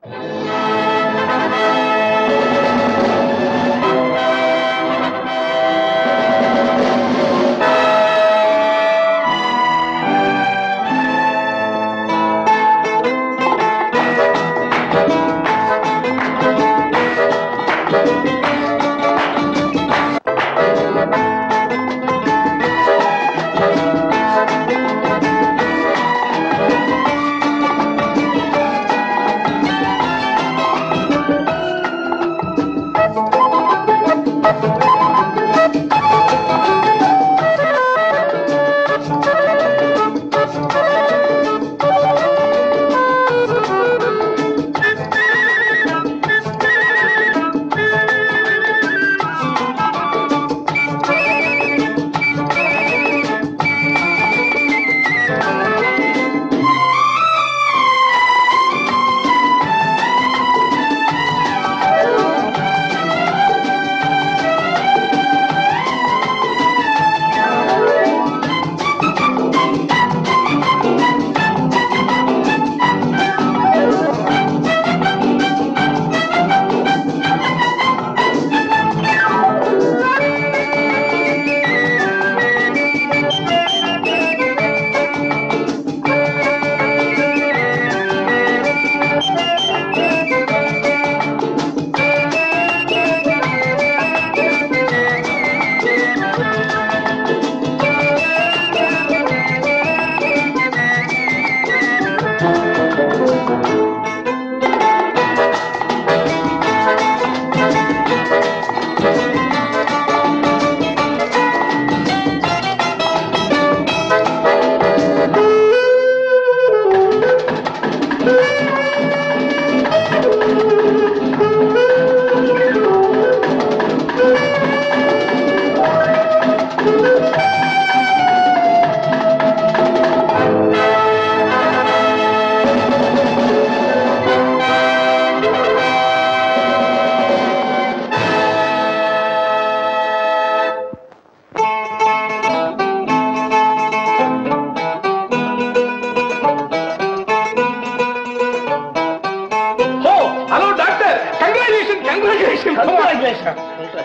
ஓ hello doctor congratulation congratulation congratulation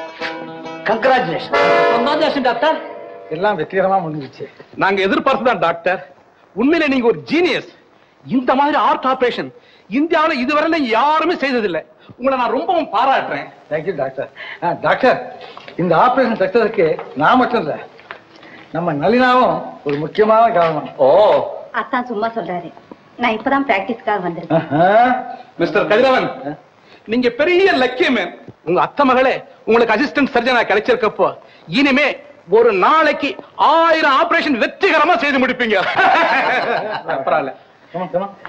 congratulation congratulation doctor எல்லாம் வெற்றிகரமா முடிஞ்சிச்சு நாங்க எதிர்பார்த்துதான் டாக்டர் உண்மையில நீங்க ஒரு ஜீனியஸ் இந்த மாதிரி ஆர்ட் ஆபரேஷன் இந்தியாவுல இதுவரை யாருமே செய்ததில்லை உங்களை நான் ரொம்பவும் பாராட்டுறேன் தேங்க்யூ டாக்டர் ஆ, டாக்டர் இந்த ஆபரேஷன் சக்சஸுக்கு நான் மட்டும் இல்ல நம்ம நளினாவும் ஒரு முக்கியமான காரணம் ஓ அத்தான் சும்மா சொல்றாரு நான் இப்பதான் பிராக்டிஸ்க்காக வந்திருக்கேன் ஆஹா. மிஸ்டர் கதிரவன் நீங்க பெரிய லக்கிய மேன் உங்க அத்தை மகளே உங்களுக்கு அசிஸ்டன்ட் சர்ஜனா கிடைச்சிருக்கப்போ இனிமே ஒரு நாளைக்கு ஆயிரம் ஆபரேஷன் வெற்றிகரமா செய்து முடிப்பீங்க பரவாயில்ல Come on, come on.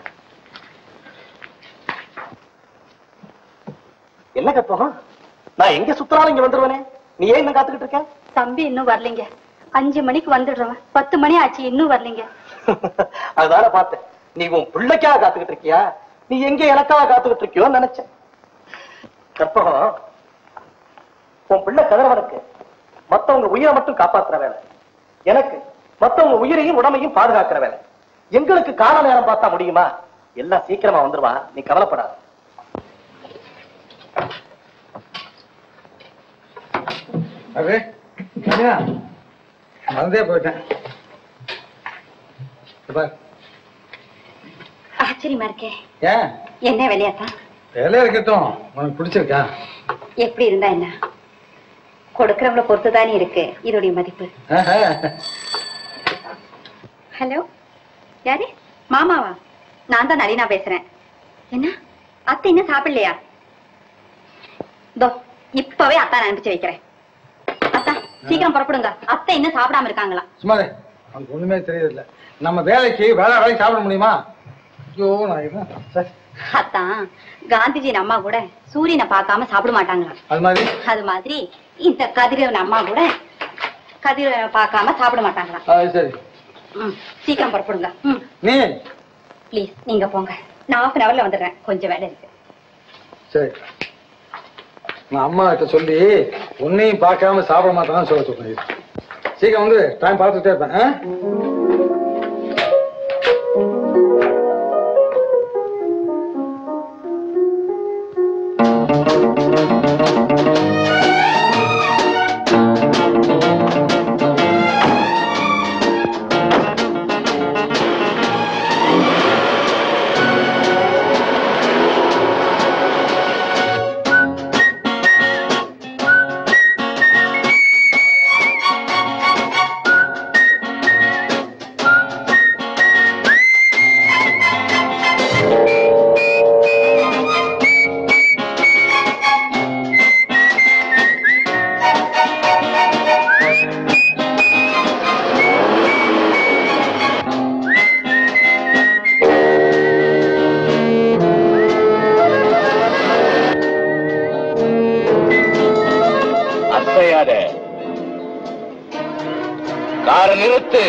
என்ன கற்பகம் நான் எங்க சுத்தினாலும் இங்க வந்துருவனே நீ ஏன் இன்னும் காத்துக்கிட்டு இருக்க தம்பி இன்னும் வரலைங்க அஞ்சு மணிக்கு வந்துடுறவன் பத்து மணி ஆச்சு இன்னும் வரலைங்க அதுதானே பார்த்தேன் நீ உன் பிள்ளைக்காக காத்துக்கிட்டு இருக்கியா நீ எங்க எனக்காக காத்துக்கிட்டு இருக்கியோன்னு நினைச்சேன் கற்பகம் உன் பிள்ளை கதிரவனுக்கு மத்தவங்க உயிரை மட்டும் காப்பாத்துற வேலை எனக்கு மத்தவங்க உயிரையும் உடமையும் பாதுகாக்கிற வேலை எங்களுக்கு கால நேரம் பார்த்தா முடியுமா எல்லாம் சீக்கிரமா வந்துருவா நீ கவலைப்படாத அது நளினா மறந்தே போயிட்டேன் இத பாரு. ஆச்சரியமா இருக்கே ஏன் என்ன விளையாட்டா வேலையா இருக்கட்டும் உனக்கு பிடிச்சிருக்கா எப்படி இருந்தா என்ன கொடுக்கறவங்கள பொறுத்துதானே இருக்கு இதோடைய மதிப்பு ஆஹா. ஹலோ யாரு மாமாவா நான் தான் நளினா பேசுறேன் என்ன அத்தை இன்னும் சாப்பிடலையா தோ இப்பவே அத்தான் அனுப்பிச்சு வைக்கிறேன் அத்தா சீக்கிரம் புறப்படுங்க அத்தை இன்னும் சாப்பிடாம இருக்காங்களா சும்மாதே அவனுக்கு ஒண்ணுமே தெரியல நம்ம வேலைக்கு வேலை வேலைக்கு சாப்பிட முடியுமா ஐயோ நான் என்ன சே, அத்தான் காந்திஜியின் அம்மா கூட சூரியனை பார்க்காம சாப்பிட மாட்டாங்களா அது மாதிரி அது மாதிரி இந்த கதிரவன் அம்மா கூட கதிரவனை பார்க்காம சாப்பிட மாட்டாங்களா அது சரி ம், சீக்கிரம் புறப்படுங்க ம் நீ ப்ளீஸ் நீங்க போங்க நான் ஹாஃப் அன் ஹவர்ல வந்துடுறேன் கொஞ்சம் வேலை இருக்கு சரி நான் அம்மா கிட்ட சொல்லி உன்னையும் பார்க்காம சாப்பிட மாட்டான்னு சொல்ல சொல்றேன் சீக்கிரம் வந்து டைம் பார்த்துட்டே இருப்பேன் ஆ? குறையாத கார நிறுத்து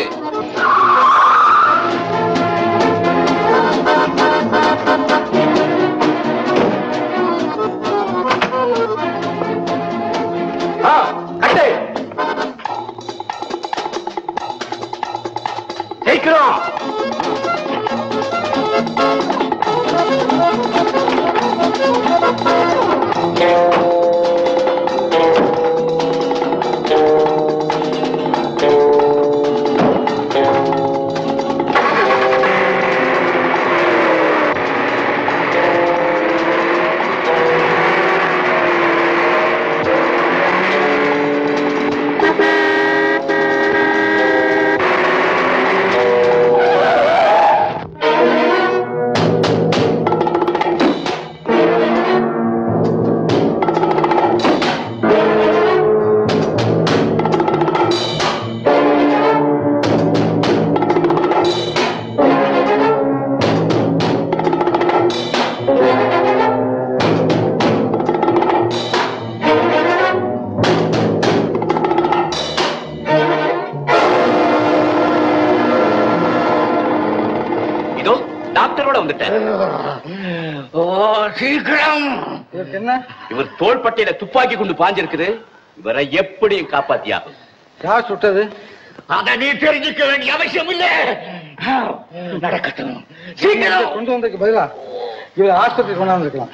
ஆ, கட்டு ஜெயிக்கிறோம் இதோ டாக்டரோட வந்துட்டேன் ஓ சீக்கிரம் இவருக்கு என்ன இவர் தோள்பட்டையில துப்பாக்கி கொண்டு பாஞ்சிருக்குது இவரை எப்படியும் காப்பாத்தியாகும் யார் சுட்டது அத நீ தெரிஞ்சுக்க வேண்டிய அவசியம் இல்ல நடக்கட்டும் இங்க சீக்கிரம் கொண்டு வந்ததுக்கு பதிலா இவர் ஆஸ்பத்திரி கொண்டாந்துருக்கலாம்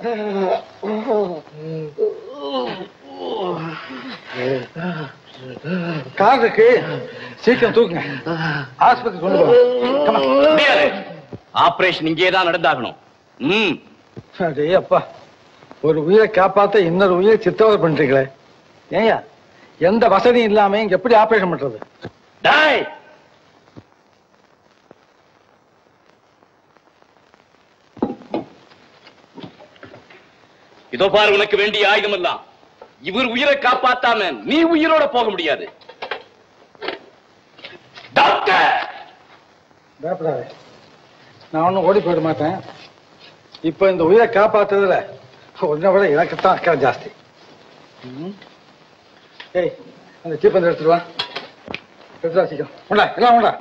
கார் இருக்கு சீக்கிரம் தூக்குங்க ஆஸ்பத்திரி கொண்டு போங்க முடியாது ஆபரேஷன் இங்கே தான் நடந்தாகணும் ம் அடே அப்பா ஒரு உயிரை காப்பாத்த இன்னொரு உயிரை சித்தவதை பண்றீங்களே ஏயா எந்த வசதியும் இல்லாம இங்க எப்படி ஆபரேஷன் பண்றது டாய் இதோ பாரு உனக்கு வேண்டிய ஆயுதம் எல்லாம் இவர் உயிரை காப்பாத்தாம நீ உயிரோட போக முடியாது டாக்டர் பயப்படாத நான் ஒன்றும் ஓடி போயிட மாட்டேன் இப்போ இந்த உயிரை காப்பாத்துறதுல ஒன்றை விட எனக்குத்தான் அக்கறை ஜாஸ்தி ம். ஏய் அந்த சீப்பந்தை எடுத்துட்டு வா எடுத்துட்டு வா சீக்கிரம் உண்டா எல்லாம் உண்டா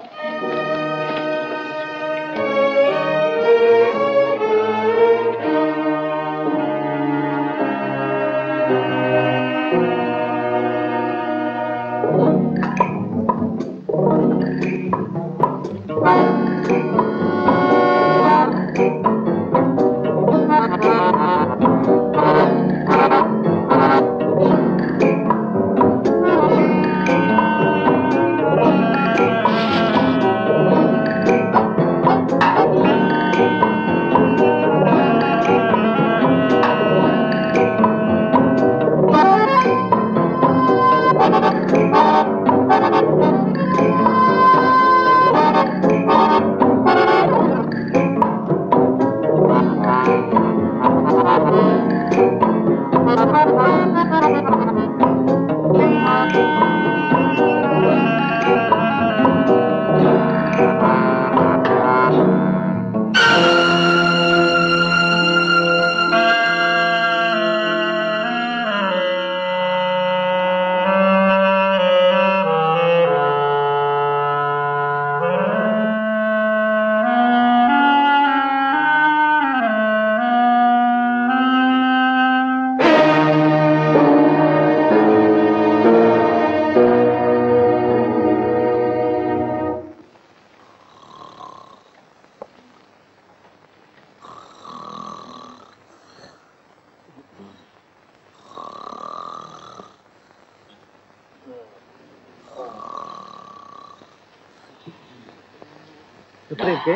எப்படி இருக்கு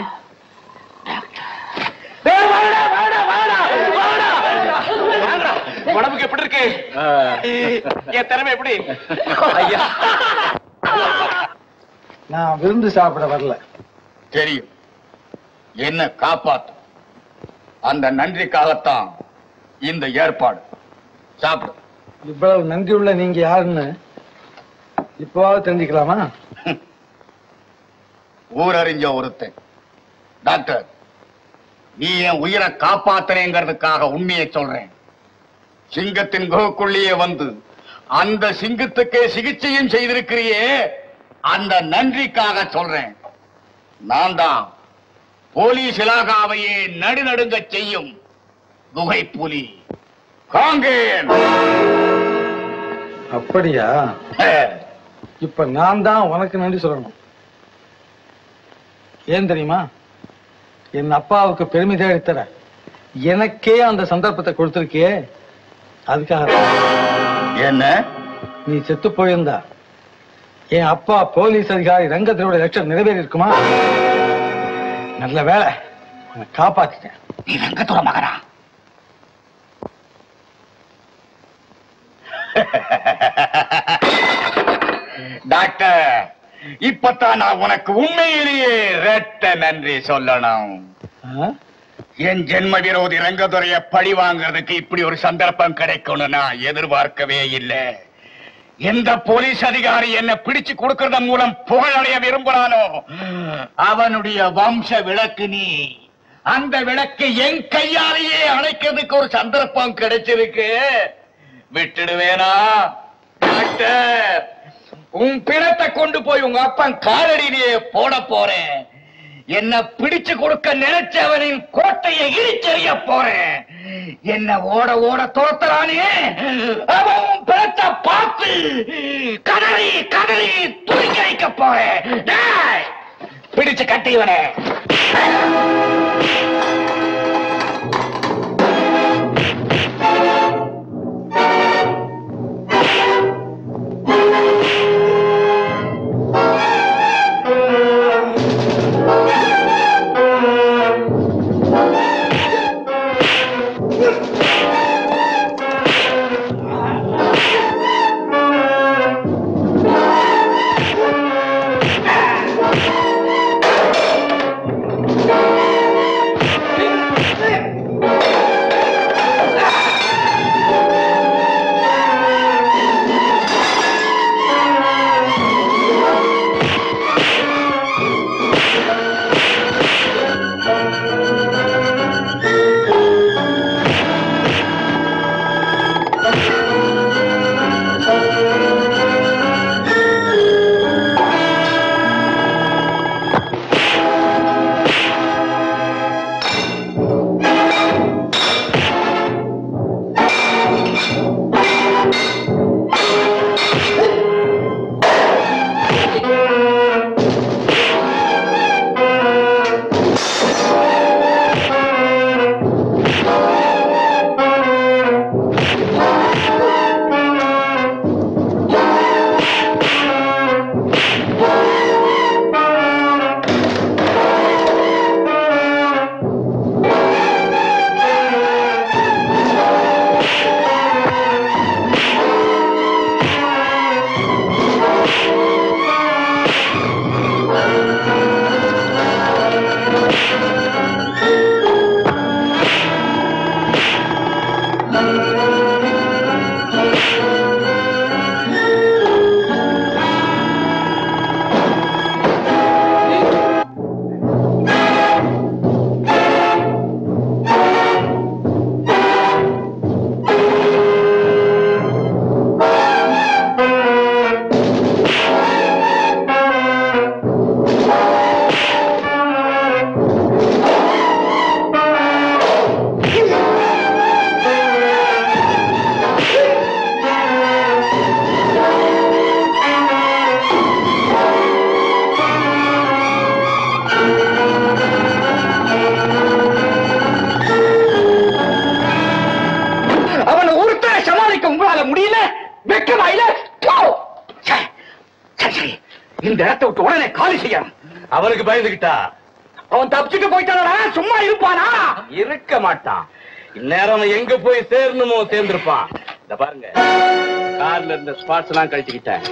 உடம்புக்கு எப்படி இருக்கு என் திறமை எப்படி ஐயா நான் விருந்து சாப்பிட வரல தெரியும் என்ன காப்பாத்து அந்த நன்றிக்காகத்தான் இந்த ஏற்பாடு சாப்பிடு இவ்வளவு நன்றி உள்ள நீங்க யாருன்னு இப்போவாவது தெரிஞ்சுக்கலாமா ஊரறிஞ்ச ஒருத்தன் டாக்டர் நீ என் உயிரை காப்பாத்தினேங்கிறதுக்காக உண்மையை சொல்றேன் சிங்கத்தின் குகைக்குள்ளேயே வந்து அந்த சிங்கத்துக்கே சிகிச்சையும் செய்திருக்கிறியே அந்த நன்றிக்காக சொல்றேன் நான் தான் போலீஸ் இலாகாவையே நடுநடுங்க செய்யும் குகை புலி காங்கேயன் அப்படியா இப்ப நான் தான் உனக்கு நன்றி சொல்லணும் ஏன் தெரியுமா என் அப்பாவுக்கு பெருமை தேடித்தர எனக்கே அந்த சந்தர்ப்பத்தை கொடுத்திருக்கியே அதுக்காக தான். என்ன நீ செத்து போயிருந்தா என் அப்பா போலீஸ் அதிகாரி ரங்கத்தினோட லட்சம் நிறைவேறி இருக்குமா நல்ல வேலை உன்னை காப்பாத்திட்டேன் நீ ரங்கத்தோட மகனா டாக்டர் இப்பதான் நான் உனக்கு உண்மையிலேயே ரெட்ட நன்றி சொல்லணும் ஆ? என் ஜென்ம விரோதி ரங்கதுரைய பழி வாங்குறதுக்கு இப்படி ஒரு சந்தர்ப்பம் கிடைக்கும்னு நான் எதிர்பார்க்கவே இல்லை எந்த போலீஸ் அதிகாரி என்ன பிடிச்சு கொடுக்கறதன் மூலம் புகழடைய விரும்புறானோ அவனுடைய வம்ச விளக்கு நீ அந்த விளக்கு என் கையாலேயே அணைக்கிறதுக்கு ஒரு சந்தர்ப்பம் கிடைச்சிருக்கு விட்டுடுவேனா டாக்டர் உன் பிணத்தை கொண்டு போய் உங்க அப்பன் காலடியிலேயே போட போறேன் என்ன பிடிச்சு கொடுக்க நினைச்சவனின் கோட்டையை இடிச்செறிய போறேன் என்ன ஓட ஓட துரத்துறானே அவன் உன் பிணத்தை பார்த்து கடலை கடலை துணிக்க வைக்க போறேன் டேய், பிடிச்சு கட்டிவனே அவனை ஒருத்தரை சமாளிக்க உங்களால முடியல வெக்கமா இல்ல போ! சரி, சரி, சரி. இந்த இடத்தை விட்டு உடனே காலி செய்யணும் அவனுக்கு பயந்துகிட்டா அவன் தப்பிச்சுட்டு போயிட்டானா சும்மா இருப்பானா இருக்க மாட்டான் இந்நேரம் அவன் எங்க போய் சேரணுமோ சேர்ந்திருப்பான் இந்த பாருங்க கார்ல இருந்த ஸ்பாட்ஸ் எல்லாம் கழிச்சுக்கிட்டேன்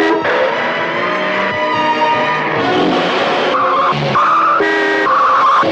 ஆ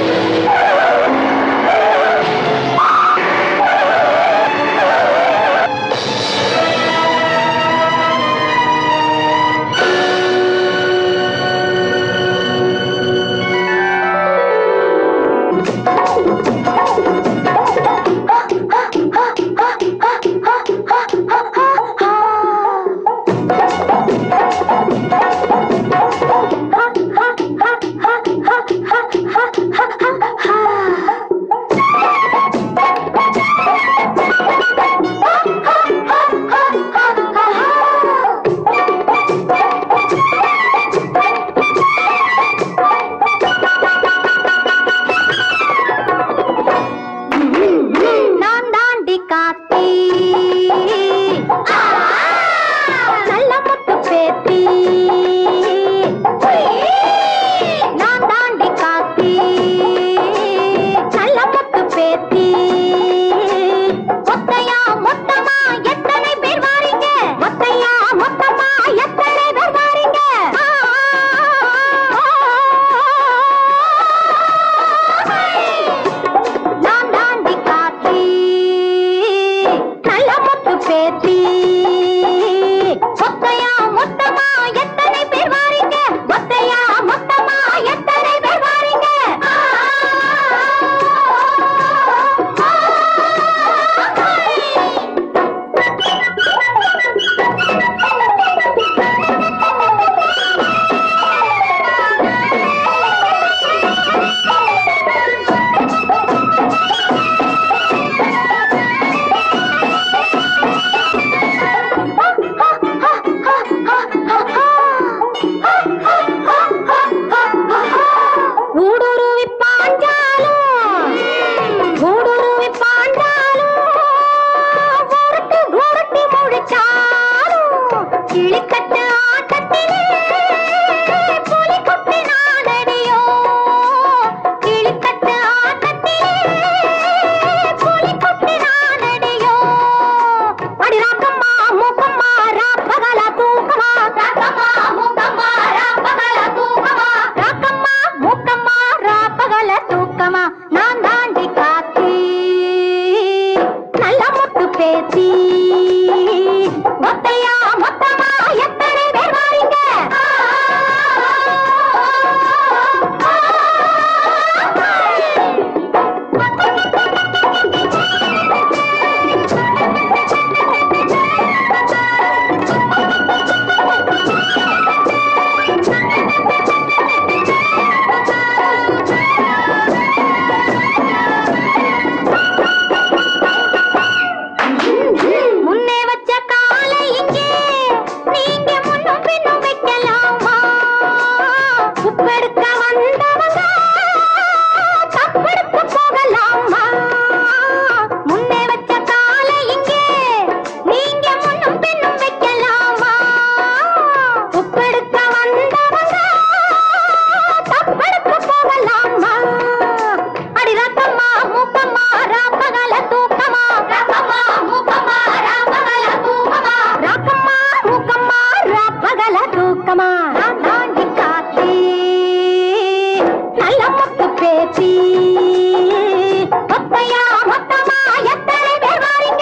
நான் தாண்டி காத்தி நல்ல முத்து பேத்தி நான் தாண்டி காத்தி நல்ல முத்து பேத்தி மொத்தையா மொத்தமா எத்தனை பேர் வாரீங்க மொத்தையா மொத்தமா எத்தனை பேர் வாரீங்க நான் தாண்டி காத்தி நல்ல முத்து பேத்தி மொத்தையா மொத்தமா எத்தனை பேர் வாரீங்க மொத்தையா மொத்தமா எத்தனை பேர் வாரீங்க ஊடுருவி பாஞ்சாலும் ஊடுருவி பாஞ்சாலும் உருட்டி உருட்டி முழிச்சாலும் கிளிக்கட்டு ஆட்டத்திலே புலி குட்டி நாடடியோ கிளிக்கட்டு ஆட்டத்திலே புலி குட்டி நாடடியோ அடி ராக்கம்மா மூக்கம்மா ராப்பகல தூக்கமா ராக்கம்மா மூக்கம்மா ராப்பகல தூக்கமா ராக்கம்மா மூக்கம்மா ராப்பகல தூக்கமா நான் தாண்டி காத்தி நல்ல முத்து பேத்தி மொத்தையா மொத்தமா எத்தனை பேர் வாரீங்க முன்னே வச்ச காலை இங்கே நீங்க முன்னும் பின்னும் வைக்கலாமா உப்பெடுக்க வந்தவங்க தப்பெடுக்க போகலாமா முன்னே வச்ச காலை இங்கே நீங்க முன்னும் பின்னும் வைக்கலாமா உப்பெடுக்க வந்தவங்க தப்பெடுக்க போகலாமா அடி ரத்தம்மா மூக்கம்மா ராப்பகல தூக்கமா ரத்தம்மா மூக்கம்மா ராப்பகல தூக்கமா ரத்தம்மா மூக்கம்மா ராப்பகல தூக்கமா நான் தாண்டி காத்தி நல்ல முத்து பேத்தி மொத்தையா மொத்தமா எத்தனை பேர் வாரீங்க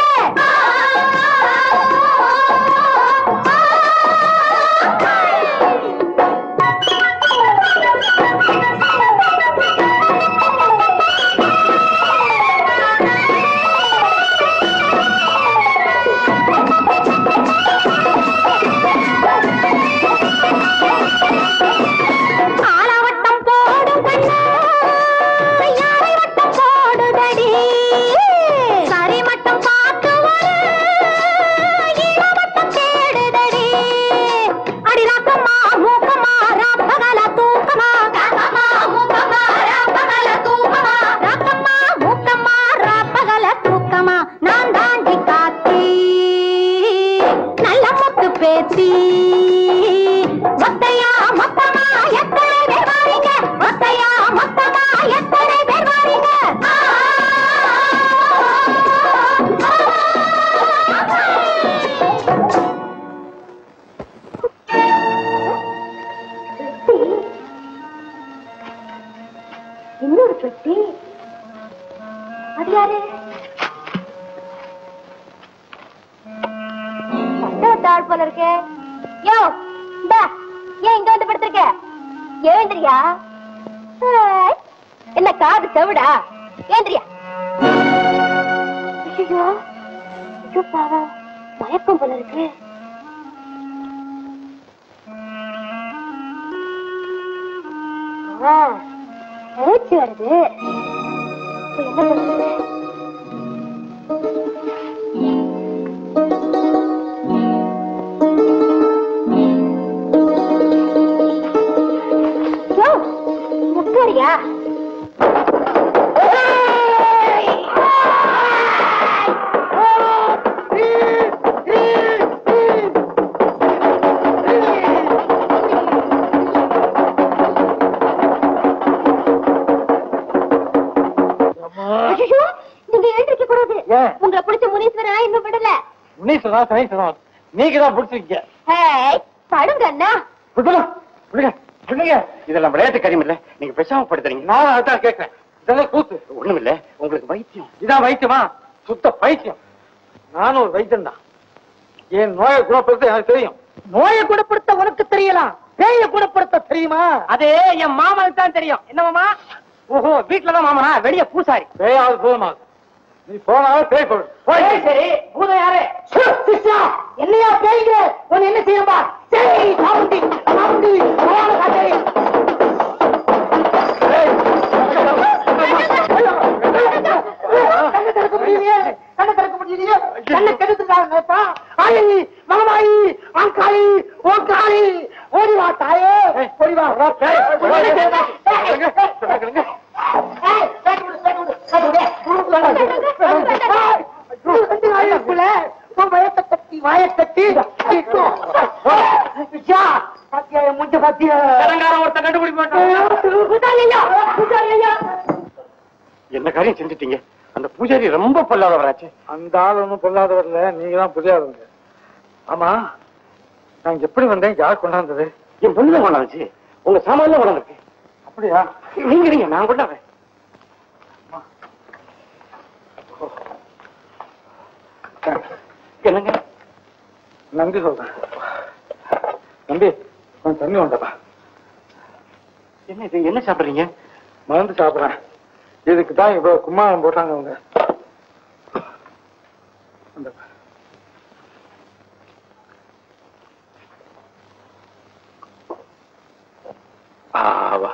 ஆலவட்டம் போடும் கண்ணா யாரை வட்டம் போடுதடி சரி மட்டும் பார்த்து வர இளவட்டம் தேடுதடி அடி ராக்கம்மா மூக்கம்மா ராப்பகல தூக்கமா ராக்கம்மா மூக்கம்மா ராப்பகல தூக்கமா ராக்கம்மா மூக்கம்மா ராப்பகல தூக்கமா நான் தாண்டி காத்தி நல்ல முத்து பேத்தி மொத்தையா மொத்தமா எத்தனை பேர் வாரீங்க மொத்தையா மொத்தமா எத்தனை பேர் வாரீங்க இன்னொரு பெட்டி அது யாரு தாழ் போல இருக்கே யோ இந்தா ஏன் இங்க வந்து படுத்திருக்க எழுந்திரியா ஏய், என்ன காது செவிடா ஏந்திரியா ஐயோ ஐயோ பாவம் மயக்கம் போல இருக்கு ஆ, மூச்சு வருது இப்ப என்ன பண்றது யோ, முக்காரியா ஐயோ நீங்க எழுந்திருக்க கூடாது ஏன்? உங்களை பிடிச்ச முனீஸ்வரனா இன்னும் விடல முனீஸ்வரா சனீஸ்வரன் நீங்க தான் பிடிச்சிருக்கீங்க ஹேய் படுங்க அண்ணா விடுங்க விடுங்க விடுங்க இதெல்லாம் விளையாட்டு காரியம் இல்ல நீங்க பேசாம படுத்துறீங்க நான் அதான் கேட்கிறேன் இதெல்லாம் கூத்து ஒண்ணும் இல்ல உங்களுக்கு வைத்தியம் இதான் வைத்தியமா சுத்த பைத்தியம் நானும் ஒரு வைத்தியம் தான் என் நோயை குணப்படுத்த எனக்கு தெரியும் நோயை குணப்படுத்த உனக்கு தெரியலாம் பேய குணப்படுத்த தெரியுமா அது என் மாமனுக்கு தான் தெரியும் என்னமாமா ஓஹோ வீட்டுலதான் மாமனா வெளிய பூசாரி பேயாவது போதுமாது நீ போனாவே பேய் போடு சரி, சரி பூதம் யாரு சு, சிஷ்யா, என்னையா பேய்ங்க உன்னை என்ன செய்யப்பா சரி சாமுண்டி சாமுண்டி பகவான காட்டேரி கண்ணை திறக்க முடியலையே கண்ணை திறக்க முடியலையே கண்ணை கெடுத்துட்டாங்கப்பா ஆயி மகமாயி ஆங்காளி ஓங்காளி ஓடி வா தாயே ஓடி வா பேய், உன்னை என்ன செய்யப்பா? சொல்லுங்க, சொல்லுங்க. ஏய், பேட்டு விடு, பேட்டு விடு, பேட்டு விடு. ஏய், ஐயோ, ரெண்டு நாளைக்குள்ள உன் வயத்தை கட்டி வாயை கட்டி விஜயா, பாத்தியா, என் மூஞ்ச பாத்தியா? கடங்காரன் ஒருத்தன் கண்டுபிடிக்க மாட்டான் பூசாரி ஐயா, பூசாரி ஐயா. என்ன காரியம் செஞ்சுட்டீங்க அந்த பூஜாரி ரொம்ப பொல்லாதவராச்சு அந்த ஆள் ஒண்ணும் பொல்லாதவர் இல்ல நீங்க தான் புரியாதவங்க ஆமா நான் எப்படி வந்தேன் யார் கொண்டாந்தது என் பொண்ணு தான் கொண்டாந்துச்சு உங்க சாமான்ல கொண்டாந்துருக்கு அப்படியா நீங்க நீங்க நான் கொண்டாடுறேன் என்னங்க நன்றி சொல்றேன் நம்பி கொஞ்சம் தண்ணி உண்டப்பா என்ன இது என்ன சாப்பிடுறீங்க மருந்து சாப்பிடுறேன் இதுக்கு தான் இவ்வளவு கும்மாளம் போட்டாங்க அவங்க இந்தப்பா. ஆவா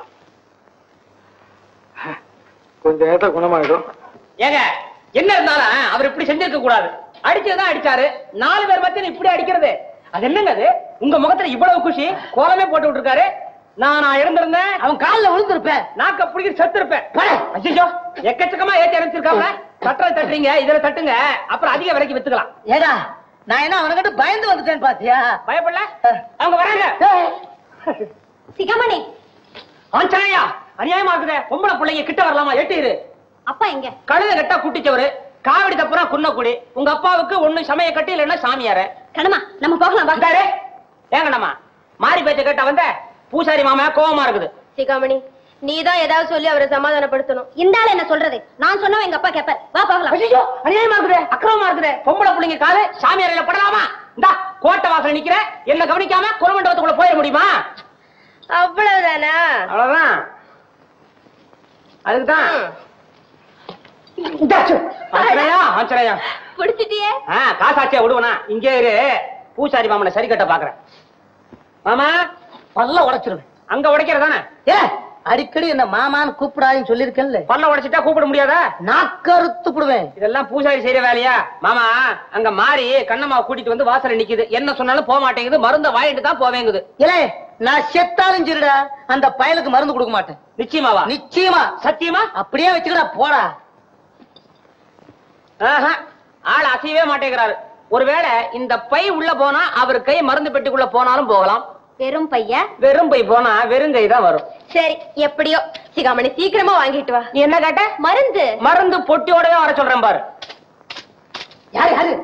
கொஞ்ச நேரத்தை குணமாயிடும் ஏங்க என்ன இருந்தாலும் அவர் இப்படி செஞ்சிருக்க கூடாது அடிச்சதுதான் அடிச்சாரு நாலு பேர் மத்திய இப்படி அடிக்கிறது அது என்னங்க அது உங்க முகத்துல இவ்வளவு குஷி கோலமே போட்டு விட்டுருக்காரு நான் நான் இருந்திருந்தேன் அவன் கால்ல விழுந்திருப்பேன் நாக்க பிடிக்க செத்துருப்பேன் ஐயோ எக்கச்சக்கமா ஏத்தி அனுப்பிச்சிருக்காங்க தட்டுறது தட்டுறீங்க இதுல தட்டுங்க அப்புறம் அதிக விலைக்கு வித்துக்கலாம் ஏடா நான் என்ன அவனகிட்ட பயந்து வந்துட்டேன் பாத்தியா பயப்படல அவங்க வராங்க சிகாமணி ஆஞ்சனையா அநியாயமா இருக்குதே பொம்பளை பிள்ளைங்க கிட்ட வரலாமா எட்டு இரு அப்பா எங்க கழுத கட்டா குட்டிச்சவரு காவடி தப்புறா குன்னக்குடி உங்க அப்பாவுக்கு ஒண்ணு சமய கட்டி இல்லைன்னா சாமியாரு கணமா நம்ம போகலாம் வா வந்தாரு ஏங்கண்ணம்மா மாறி பேச்ச கேட்டா வந்த பூசாரி மாமா கோவமா இருக்குது சிகாமணி நீதான் ஏதாவது சொல்லி அவரை சமாதானப்படுத்தணும் இந்த ஆள் என்ன சொல்றது நான் சொன்னா எங்க அப்பா கேப்பார் வா போகலாம் ஐயோ அநியாயமா இருக்குது அக்கிரமமா இருக்குது பொம்பளை பிள்ளைங்க காலு சாமியாரையில படலாமா இந்தா கோட்டை வாசல் நிக்கிற என்ன கவனிக்காம குரமண்டபத்துக்குள்ள போயிட முடியுமா அவ்வளவுதானா அவ்வளவுதான் அதுக்குதான் இந்தாச்சு. ஆஞ்சநேயா, ஆஞ்சநேயா. புடிச்சிட்டியே ஆ, காசாட்சியா விடுவனா இங்கே இரு பூசாரி மாமனை சரி கட்ட பாக்குறேன் மாமா பல்ல உடைச்சிருவேன் அங்க உடைக்கிறதானே ஏ அடிக்கடி என்ன மாமான்னு கூப்பிடாதுன்னு சொல்லிருக்கேன்ல பல்ல உடைச்சிட்டா கூப்பிட முடியாதா நாக்கறுத்து போடுவேன் இதெல்லாம் பூசாரி செய்யற வேலையா மாமா அங்க மாறி கண்ணம்மா கூட்டிட்டு வந்து வாசல்ல நிக்குது என்ன சொன்னாலும் போக மாட்டேங்குது மருந்த வாங்கிட்டு தான் போவேங்குது இல்லே நான் செத்தாலும் சரிடா அந்த பயலுக்கு மருந்து கொடுக்க மாட்டேன் நிச்சயமாவா நிச்சயமா சத்தியமா அப்படியே வச்சுக்கடா போடா ஆஹா, ஆள் அசையவே மாட்டேங்கிறாரு ஒருவேளை இந்த பை உள்ள போனா அவர் கை மருந்து பெட்டிக்குள்ள போனாலும் போகலாம் வெறும் பையன் வெறும் பை போனா வெறும் கை தான் வரும் சரி எப்படியோ சிகாமணி சீக்கிரமா வாங்கிட்டு வா நீ என்ன கேட்ட மருந்து மருந்து பொட்டியோடவே வர சொல்றேன் பாரு யாரு யாரு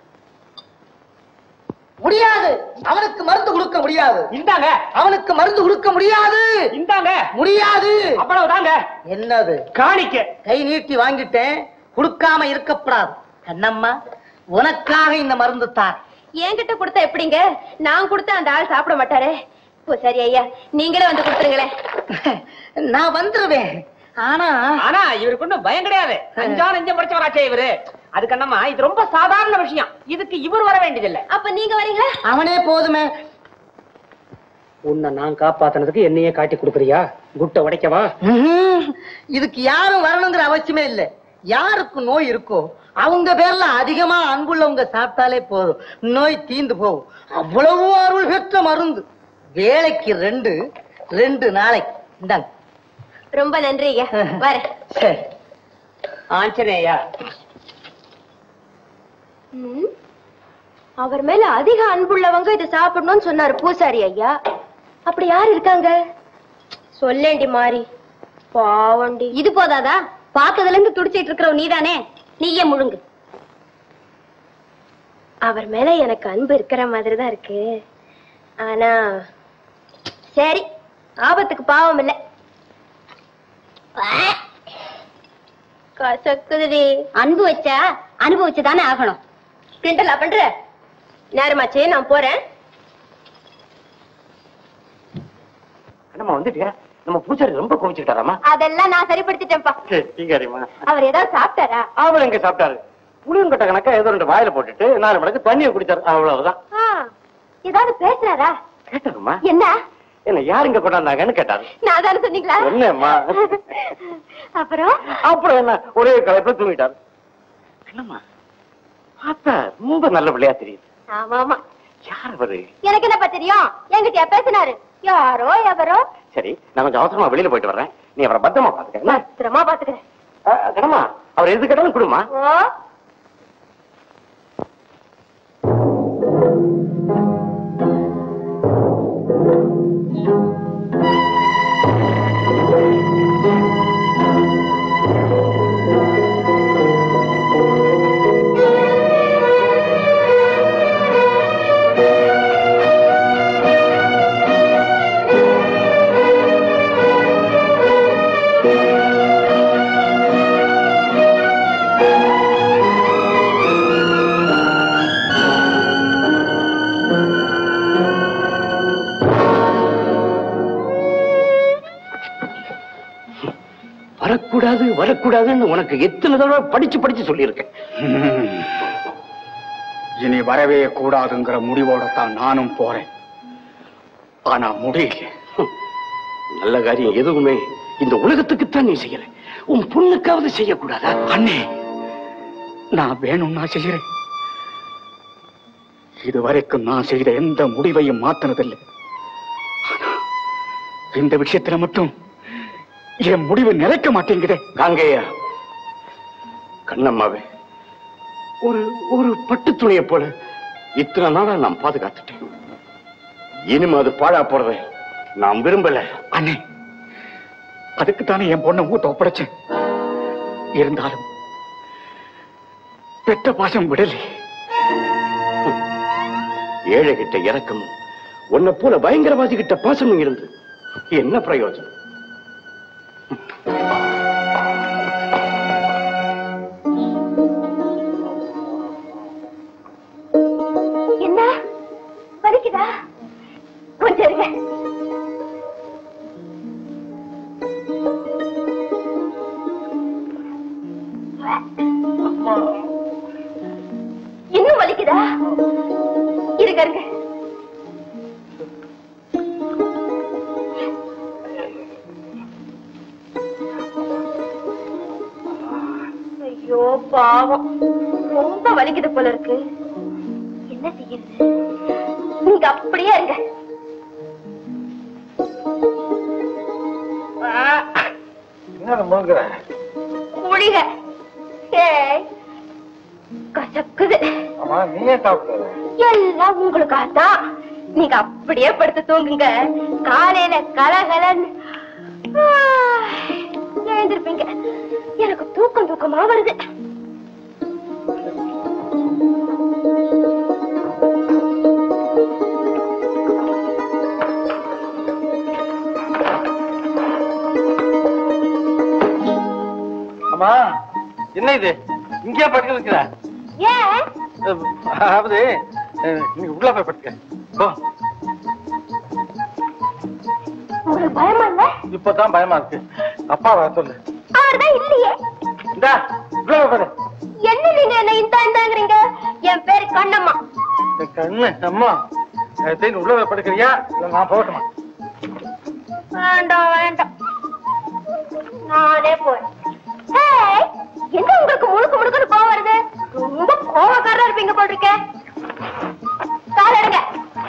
முடியாது அவனுக்கு மருந்து கொடுக்க முடியாது இந்தாங்க அவனுக்கு மருந்து கொடுக்க முடியாது இந்தாங்க முடியாது அவ்வளவுதாங்க என்னது காணிக்க கை நீட்டி வாங்கிட்டேன் கொடுக்காம இருக்கப்படாது கண்ணம்மா உனக்காக இந்த மருந்து தான் என்கிட்ட கொடுத்தா எப்படிங்க நான் கொடுத்தா அந்த ஆள் சாப்பிட மாட்டாரே ஓ சரி ஐயா நீங்களே வந்து கொடுத்துருங்களேன் நான் வந்துருவேன் ஆனா ஆனா இவருக்கு ஒண்ணும் பயம் கிடையாது அஞ்சா நெஞ்ச முடிச்சவராச்சே இவரு அது கண்ணம்மா இது ரொம்ப சாதாரண விஷயம் இதுக்கு இவர் வர வேண்டியதில்லை அப்ப நீங்க வரீங்களா அவனே போதுமே உன்னை நான் காப்பாத்தினதுக்கு என்னையே காட்டி கொடுக்குறியா குட்டை உடைக்கவா ம்ஹும். இதுக்கு யாரும் வரணுங்கிற அவசியமே இல்ல யாருக்கு நோய் இருக்கோ அவங்க பேர்ல அதிகமா அன்புள்ளவங்க சாப்பிட்டாலே போதும் நோய் தீந்து போகும் அவ்வளவு அருள் பெற்ற மருந்து வேலைக்கு ரெண்டு ரெண்டு நாளைக்கு இந்தாங்க ரொம்ப நன்றி ஐயா வரேன் சரி ஆஞ்சநேயா ம். அவர் மேல அதிக அன்புள்ளவங்க இதை சாப்பிடணும்னு சொன்னாரு பூசாரி ஐயா அப்படி யார் இருக்காங்க சொல்லேண்டி மாறி பாவண்டி இது போதாதா பார்த்ததுல இருந்து துடிச்சிட்டு இருக்கிறவ நீதானே நீயே முழுங்கு அவர் மேல எனக்கு அன்பு இருக்கிற மாதிரி தான் இருக்கு ஆனா சரி ஆபத்துக்கு பாவம் இல்ல கசக்குதுடி அன்பு வச்சா அனுபவிச்சுதானே ஆகணும் கிண்டலா பண்ற நேரமாச்சு நான் போறேன் நம்ம வந்துட்டியா நம்ம பூஜாரி ரொம்ப கோவிச்சுக்கிட்டாராமா அதெல்லாம் நான் சரிப்படுத்திட்டேன்ப்பா சரிம்மா அவர் ஏதாவது சாப்பிட்டாரா அவர் எங்க சாப்பிட்டாரு புளியங்கட்ட கணக்கா ஏதோ ரெண்டு வாயில போட்டுட்டு நாலு மடக்கு தண்ணியை குடிச்சாரு அவ்வளவுதான் ஆ, ஏதாவது பேசுறாரா கேட்டாருமா என்ன என்ன யார் இங்க கொண்டாந்தாங்கன்னு கேட்டாரு நான் தானே சொன்னீங்களா என்னம்மா அப்புறம் அப்புறம் என்ன ஒரே கலைப்புல தூங்கிட்டாரு என்னம்மா பார்த்தா ரொம்ப நல்ல பிள்ளையா தெரியுது ஆமா ஆமா யார் அவரு எனக்கு என்னப்பா தெரியும் என்கிட்ட பேசினாரு யாரோ எவரோ சரி நான் கொஞ்சம் அவசரமா வெளியில போயிட்டு வர்றேன் நீ அவரை பத்திரமா பாத்துக்க என்ன? பத்திரமா பாத்துக்கிறேன் ஆ, கண்ணம்மா அவர் எது கேட்டாலும் கொடுமா ஓ வரக்கூடாது வரக்கூடாதுன்னு உனக்கு எத்தனை தடவை படிச்சு படிச்சு சொல்லியிருக்கேன் இனி வரவே கூடாதுங்கிற முடிவோட தான் நானும் போறேன் ஆனா முடியல நல்ல காரியம் எதுவுமே இந்த உலகத்துக்குத்தான் நீ செய்யற உன் பொண்ணுக்காவது செய்யக்கூடாதா அண்ணே நான் வேணும்னா செய்யறேன் இதுவரைக்கும் நான் செய்த எந்த முடிவையும் மாத்தினதில்லை ஆனா, இந்த விஷயத்துல மட்டும் என் முடிவு நிலைக்க மாட்டேங்குதே காங்கேயா கண்ணம்மாவே ஒரு ஒரு பட்டு துணியை போல இத்தனை நாளா நான் பாதுகாத்துட்டேன் இனிமே அது பாழா போறத நான் விரும்பல அண்ணே அதுக்கு தானே என் பொண்ணை ஊட்ட ஒப்படைச்சேன் இருந்தாலும் பெத்த பாசம் விடலை ஏழை கிட்ட இறக்கமும் உன்னை போல பயங்கரவாதி கிட்ட பாசமும் இருந்து என்ன பிரயோஜனம் என்ன வலிக்குதா கொஞ்சம் இருங்க இன்னும் வலிக்குதா இருங்க இருங்க ஐயோ பாவம் ரொம்ப வலிக்குது போல இருக்கு என்ன செய்யுது நீங்க அப்படியே இருங்க என்ன முழுங்குற குளிக ஏய் கசக்குது ஆமா நீயே சாப்பிடுற எல்லாம் உங்களுக்காகத்தான் நீங்க அப்படியே படுத்து தூங்குங்க காலையில கலகலன்னு ஆ, எழுந்திருப்பீங்க எனக்கு தூக்கம் தூக்கமா வருது ஆமா என்ன இது இங்கேயே படுக்க வைக்கிற ஏன் அதாவது அஹ், நீ உள்ள போய் படுக்க போ உங்களுக்கு பயமா இல்ல இப்பதான் பயமா இருக்கு அப்பா வர சொல்லு இல்லையே இந்தா இவ்வளவு பாரு என்ன நீங்க என்ன இந்த இந்தாங்கிறீங்க என் பேரு கண்ணம்மா இந்த கண்ணு அம்மா தேன் உள்ள படுக்கிறியா இல்ல நான் போகட்டுமா வேண்டாம் வேண்டாம் நானே போறேன் ஏய், என்ன உங்களுக்கு முழுக்க முழுக்கன்னு கோவம் வருது ரொம்ப கோவக்காரரா இருப்பீங்க போல் இருக்க கால் எடுங்க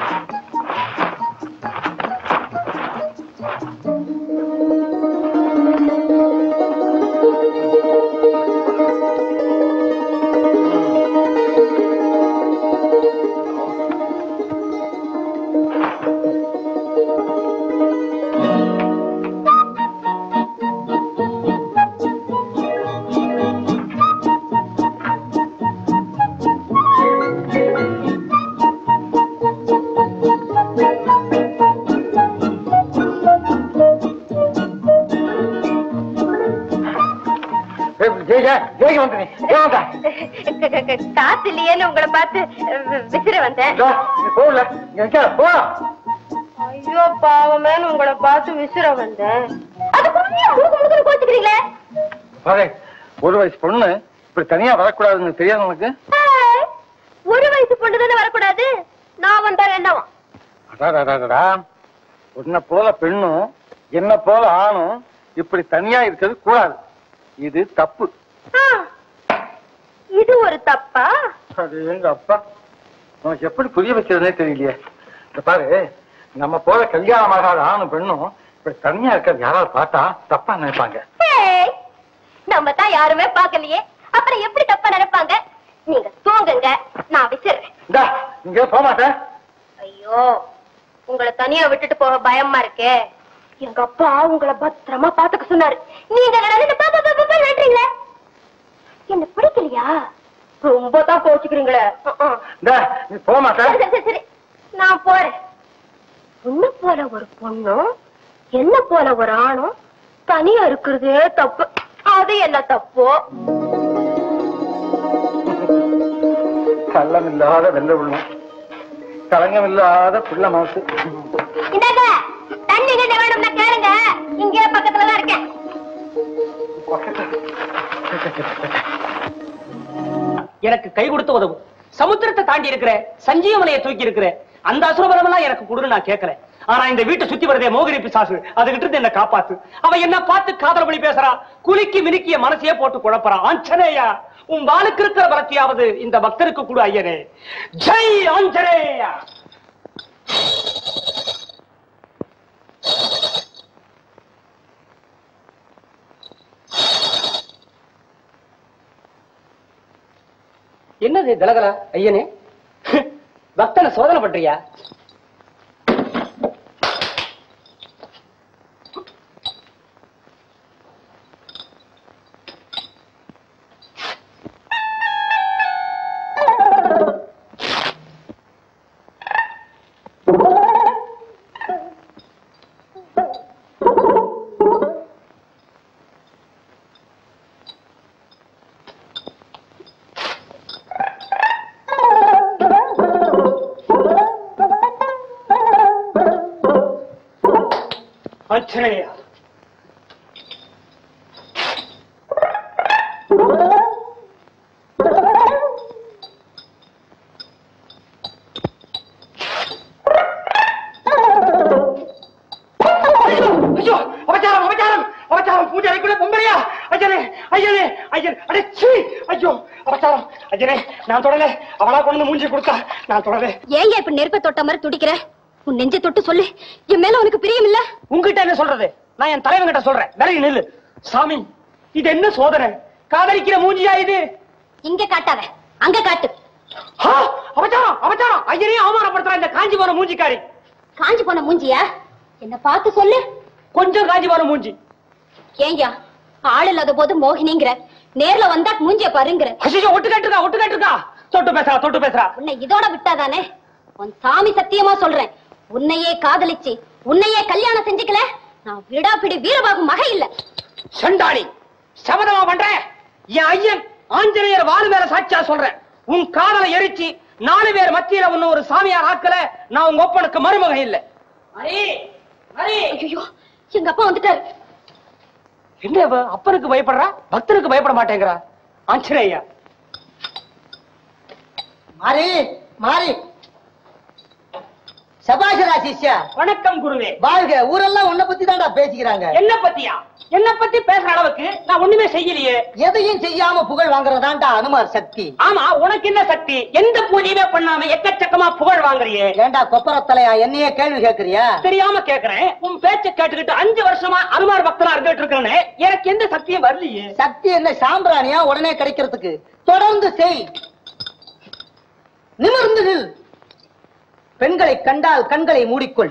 ஜெயிக்க ஜெயிக்க வந்த நீ ஏன் வந்த காத்து இல்லையேன்னு உங்களை பார்த்து வி- விசிற வந்தேன் இதோ, நீ போகல இங்க நிக்க போ ஐயோ பாவமேன்னு உங்களை பார்த்து விசிற வந்தேன் அது முழுக்க முழுக்க கோச்சுக்கிறீங்களே பாரு ஒரு வயசு பொண்ணு இப்படி தனியா வரக்கூடாதுன்னு தெரியாது உனக்கு ஏய், ஒரு வயசு பொண்ணு தானே வரக்கூடாது நான் வந்தா என்னவா அடாடாடாடா உன்னை போல பெண்ணும் என்ன போல ஆணும் இப்படி தனியா இருக்கிறது கூடாது இது தப்பு ஆ, இது ஒரு தப்பா அது எங்க அப்பா உனக்கு எப்படி புரிய வைக்கிறதுனே தெரியலையே இந்த பாரு நம்ம போல கல்யாணம் ஆகாத ஆணும் பெண்ணும் இப்படி தனியா இருக்கிறது யாராவது பார்த்தா தப்பா நினைப்பாங்க ஏய், நம்ம தான் யாருமே பார்க்கலையே அப்புறம் எப்படி தப்பா நினைப்பாங்க நீங்க தூங்குங்க நான் விசிறேன் இந்தா இங்க போக மாட்டேன் ஐயோ உங்களை தனியா விட்டுட்டு போக பயமா இருக்கே எங்க அப்பா உங்களை பத்திரமா பாத்துக்க சொன்னாரு நீங்க என்னடா நின்னு பா, பா, பா, பா, பா, நன்றீங்களே என்ன பிடிக்கலையா ரொம்ப தான் கோச்சுக்கிறீங்களே அஹ், அஹ். இந்த நீ போக மாட்டேன் சரி, சரி, சரி. நான் போறேன் உன்னை போல ஒரு பொண்ணும் என்ன போல ஒரு ஆணும் தனியா இருக்கிறதே தப்பு அது என்ன தப்போ கள்ளம் இல்லாத வெள்ள உள்ளம் களங்கம் இல்லாத புள்ள மனசு இந்தாங்க தண்ணி கிட்ட வேணும்னா கேளுங்க இங்கே பக்கத்துல தான் இருக்கேன் எனக்கு கை கொடுத்து உதவும் சமுத்திரத்தை தாண்டி இருக்கிற சஞ்சீவமலையை தூக்கி இருக்கிற அந்த அசுரபலம் எல்லாம் எனக்கு கொடுன்னு நான் கேட்கிறேன் ஆனா இந்த வீட்டை சுத்தி வரதே மோகினி பிசாசு அதுகிட்ட இருந்து என்ன காப்பாத்து அவ என்ன பார்த்து காதல் பண்ணி பேசுறா குலுக்கி மினுக்கிய மனசையே போட்டு குழப்பறா ஆஞ்சநேயா உன் வாளுக்கு இருக்கிற பலத்தையாவது இந்த பக்தருக்கு கொடு ஐயனே ஜெய் ஆஞ்சநேயா என்னது தலகலா ஐயனே பக்தனை சோதனை பண்றியா ஆஞ்சநேயா ஐயோ அபச்சாரம் அபச்சாரம் அபச்சாரம் பூஜை அறைக்குள்ள பொம்பளையா ஐயனே ஐயனே ஐயன் அடச்சி ஐயோ அபச்சாரம் ஐயனே நான் தொடல அவளா கொண்டு வந்து மூஞ்சி கொடுத்தா நான் தொடல ஏங்க இப்ப நெருப்ப தொட்ட மாதிரி துடிக்கிற உன் நெஞ்ச தொட்டு சொல்லு என் மேல உனக்கு பிரியம் இல்ல உங்ககிட்ட என்ன சொல்றது நான் என் தலைவன் கிட்ட சொல்றேன் விலகி நில்லு சாமி இது என்ன சோதனை காதலிக்கிற மூஞ்சியா இது இங்க காட்டாத அங்க காட்டு ஆ, அபச்சாரம் அபச்சாரம் ஐயனையும் அவமானப்படுத்துறா இந்த காஞ்சி போன மூஞ்சிக்காரி காஞ்சி போன மூஞ்சியா என்ன பார்த்து சொல்லு கொஞ்சம் காஞ்சி போன மூஞ்சி ஏங்கயா ஆள் இல்லாத போது மோகினிங்கிற நேர்ல வந்தா மூஞ்சிய பாருங்கிற அசிஷம் ஒட்டு கேட்டுருக்கா ஒட்டு கேட்டுருக்கா தொட்டு பேசுறா தொட்டு பேசுறா உன்னை இதோட விட்டாதானே உன் சாமி சத்தியமா சொல்றேன் உன்னையே காதலிச்சு உன்னையே கல்யாணம் செஞ்சுக்கல நான் விடாப்பிடி வீரபாகு மக இல்ல சண்டாளி சபதமா பண்றேன் என் ஐயன் ஆஞ்சநேயர் வாழு மேல சாட்சியா சொல்றேன் உன் காதலை எரிச்சு நாலு பேர் மத்தியில உன்ன ஒரு சாமியார் ஆக்கல நான் உங்க ஒப்பனுக்கு மருமகன் இல்ல மரி மரி ஐயோ எங்க அப்பா வந்துட்டாரு என்ன இவ அப்பனுக்கு பயப்படுறா பக்தருக்கு பயப்பட மாட்டேங்கிறா ஆஞ்சநேயா மாறி மாறி சபாஷரா சிஷ்யா வணக்கம் குருவே வாழ்க ஊரெல்லாம் உன்னை பத்தி தான்டா பேசிக்கிறாங்க என்ன பத்தியா என்ன பத்தி பேசுற அளவுக்கு நான் ஒண்ணுமே செய்யலையே எதையும் செய்யாம புகழ் வாங்குறதான்டா அனுமார் சக்தி ஆமா உனக்கு என்ன சக்தி எந்த பூஜையுமே பண்ணாம எக்கச்சக்கமா புகழ் வாங்குறியே ஏண்டா கொப்பரத்தலையா என்னையே கேள்வி கேக்குறியா தெரியாம கேக்குறேன் உன் பேச்ச கேட்டுக்கிட்டு அஞ்சு வருஷமா அனுமார் பக்தனா இருந்துட்டு இருக்கேன்னு எனக்கு எந்த சக்தியும் வரலையே சக்தி என்ன சாம்பிராணியா உடனே கிடைக்கிறதுக்கு தொடர்ந்து செய் நிமிர்ந்து நில் பெண்களை கண்டால் கண்களை மூடிக்கொள்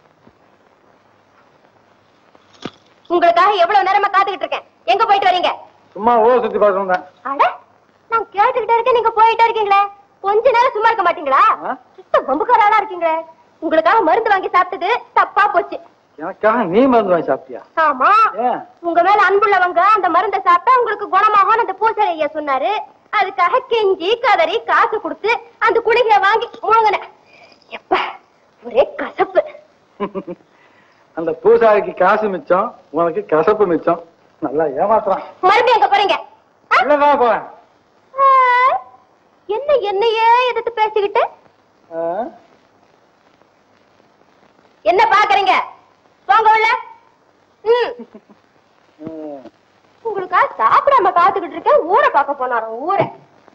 உங்களுக்காக எவ்வளவு நேரமா காத்துக்கிட்டு இருக்கேன் எங்க போயிட்டு வரீங்க சும்மா ஊர் சுத்தி பார்த்து வந்தேன் அட நான் கேட்டுக்கிட்டே இருக்கேன் நீங்க போயிட்டே இருக்கீங்களே கொஞ்ச நேரம் சும்மா இருக்க மாட்டீங்களா ஆ? சுத்த கொம்புக்காரா இருக்கீங்களே உங்களுக்காக மருந்து வாங்கி சாப்பிட்டது தப்பா போச்சு எனக்காக நீ மருந்து வாங்கி சாப்பிட்டியா ஆமா ஏன் உங்க மேல அன்புள்ளவங்க அந்த மருந்தை சாப்பிட்டா உங்களுக்கு குணமாகும் அந்த பூசாரி ஐயா சொன்னாரு அதுக்காக கெஞ்சி கதறி காசு கொடுத்து அந்த குளிகைய வாங்கி முழுங்கினேன் எப்ப ஒரே கசப்பு அந்த பூசாரிக்கு காசு மிச்சம் உனக்கு கசப்பு மிச்சம் நல்லா ஏமாத்துறான் மறுபடியும் எங்க போறீங்க ஆ? உள்ளதான் போறேன் ஆ, என்ன என்னையே எதிர்த்து பேசிக்கிட்டு ஆ? என்ன பாக்குறீங்க போங்க உள்ள ம் ம். உங்களுக்காக சாப்பிடாம காத்துக்கிட்டு இருக்கேன் ஊரை பார்க்க போனாரோ ஊரை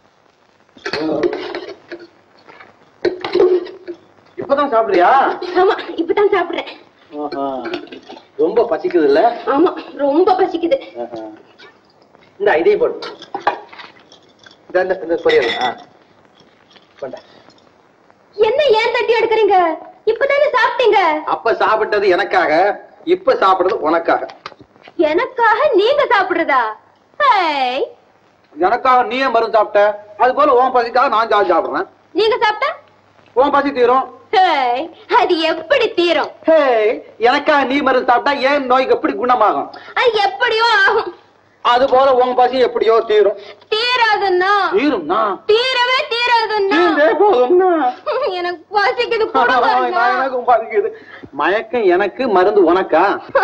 இப்பதான் சாப்பிடுறியா ஆமா இப்பதான் சாப்பிடுறேன் ரொம்ப பசிக்குது இல்ல ஆமா ரொம்ப பசிக்குது இந்த இதையும் போடு இந்த இந்த இந்த பொரியல் ஆ கொண்டா. என்ன ஏன் தட்டி எடுக்கிறீங்க இப்பதானே சாப்பிட்டீங்க அப்ப சாப்பிட்டது எனக்காக இப்ப சாப்பிடுறது உனக்காக எனக்காக நீங்க சாப்பிடுறதா ஹேய், எனக்காக நீ ஏன் மருந்து சாப்பிட்ட அது போல உன் பசிக்காக நான் ஜாதி சாப்பிடுறேன் நீங்க சாப்பிட்டா உன் பசி தீரும் ஹேய், அது எப்படி தீரும் ஹே எனக்காக நீ மருந்து சாப்பிட்டா ஏன் நோய்க்கு எப்படி குணமாகும் அது எப்படியோ ஆகும் அது போல உன் பசி எப்படியோ தீரும் தீராதுன்னா தீரும்னா தீரவே தீராதுன்னா தீர்ந்தே போகும்னா எனக்கு பசிக்குது நான் கொடுங்க எனக்கும் பசிக்குது மயக்கம் எனக்கு மருந்து உனக்கா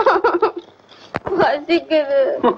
பசிக்குது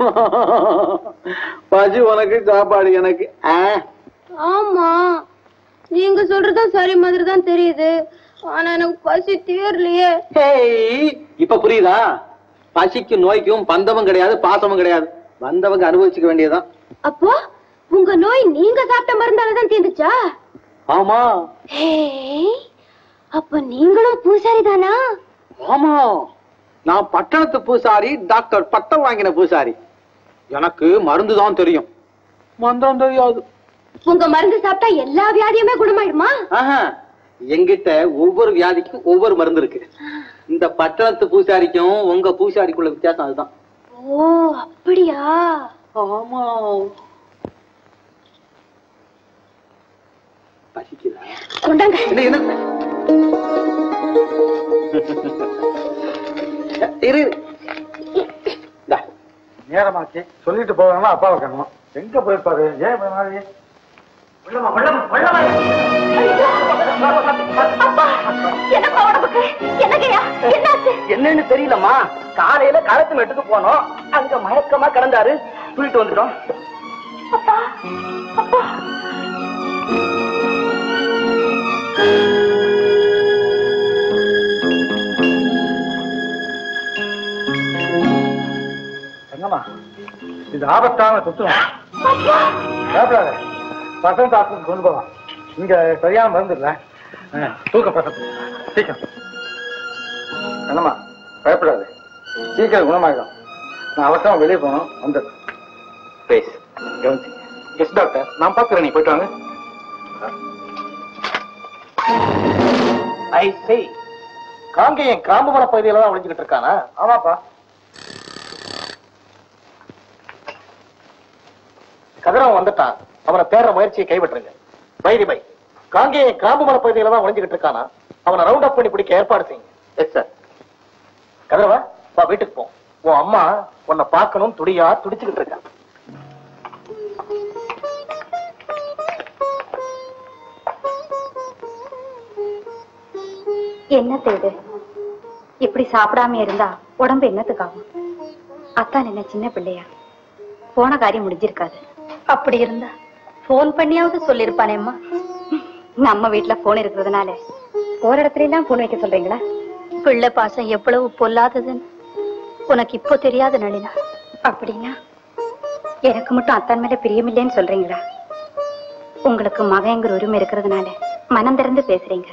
பசி உனக்கு சாப்பாடு எனக்கு ஆ. ஆமா நீங்க சொல்றதும் சரி மாதிரி தான் தெரியுது ஆனா எனக்கு பசி தீரலையே ஹேய், இப்ப புரியுதா பசிக்கும் நோய்க்கும் பந்தமும் கிடையாது பாசமும் கிடையாது வந்தவங்க அனுபவிச்சுக்க வேண்டியதுதான் அப்போ உங்க நோய் நீங்க சாப்பிட்ட மருந்தால தான் தீர்ந்துச்சா ஆமா ஏய், அப்ப நீங்களும் பூசாரி தானா ஆமா நான் பட்டணத்து பூசாரி டாக்டர் பட்டம் வாங்கின பூசாரி எனக்கு மருந்து தான் தெரியும் மந்தம் தெரியாது உங்க மருந்து சாப்பிட்டா எல்லா வியாதியுமே குணமாயிடுமா ஆஹா, எங்கிட்ட ஒவ்வொரு வியாதிக்கும் ஒவ்வொரு மருந்து இருக்கு இந்த பட்டணத்து பூசாரிக்கும் உங்க பூசாரிக்குள்ள வித்தியாசம் அதுதான் ஓ அப்படியா ஆமா பசிக்குதா கொண்டாங்க என்ன என்ன இரு இரு. இந்தா. நேரமாச்சு சொல்லிட்டு போவேன்னா அப்பாவை காணோம் எங்க போயிருப்பாரு ஏன் இப்ப மாதிரி என்னப்பா உடம்புக்கு என்னங்கய்யா என்னாச்சு என்னன்னு தெரியலம்மா காலையில களத்து மெட்டுக்கு போனோம் அங்க மயக்கமா கிடந்தாரு தூக்கிட்டு வந்துட்டோம் அப்பா அப்பா என்னம்மா இது ஆபத்தான குத்தும் பயப்படாத பசங்க டாக்டருக்கு கொண்டு போகலாம் இங்க சரியான மருந்து இல்ல ஆ, தூக்க பசங்க சீக்கிரம் என்னம்மா பயப்படாது சீக்கிரம் குணமாயிடும் நான் அவசரம் வெளியே போகணும் வந்து பேசு கவனிச்சு எஸ் டாக்டர் நான் பாக்குறேன் நீ போயிட்டு வாங்க ஐ சே காங்கேயன் கிராம வன பகுதியில தான் ஒளிஞ்சுக்கிட்டு இருக்கானா ஆமாப்பா கதிரவன் வந்துட்டான் அவனை தேடுற முயற்சியை கைவிட்டுருங்க பைரி பை காங்கேயன் கிராம வன பகுதியில தான் ஒளிஞ்சுக்கிட்டு இருக்கானா அவனை ரவுண்ட் அப் பண்ணி பிடிக்க ஏற்பாடு செய்யுங்க எஸ் சார் கதிரவா வா வீட்டுக்கு போ உன் அம்மா உன்னை பார்க்கணும் துடியா துடிச்சுக்கிட்டு இருக்கா என்னத்த இது இப்படி சாப்பிடாம இருந்தா உடம்பு என்னத்துக்காகும் அத்தான் என்ன சின்ன பிள்ளையா போன காரியம் முடிஞ்சிருக்காது அப்படி இருந்தா போன் பண்ணியாவது சொல்லிருப்பானேம்மா நம்ம வீட்டுல போன் இருக்கிறதுனால போற இடத்துல எல்லாம் போன் வைக்க சொல்றீங்களா பிள்ளை பாசம் எவ்வளவு பொல்லாததுன்னு உனக்கு இப்போ தெரியாத நளினா அப்படின்னா எனக்கு மட்டும் அத்தான் மேல பிரியமில்லைன்னு சொல்றீங்களா உங்களுக்கு மகங்கிற உரிமை இருக்கிறதுனால மனம் திறந்து பேசுறீங்க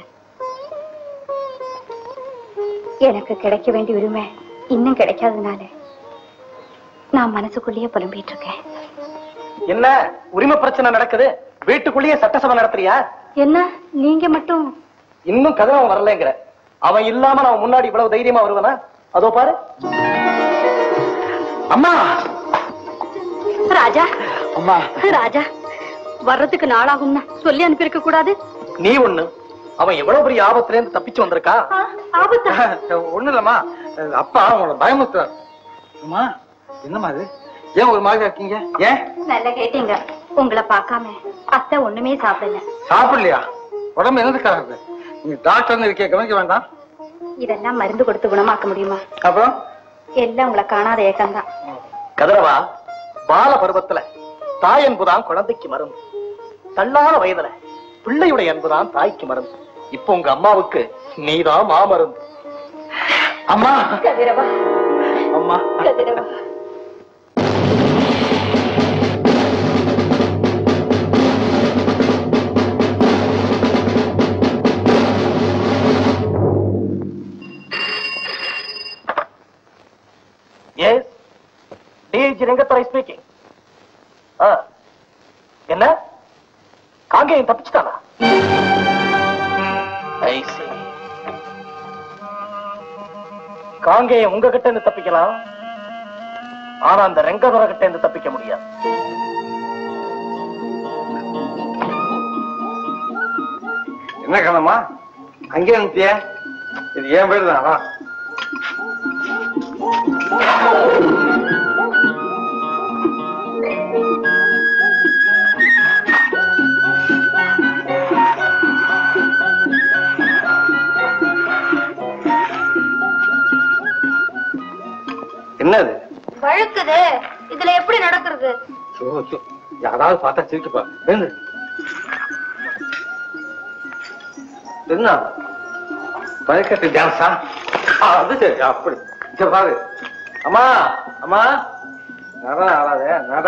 எனக்கு கிடைக்க வேண்டிய உரிமை இன்னும் கிடைக்காததுனால நான் மனசுக்குள்ளேயே புலம்பிட்டு இருக்கேன் என்ன உரிமை பிரச்சனை நடக்குது வீட்டுக்குள்ளேயே சட்டசபை நடத்துறியா என்ன நீங்க மட்டும் இன்னும் கதை அவன் வரலங்கிற அவன் இல்லாம நான் முன்னாடி இவ்வளவு தைரியமா வருவனா அதோ பாரு அம்மா ராஜா அம்மா ராஜா வர்றதுக்கு நாளாகும்னா சொல்லி அனுப்பியிருக்க கூடாது நீ ஒண்ணு அவன் எவ்வளவு பெரிய ஆபத்துல இருந்து தப்பிச்சு வந்திருக்கா ஆபத்தா ஒண்ணு இல்லம்மா அப்பா உங்களை பயமுத்துறாரு அம்மா என்னம்மா அது ஏன் ஒரு மாதிரி இருக்கீங்க ஏன் நல்லா கேட்டீங்க உங்களை பார்க்காம அத்தை ஒண்ணுமே சாப்பிடல சாப்பிடலையா உடம்பு என்னதுக்காக இருக்கு நீங்க டாக்டர்னு இருக்கே கவனிக்க வேண்டாம் இதெல்லாம் மருந்து கொடுத்து குணமாக்க முடியுமா அப்புறம் எல்லாம் உங்களை காணாத ஏக்கம்தான் கதிரவா பால பருவத்துல தாய் அன்புதான் குழந்தைக்கு மருந்து தள்ளாத வயதுல பிள்ளையுடைய அன்புதான் தாய்க்கு மருந்து இப்போ உங்க அம்மாவுக்கு நீதான் மாமருந்து அம்மா கதிரவா அம்மா கதிரவா எஸ் டிஜி ரெங்கத்துறை ஸ்பீக்கிங் என்ன காங்கேயம் தப்பிச்சுட்டானா I see. காங்கேயம் உங்ககிட்ட இருந்து தப்பிக்கலாம் ஆனா அந்த ரெங்கதுரை கிட்ட இருந்து தப்பிக்க முடியாது என்ன கணமா அங்கே இருந்திய இது ஏன் பேரு தானா என்னது வழுக்குது இதுல எப்படி நடக்கிறது சோ, சோ. யாராவது பார்த்தா சிரிக்கப்பா எழுந்து என்ன பழக்கட்டு டான்ஸா அது சரி அப்படி இங்க பாரு அம்மா அம்மா நட ஆடாதே நட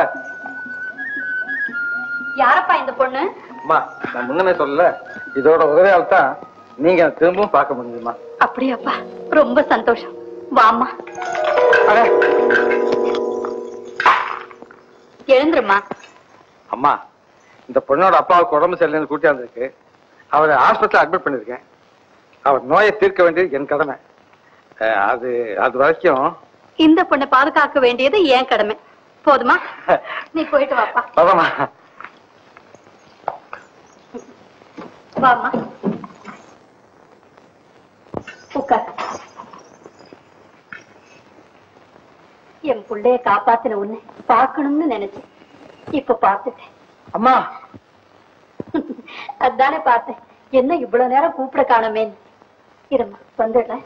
யாரப்பா இந்த பொண்ணு அம்மா நான் முன்னமே சொல்லல இதோட உதவியால் தான் நீங்க என்னை திரும்பவும் பார்க்க முடியுமா அப்படியாப்பா ரொம்ப சந்தோஷம் வாம்மா அடே, எழுந்துருமா அம்மா இந்த பொண்ணோட அப்பாவுக்கு உடம்பு சரியில்லைன்னு கூட்டியாந்துருக்கு அவரை ஹாஸ்பிட்டல் அட்மிட் பண்ணிருக்கேன் அவர் நோயை தீர்க்க வேண்டியது என் கடமை அஹ், அது அது வரைக்கும் இந்த பொண்ணை பாதுகாக்க வேண்டியது ஏன் கடமை போதுமா நீ போயிட்டு வாப்பா வரமா வாம்மா உட்கார் என் புள்ளைய காப்பாத்தின உன்னை பார்க்கணும்னு நினைச்சேன் இப்ப பார்த்துட்டேன் அம்மா அதானே பார்த்தேன் என்ன இவ்வளவு நேரம் கூப்பிட காணுமே இருமா வந்துடுறேன்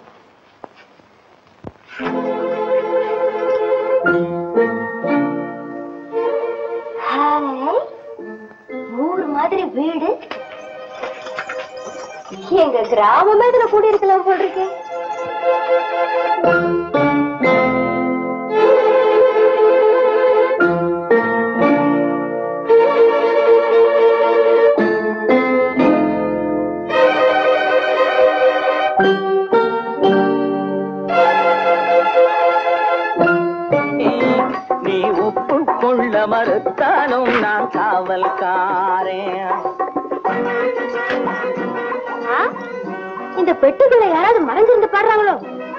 ஹாய் ஊர் மாதிரி வீடு எங்க கிராமமே இதுல கூடி இருக்கலாம் போல் இருக்கு நீ ஒப்புக்கொள்ள மறுத்தாலும் நான் காவல்காரன் ஆ? இந்த பெட்டுக்குள்ள யாராவது மறைஞ்சிருந்து பாடுறாங்களோ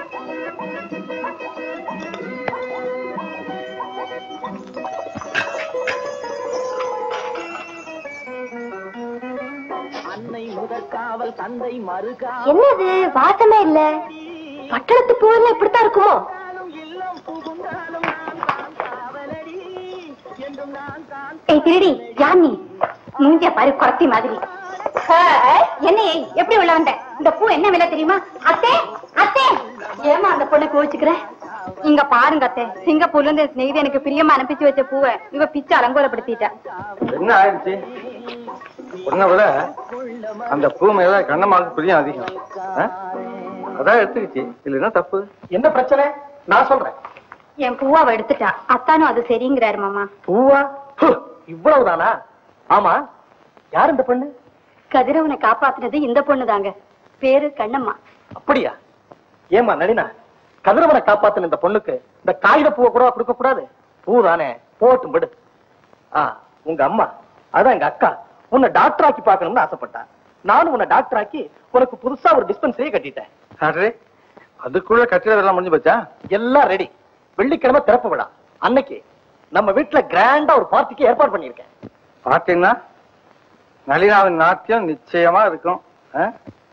அன்னை முதற்காவல் தந்தை மறுகா என்னது வாசமே இல்ல பட்டணத்து பூவெல்லாம் இப்படித்தான் இருக்குமோ இல்லம் புகுந்தாலும் நான் தான் காவலடி என்றும் நான் தான் ஏய் திருடி யார் நீ மூஞ்சிய பாரு குறத்தி மாதிரி ஹாய், என்ன ஏய், எப்படி உள்ள வந்த இந்த பூ என்ன விலை தெரியுமா அத்தே அத்தே ஏமா அந்த பொண்ணை கோச்சுக்கிற இங்க பாருங்க அத்தை சிங்கப்பூர்ல இருந்து ஸ்நேகிதி எனக்கு பிரியமா அனுப்பிச்சு வச்ச பூவை இவ பிச்சு அலங்கோலப்படுத்திட்டா என்ன ஆயிடுச்சு உன்னை விட அந்த பூ மேல கண்ணம்மாவுக்கு பிரியம் அதிகம் ஆ? அதான் எடுத்துக்கிச்சு இல்லைன்னா தப்பு என்ன பிரச்சனை நான் சொல்றேன் என் பூவை அவ எடுத்துட்டா அத்தானும் அது சரிங்கிறாரு மாமா பூவா ஹு, இவ்வளவுதானா ஆமா யார் இந்த பொண்ணு கதிரவனை காப்பாத்துனது இந்த பொண்ணு தாங்க பேரு கண்ணம்மா அப்படியா ஏமா நளினா கதிரவனை காப்பாத்தின இந்த பொண்ணுக்கு இந்த காகித பூவை கூட கொடுக்க கூடாது பூ தானே போட்டும் விடு ஆ உங்க அம்மா அதான் எங்க அக்கா உன்னை டாக்டர் ஆக்கி பார்க்கணும்னு ஆசைப்பட்டா நானும் உன்னை டாக்டர் ஆக்கி உனக்கு புதுசா ஒரு டிஸ்பென்சரியே கட்டிட்டேன் அடே அதுக்குள்ள கட்டிட எல்லாம் முடிஞ்சு போச்சா எல்லாம் ரெடி வெள்ளிக்கிழமை திறப்பு விழா அன்னைக்கு நம்ம வீட்டுல கிராண்டா ஒரு பார்ட்டிக்கு ஏற்பாடு பண்ணியிருக்கேன் பாத்தீங்கன்னா நளினாவின் நாட்டியம் நிச்சயமா இருக்கும் ஆ?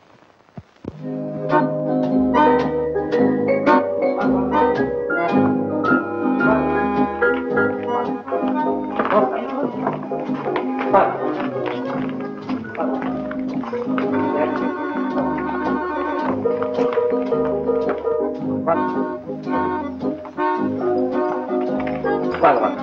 வாங்க வாங்க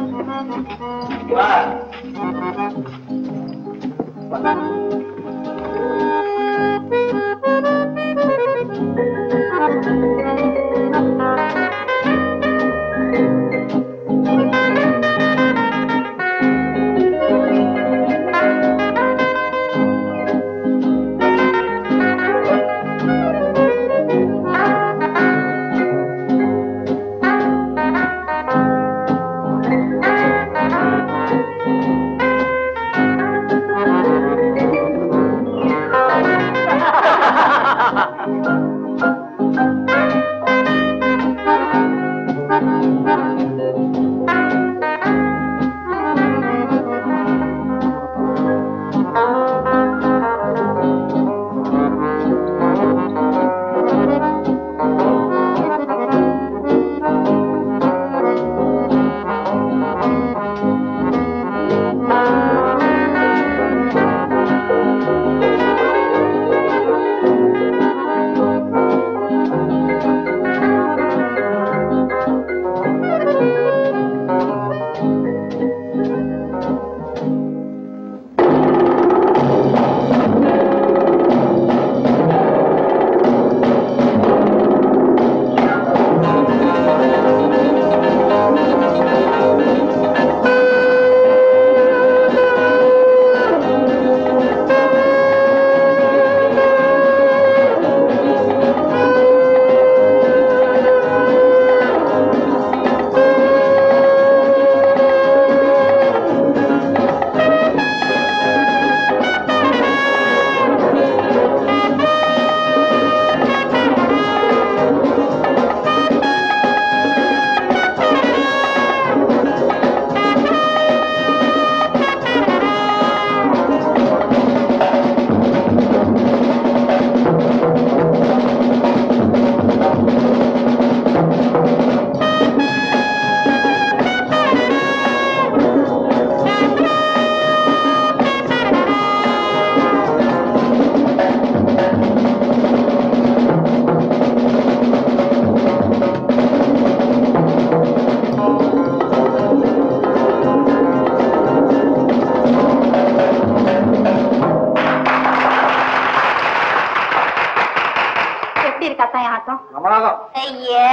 எப்படி இருக்கு அத்தா என் ஆட்டம் நம்மளாதான் ஐயே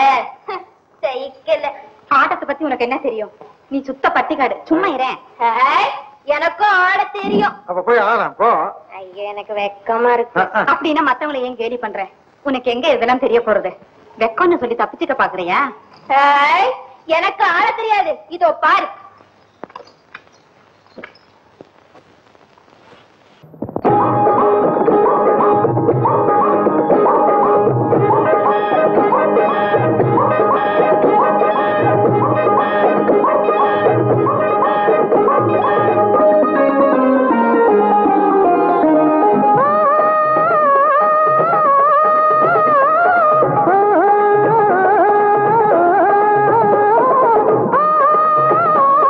சைக்கிள் ஆட்டத்தை பத்தி உனக்கு என்ன தெரியும் நீ சுத்த பட்டிக்காடு சும்மா இரேன் எனக்கும் ஆட தெரியும் அப்ப போய் ஆடுறேன் போ ஐயோ எனக்கு வெக்கமா இருக்கு ஆ, ஆ. அப்படின்னா மத்தவங்களை ஏன் கேலி பண்ற உனக்கு எங்க இதெல்லாம் தெரிய போறது வெக்கம்னு சொல்லி தப்பிச்சுக்க பாக்குறியா ஏய், எனக்கு ஆட தெரியாது இதோ பாரு ஆ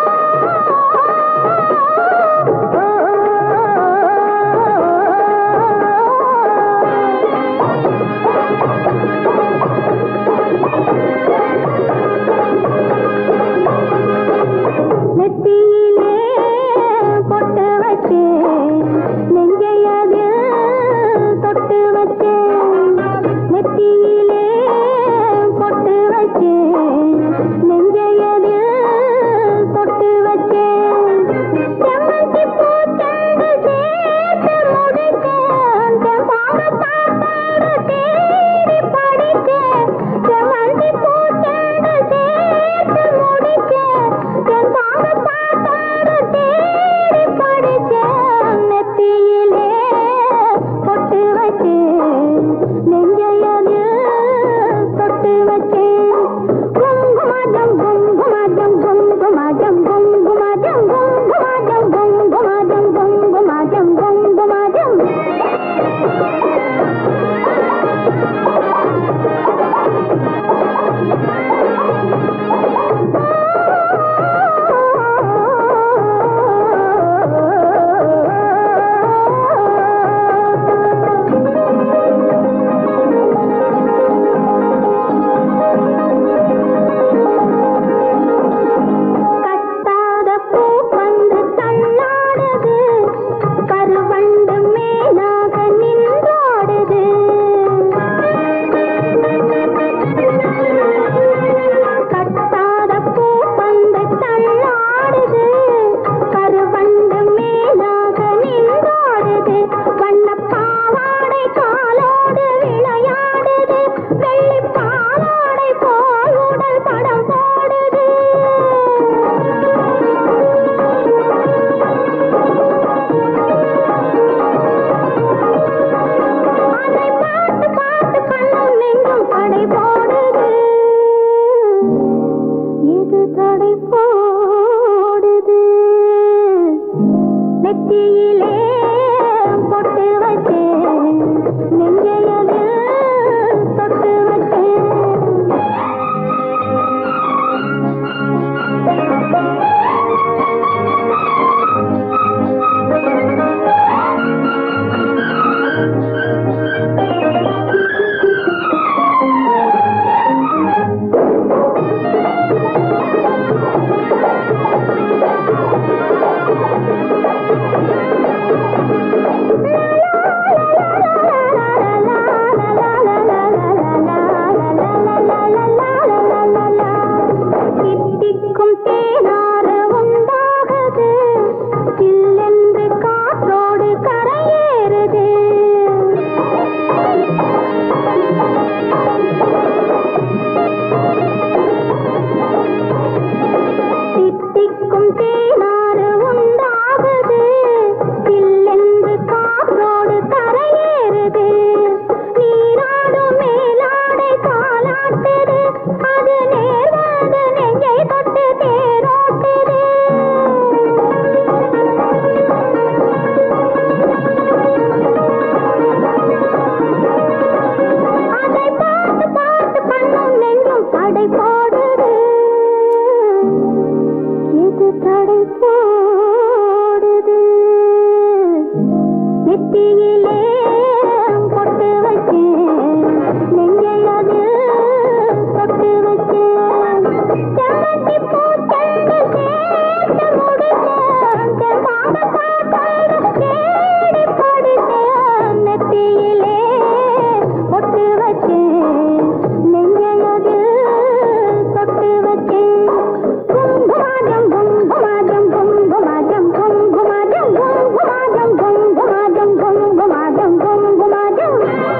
நெத்தியிலே பொட்டு வச்சு நெஞ்சையது தொட்டு வச்சு தித்திக்கும் தேனாறு உண்டாகுது சில்லென்று காற்றோடு கரையேறுது தித்திக்கும் தேனாறு உண்டாகுது சில்லென்று காற்றோடு கரையேறுது நீராடும் மேலாடை காலாட்டுது அது நேர் வந்து நெஞ்சை தொட்டு தேரோட்டுது அதை பார்த்து பார்த்து கண்ணும் நெஞ்சும் தடை போடுது எது தடை போடுது நெத்தியிலே பொட்டு வச்சு நெஞ்சை அது தொட்டு வச்சு செம்மட்டி பூச்செண்டு சேர்த்து முடிச்சேன் செவ்வாத காத்தோடு தேடி படிச்சேன் நெத்தியிலே பொட்டு வச்சு நெஞ்சை அது தொட்டு வச்சு குங்குமாஜம் குங்குமாஜம் குங்குமாஜம் குங்குமாஜம் குங்குமாஜம் குங்குமாஜம் குங்குமாஜம் குங்குமாஜம்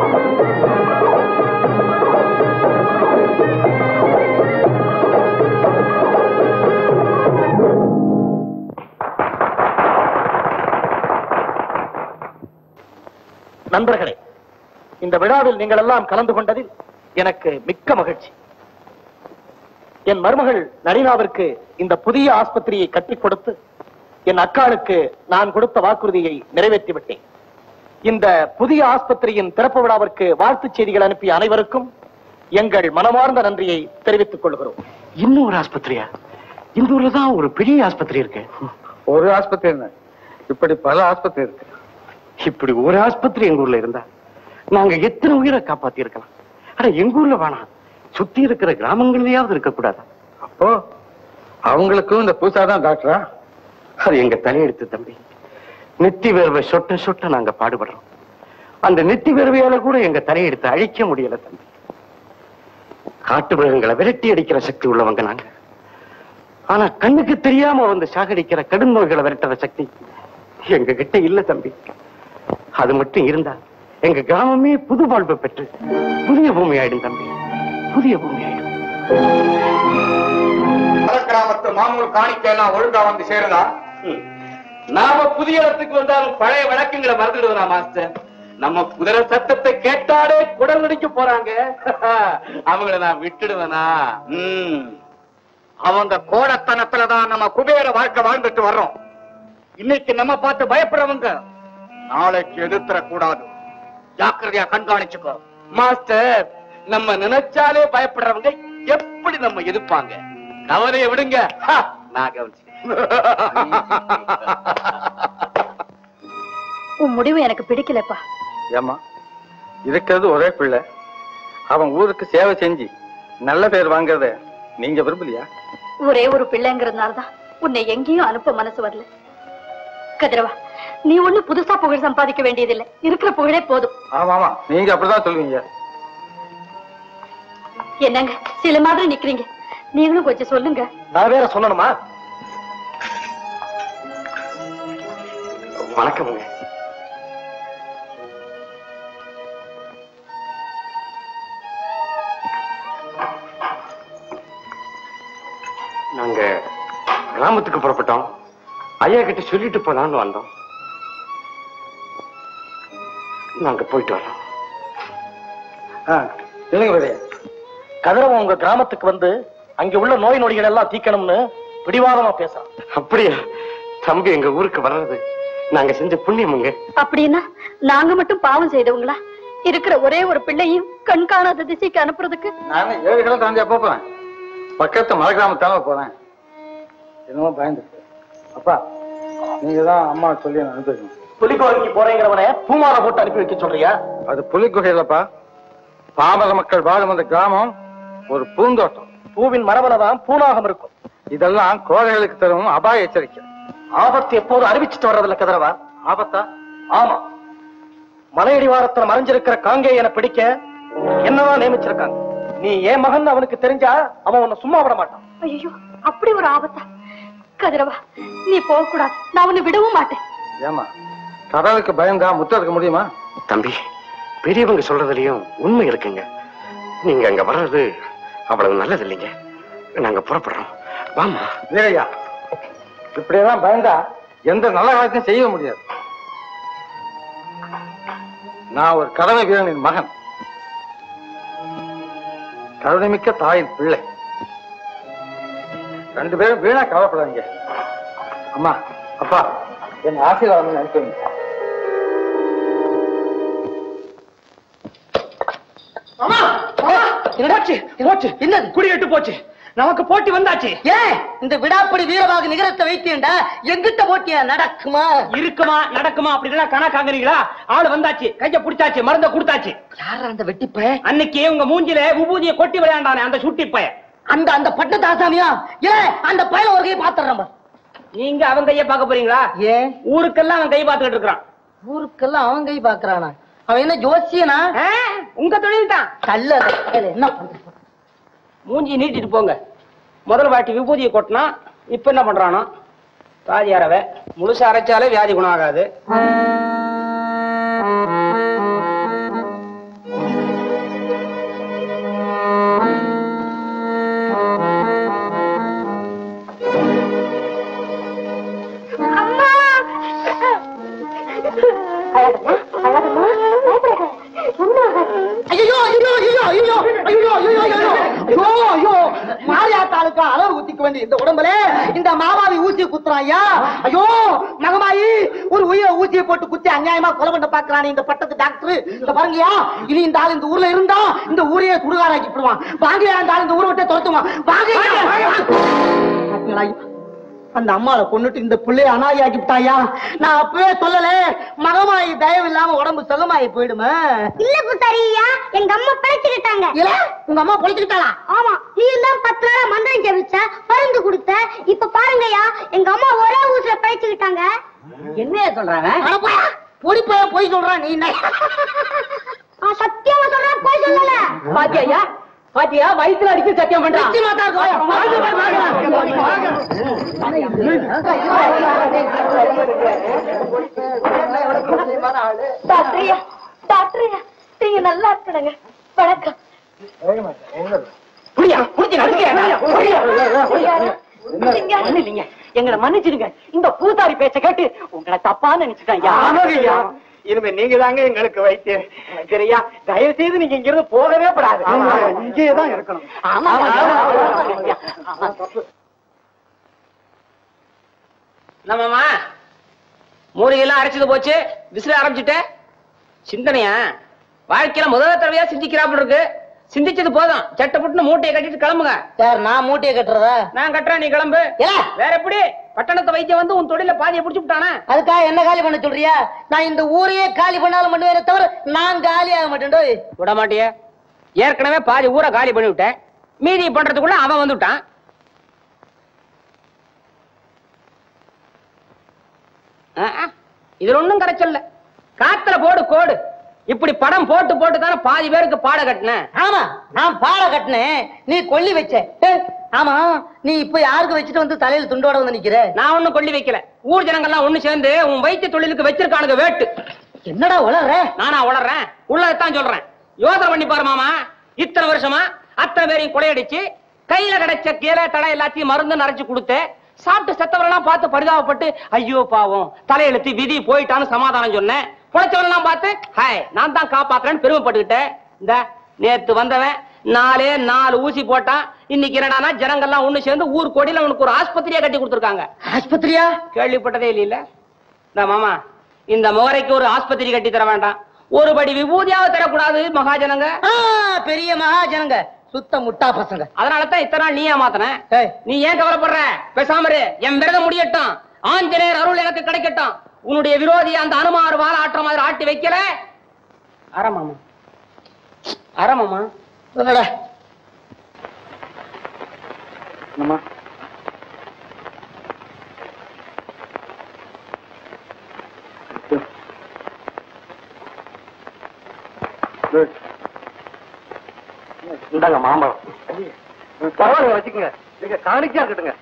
நண்பர்களே இந்த விழாவில் நீங்கள் எல்லாம் கலந்து கொண்டதில் எனக்கு மிக்க மகிழ்ச்சி என் மருமகள் நரீனாவிற்கு இந்த புதிய ஆஸ்பத்திரியை கட்டிக் கொடுத்து என் அக்காளுக்கு நான் கொடுத்த வாக்குறுதியை நிறைவேற்றி விட்டேன் இந்த புதிய ஆஸ்பத்திரியின் திறப்பு விழாவிற்கு வாழ்த்துச் செய்திகள் அனுப்பிய அனைவருக்கும் எங்கள் மனமார்ந்த நன்றியை தெரிவித்துக் கொள்கிறோம் இன்னும் ஒரு ஆஸ்பத்திரியா இந்த ஊர்ல தான் ஒரு பெரிய ஆஸ்பத்திரி இருக்கு ஒரு ஆஸ்பத்திரி என்ன இப்படி பல ஆஸ்பத்திரி இருக்கு இப்படி ஒரு ஆஸ்பத்திரி எங்க ஊர்ல இருந்தா நாங்க எத்தனை உயிரை காப்பாத்தி இருக்கலாம் ஆனா எங்க ஊர்ல வேணாம் சுத்தி இருக்கிற கிராமங்கள்லயாவது இருக்க கூடாதா அப்போ அவங்களுக்கும் இந்த பூசா தான் டாக்டரா அது எங்க தலையெடுத்து தம்பி நெத்தி வேர்வை சொட்ட சொட்ட நாங்க பாடுபடுறோம் அந்த நெத்தி வேர்வையால கூட எங்க தலையெடுத்து அழிக்க முடியல தம்பி காட்டு மிருகங்களை விரட்டி அடிக்கிற சக்தி உள்ளவங்க நாங்க ஆனா கண்ணுக்கு தெரியாம வந்து சாகடிக்கிற கடும் நோய்களை விரட்டுற சக்தி எங்க கிட்ட இல்ல தம்பி அது மட்டும் இருந்தா எங்க கிராமமே புது வாழ்வு பெற்று புதிய பூமி ஆயிடும் தம்பி புதிய பூமி ஆயிடும் கிராமத்து மாமூல் காணிக்கையெல்லாம் ஒழுங்கா வந்து சேருதா நாம புதிய இடத்துக்கு வந்தாலும் பழைய வழக்கங்களை மறந்துடுவா மாஸ்டர் நம்ம குதிரை சத்தத்தை கேட்டாலே குடல் நடிக்க போறாங்க அவங்கள நான் விட்டுடுவேனா ம். அவங்க கோடத்தனத்துலதான் நம்ம குபேர வாழ்க்கை வாழ்ந்துட்டு வர்றோம் இன்னைக்கு நம்ம பார்த்து பயப்படுறவங்க நாளைக்கு எதிர்த்தர கூடாது ஜாக்கிரதையா கண்காணிச்சுக்கோ மாஸ்டர் நம்ம நினைச்சாலே பயப்படுறவங்க எப்படி நம்ம எதிர்ப்பாங்க கவலையை விடுங்க ஹா, நான் உன் முடிவு எனக்கு பிடிக்கலப்பா ஏமா இருக்கிறது ஒரே பிள்ளை அவன் ஊருக்கு சேவை செஞ்சு நல்ல பேர் வாங்குறத நீங்க விரும்பலையா ஒரே ஒரு பிள்ளைங்கிறதுனாலதான் உன்னை எங்கேயும் அனுப்ப மனசு வரல கதிரவா நீ ஒண்ணு புதுசா புகழ் சம்பாதிக்க வேண்டியதில்லை இருக்கிற புகழே போதும் ஆமா ஆமா நீங்க அப்படிதான் சொல்லுவீங்க என்னங்க சில மாதிரி நிக்கிறீங்க நீங்களும் கொஞ்சம் சொல்லுங்க நான் வேற சொல்லணுமா வணக்கமுங்க நாங்க கிராமத்துக்கு புறப்பட்டோம் ஐயா கிட்ட சொல்லிட்டு போலான்னு வந்தோம் நாங்க போயிட்டு வரோம் ஆ, சொல்லுங்க பெரிய கதிரவன் உங்க கிராமத்துக்கு வந்து அங்க உள்ள நோய் நொடிகள் எல்லாம் தீக்கணும்னு பிடிவாதமா பேசுறான் அப்படியா தம்பி எங்க ஊருக்கு வர்றது நாங்க செஞ்ச புண்ணியமுங்க அப்படின்னா நாங்க மட்டும் பாவம் செய்தவங்களா இருக்கிற ஒரே ஒரு பிள்ளையும் கண் காணாத திசைக்கு அனுப்புறதுக்கு நானே ஏழு கிலோ தாண்டி அப்போ போறேன் பக்கத்து மலை கிராமத்தால போறேன் என்னமோ பயந்துருக்கு அப்பா நீங்க தான் அம்மா சொல்லி என்ன அனுப்பிக்கணும் புலிகோவிலுக்கு போறேங்கிறவனை பூமாலை போட்டு அனுப்பி வைக்க சொல்றியா அது புலிக்குகை இல்லப்பா பாமர மக்கள் வாழும் அந்த கிராமம் ஒரு பூந்தோட்டம் பூவின் மரபலதான் பூனாகம் இருக்கும் இதெல்லாம் கோழைகளுக்கு தரும் அபாய எச்சரிக்கை ஆபத்து எப்போதும் அறிவிச்சிட்டு வர்றதில்ல கதிரவா ஆபத்தா ஆமா மலையடிவாரத்துல மறைஞ்சிருக்கிற காங்கேயனை பிடிக்க என்னதான் நியமிச்சிருக்காங்க நீ ஏன் மகன் அவனுக்கு தெரிஞ்சா அவன் உன்னை சும்மா விட மாட்டான் ஐயோ அப்படி ஒரு ஆபத்தா கதிரவா நீ போக கூடாது நான் உன்னை விடவும் மாட்டேன் ஏமா கடவுளுக்கு பயந்தா முத்தம் இருக்க முடியுமா தம்பி பெரியவங்க சொல்றதுலயும் உண்மை இருக்குங்க நீங்க அங்க வர்றது அவ்வளவு நல்லது இல்லைங்க நாங்க புறப்படுறோம் வாமா வீரையா இப்படியெல்லாம் பயந்தா எந்த நல்ல காரியத்தையும் செய்ய முடியாது நான் ஒரு கடமை வீரனின் மகன் கருணைமிக்க தாயின் பிள்ளை ரெண்டு பேரும் வீணா கவலைப்படாதீங்க அம்மா அப்பா என் ஆசீர்வாதம் நினைக்கிறீங்க போச்சு போச்சு என்னது குடியிட்டு போச்சு நமக்கு போட்டி வந்தாச்சு ஏன் இந்த விடாப்படி வீரவாக நிகரத்தை வைத்தேன்டா எங்கிட்ட போட்டியா நடக்குமா இருக்குமா நடக்குமா அப்படின்னா கணக்காங்கறீங்களா ஆளு வந்தாச்சு கைய புடிச்சாச்சு மருந்த கொடுத்தாச்சு யார் அந்த வெட்டிப்ப அன்னைக்கு உங்க மூஞ்சில உபூதிய கொட்டி விளையாண்டானே அந்த சுட்டி பைய அந்த அந்த பட்டத்து ஆசாமியா ஏ அந்த பையல ஒரு கை பாத்துறேன் நீங்க அவன் கைய பார்க்க போறீங்களா ஏன் ஊருக்கெல்லாம் அவன் கை பார்த்துக்கிட்டு இருக்கிறான் ஊருக்கெல்லாம் அவன் கை பாக்குறானா அவன் என்ன ஜோசியனா ஆ, உங்க தொழில் தான் கல்ல என்ன பண்றது மூஞ்சி நீட்டிட்டு போங்க முதல் வாட்டி விபூதியை கொட்டினா இப்ப என்ன பண்றானோ பாதி அறவை முழுசா அரைச்சாலே வியாதி குணம் ஆகாது ஐயோ ஐயோ ஐயோ ஐயோ ஐயோ ஐயோ ஐயோ ஐயோ ஐயோ மாரியாத்தாளுக்கு அளவு ஊத்திக்க வேண்டிய இந்த உடம்புல இந்த மாமாவி ஊசி குத்துறான் ஐயா ஐயோ மகமாயி ஒரு உயிரை ஊசியை போட்டு குத்தி அநியாயமா கொலை பண்ண பாக்குறானே இந்த பட்டத்து டாக்டர் இந்த பாருங்கயா இனி இந்த ஆள் இந்த ஊர்ல இருந்தா இந்த ஊரையே சுடுகாராக்கி விடுவான் வாங்கயா இந்த ஆள் இந்த ஊரை விட்டு துரத்துவான் வாங்க பாத்தீங்களா ஐயா? அந்த அம்மாவை கொண்டுட்டு இந்த பிள்ளைய அனாதியாக்கி விட்டாயா நான் அப்பவே சொல்லல மகமாயி தயவு இல்லாம உடம்பு சுகமாயி போயிடுமே இல்ல புத்தாரியா எங்க அம்மா பிழைச்சுக்கிட்டாங்க இல்ல உங்க அம்மா பொழைச்சுக்கிட்டாளா ஆமா நீ தான் பத்து நாளா மந்திரம் ஜெபிச்ச மருந்து கொடுத்த இப்ப பாருங்கய்யா எங்க அம்மா ஒரே ஊசில பிழைச்சுக்கிட்டாங்க என்னைய சொல்றாங்க அட போயா பொடி போய போய் சொல்றான் நீ என்ன நான் சத்தியமா சொல்றேன் போய் சொல்லல பாத்தியா பாத்தியா வயித்துல அடிச்சு சத்தியம் பண்றான் நிச்சயமா டாக்டரையா டாக்டரையா நீங்க நல்லா இருக்கணுங்க வணக்கம் புரியா புரியா நீங்க எங்களை மன்னிச்சிடுங்க இந்த பூசாரி பேச்ச கேட்டு உங்களை தப்பா நினைச்சுட்டாங்க இனிமே நீங்க தாங்க எங்களுக்கு வைத்தியம் சரியா தயவு செய்து நீங்க இங்க இருந்து போகவே படாது இங்கே தான் இருக்கணும் நம்மம்மா மூலிகைலாம் அரைச்சது போச்சு விசில ஆரம்பிச்சுட்ட சிந்தனையா வாழ்க்கையில முதல் தடவையா சிந்திக்கிறாப்புல இருக்கு சிந்திச்சது போதும் சட்டை புட்டுன்னு மூட்டையை கட்டிட்டு கிளம்புங்க சார் நான் மூட்டையை கட்டுறதா நான் கட்டுறேன் நீ கிளம்பு ஏல, வேற எப்படி பட்டணத்து வைத்தியம் வந்து உன் தொழில பாதியை புடிச்சு விட்டானா அதுக்காக என்ன காலி பண்ண சொல்றியா நான் இந்த ஊரையே காலி பண்ணாலும் பண்ணுவேனே தவிர நான் காலி ஆக மாட்டேன்டோ விட மாட்டியே ஏற்கனவே பாதி ஊரை காலி பண்ணி விட்டேன் மீதி பண்றதுக்குள்ள அவன் வந்துட்டான் ஆ, ஆ, இதுல ஒண்ணும் கரைச்சல்ல காத்துல போடு கோடு இப்படி படம் போட்டு போட்டு தானே பாதி பேருக்கு பாட கட்டினேன் ஆமா நான் பாட கட்டினேன் நீ கொல்லி வச்ச ஏ, ஆமா நீ இப்ப யாருக்கு வச்சுட்டு வந்து தலையில துண்டோட வந்து நிக்கிற நான் ஒண்ணும் கொல்லி வைக்கல ஊர் ஜனங்கள்லாம் ஒண்ணு சேர்ந்து உன் வைத்திய தொழிலுக்கு வச்சிருக்கானுங்க வேட்டு என்னடா உளற நானா உளறேன் உள்ளதான் சொல்றேன் யோசனை பண்ணி பாரு மாமா இத்தனை வருஷமா அத்தனை பேரையும் கொடையடிச்சு கையில கிடைச்ச கீரை தடை எல்லாத்தையும் மருந்து நரைச்சு கொடுத்து சாப்பிட்டு செத்தவரெல்லாம் பார்த்து பரிதாபப்பட்டு ஐயோ பாவம் தலையெழுத்து விதி போயிட்டான்னு சமாதானம் சொன்னேன் புழைச்சவரெல்லாம் பார்த்து ஹாய் நான் தான் காப்பாத்துறேன்னு பெருமைப்பட்டுக்கிட்டேன் இந்த நேத்து வந்தவன் நாலே நாலு ஊசி போட்டான் இன்னைக்கு என்னடானா ஜனங்கள்லாம் ஒண்ணு சேர்ந்து ஊர் கோடியில அவனுக்கு ஒரு ஆஸ்பத்திரியா கட்டி கொடுத்துருக்காங்க ஆஸ்பத்திரியா கேள்விப்பட்டதே இல்லையில இந்த மாமா இந்த முகரைக்கு ஒரு ஆஸ்பத்திரி கட்டி தர வேண்டாம் ஒரு படி விபூதியாவது தரக்கூடாது மகாஜனங்க ஆ, பெரிய மகாஜனங்க சுத்த முட்டா பசங்க அதனால தான் இத்தனை நாள் நீ ஏமாத்தன ஏய், நீ ஏன் கவலைப்படுற பேசாம இரு. என் விரதம் முடியட்டும் ஆஞ்சநேயர் அருள் எனக்கு கிடைக்கட்டும் உன்னுடைய விரோதி அந்த அனுமார் வாழ ஆட்டுற மாதிரி ஆட்டி வைக்கல அரமாமா அரமாமா என்னடா? என்னம்மா இந்தாங்க மாம்பழம் பரவாயில்ல வச்சுக்கோங்க நீங்க காணிக்கா இருக்கட்டுங்க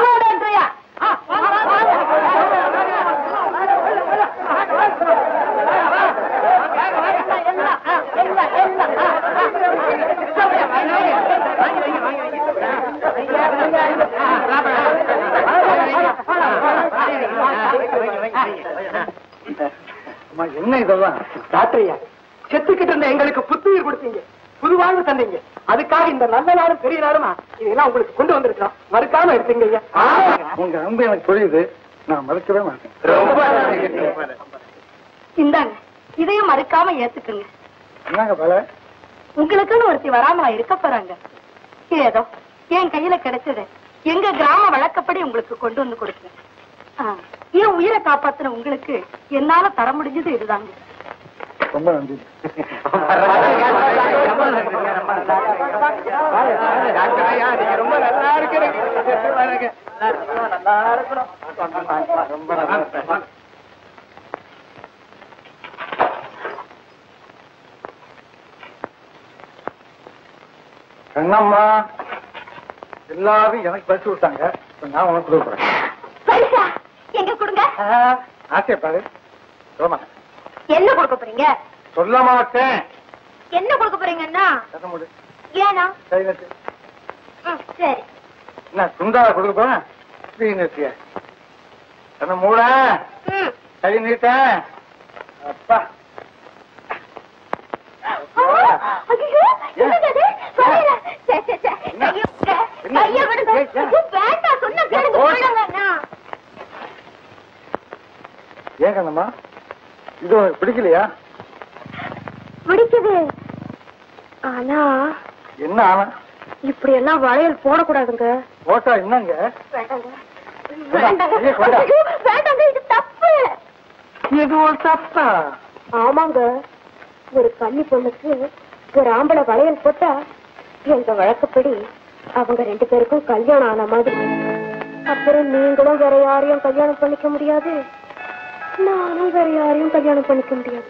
அம்மா, என்ன இதெல்லாம் டாக்டரையா செத்துக்கிட்டு இருந்த எங்களுக்கு புத்துயிர் கொடுத்தீங்க புது வாழ்வு தந்தீங்க அதுக்காக இந்த நல்ல நாளும் பெரிய நாளுமா இதெல்லாம் உங்களுக்கு கொண்டு வந்திருக்கோம் மறுக்காம எடுத்தீங்க ஐயா உங்க அன்பு எனக்கு புரியுது நான் மறுக்கவே மாட்டேன் இந்தாங்க இதையும் மறுக்காம ஏத்துக்குங்க என்னங்க பல உங்களுக்குன்னு ஒருத்தி வராமலா இருக்க போறாங்க ஏதோ என் கையில கிடைச்சது எங்க கிராம வழக்கப்படி உங்களுக்கு கொண்டு வந்து கொடுத்தேன் ஆ, என் உயிரை காப்பாத்துன உங்களுக்கு என்னால தர முடிஞ்சது இதுதாங்க ரொம்ப நன்றி ரொம்ப நல்லா இருக்கிறீங்க ரொம்ப நல்லா கண்ணம்மா எல்லாரும் எனக்கு பறிச்சு விட்டாங்க இப்ப நான் உனக்கு கொடுக்க போறேன் சரிசா எங்க கொடுங்க ஆசையை பாரு சொல்ல மாட்டேன் என்ன கொடுக்க போறீங்க சொல்ல மாட்டேன் என்ன கொடுக்க போறீங்கன்னா கதை முடி ஏனா கை நட்டு ம், சரி என்ன சுண்டாவை கொடுக்க போறேன் ஸ்ரீ நிறுத்திய கண்ணை மூட ம். கை நீட்ட அப்பா ஐயோ, என்னது அது? சொல்லுங்க. சே, சே, சே. ஐயோ, என்ன? ஐயா, விடுங்க. ஏய், ஏன்? ஐயோ, வேண்டாம், சொன்னா கேளுங்க, ஓடி. விடுங்கண்ணா. ஏன் கண்ணம்மா இது உனக்கு பிடிக்கலையா பிடிக்குது ஆனா என்ன ஆனா இப்படி எல்லாம் வளையல் போடக்கூடாதுங்க போட்டா என்னங்க வேண்டாங்க கொண்டா, வேண்டாங்க ஐயா, கொண்டா. ஐயோ, வேண்டாங்க இது தப்பு இது ஒரு தப்பா ஆமாங்க ஒரு கன்னி பொண்ணுக்கு ஒரு ஆம்பளை வளையல் போட்டா எங்க வழக்கப்படி அவங்க ரெண்டு பேருக்கும் கல்யாணம் ஆன மாதிரி அப்புறம் நீங்களும் வேற யாரையும் கல்யாணம் பண்ணிக்க முடியாது நானும் வேற யாரையும் கல்யாணம் பண்ணிக்க முடியாது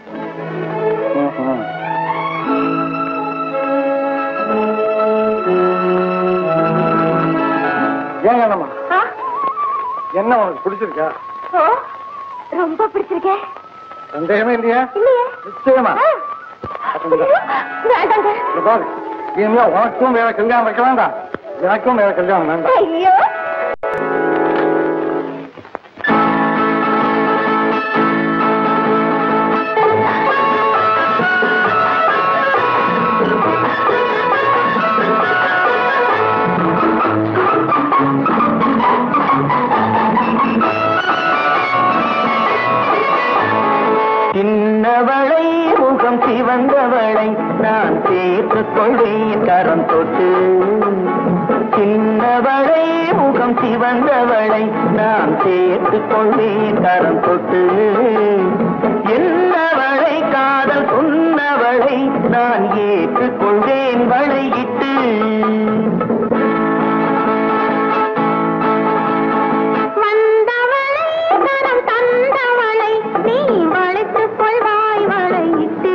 ஏன் கண்ணம்மா ஆ? என்ன உனக்கு பிடிச்சிருக்கா ஓ, ரொம்ப பிடிச்சிருக்கேன் சந்தேகமே இல்லையா இல்லையே நிச்சயமா ஆ. வேண்டாங்க இந்த பாரு இனிமே உனக்கும் வேற கல்யாணம் வைக்க வேண்டாம் எனக்கும் வேற கல்யாணம் வேண்டாம் ஐயோ சின்னவளை முகம் சிவந்தவளை நான் சேர்த்துக் கொள்வேன் கரம் தொட்டு சின்னவளை முகம் சிவந்தவளை நான் சேர்த்துக் கொள்வேன் கரம் தொட்டு என்னவளை காதல் சொன்னவளை நான் ஏற்றுக் கொள்வேன் வளையிட்டு வந்தவளை தரம் தந்தவளை நீ வளைத்துக் கொள்வாய் வளையிட்டு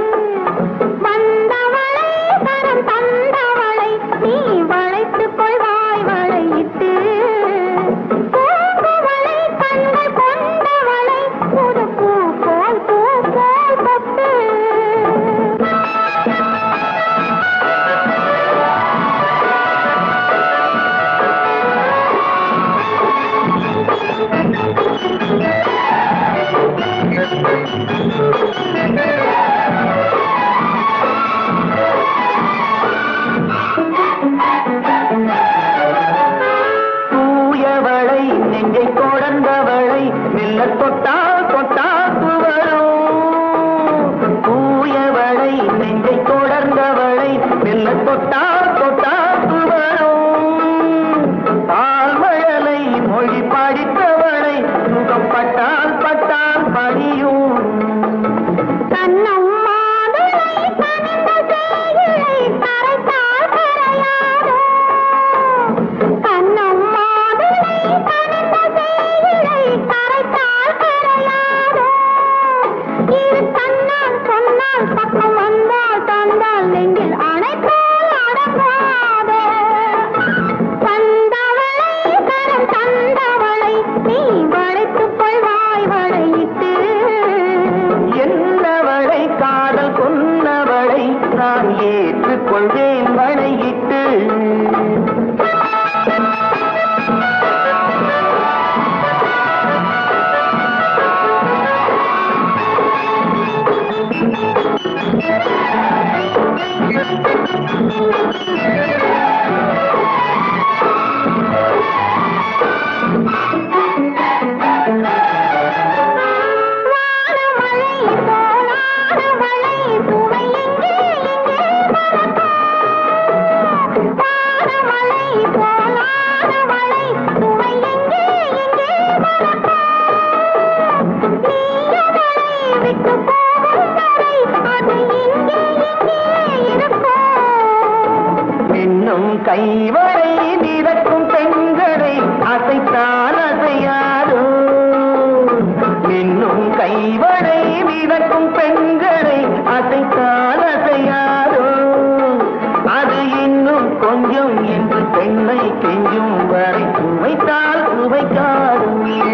வந்தவளை தரம் தந்தவளை நீ வளைத்துக் கொள்வாய் வளையிட்டு பூங்குவளை கண்கள் கொண்டவளை புது பூ போல் பூ போல் தொட்டு தூயவளை நெஞ்சை தொடர்ந்தவளை மெல்ல தொட்டால் கைவளை மிதக்கும் பெண்களை அசைத்தான் அசையாதோ மின்னும் கைவளை மிதக்கும் பெண்களை அசைத்தான் அசையாதோ அது இன்னும் கொஞ்சம் என்று பெண்ணை கெஞ்சும் வரை சுவைத்தால் சுவைக்காது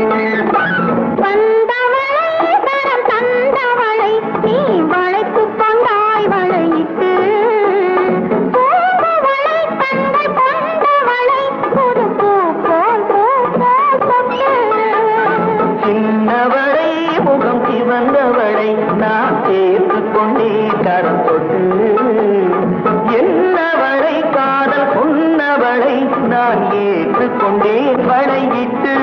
வந்தவளை தரம் தந்தவளை நீ வளைத்துக் கொண்டாய் வளையிட்டு பூந்தவளை கண்கள் கொண்டவளை புது பூ போல் பூ போல் தொட்டு சின்னவளை முகம் சிவந்தவளை நான் சேர்த்து கொண்டே கரம் தொட்டு என்னவளை காதல் கொன்னவளை நான் ஏற்றுக்கொண்டே வளையிட்டு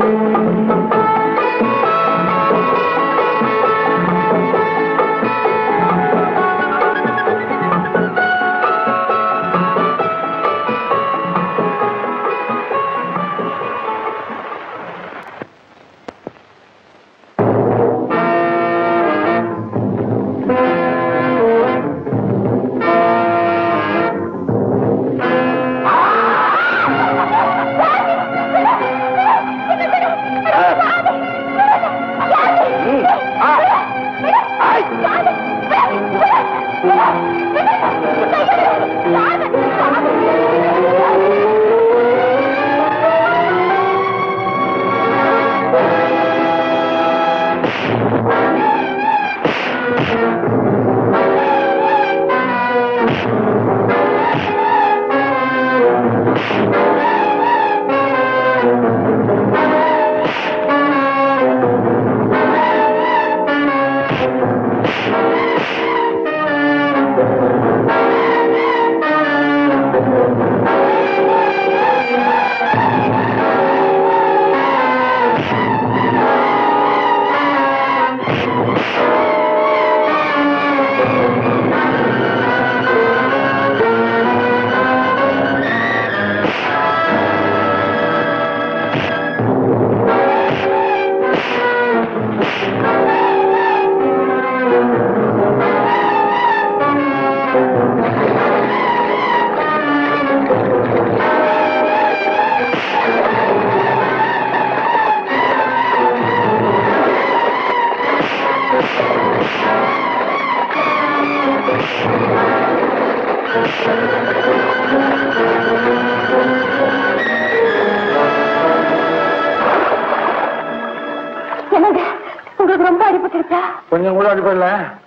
என்னங்க உங்களுக்கு ரொம்ப அடிபட்டுருச்சா கொஞ்சம் கூட அடிப்படல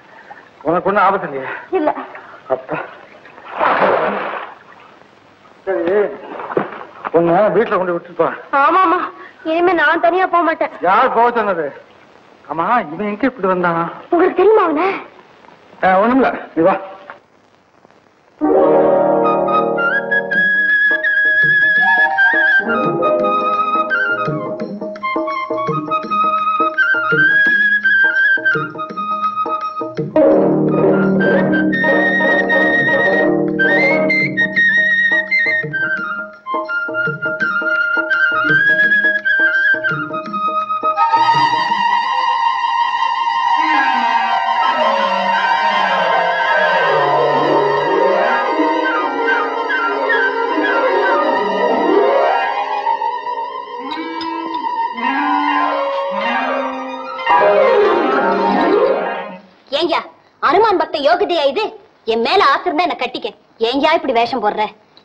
உனக்கு ஒன்றும் ஆபத்து இல்லையா இல்ல அப்பா சரி உன்னை வீட்டுல கொண்டு விட்டுப்பா ஆமாமா இனிமே நான் தனியா போக மாட்டேன் யார் போக சொன்னது ஆமா இவன் எங்க இப்படி வந்தான் உங்களுக்கு தெரியுமா அவன அஹ், ஒண்ணுமில்ல நீ வா ஏங்க அனுமான் பக்த யோகிதையா இது என் மேல ஆசை இருந்தா என்ன கட்டிக்க ஏங்கயா இப்படி வேஷம் போடுற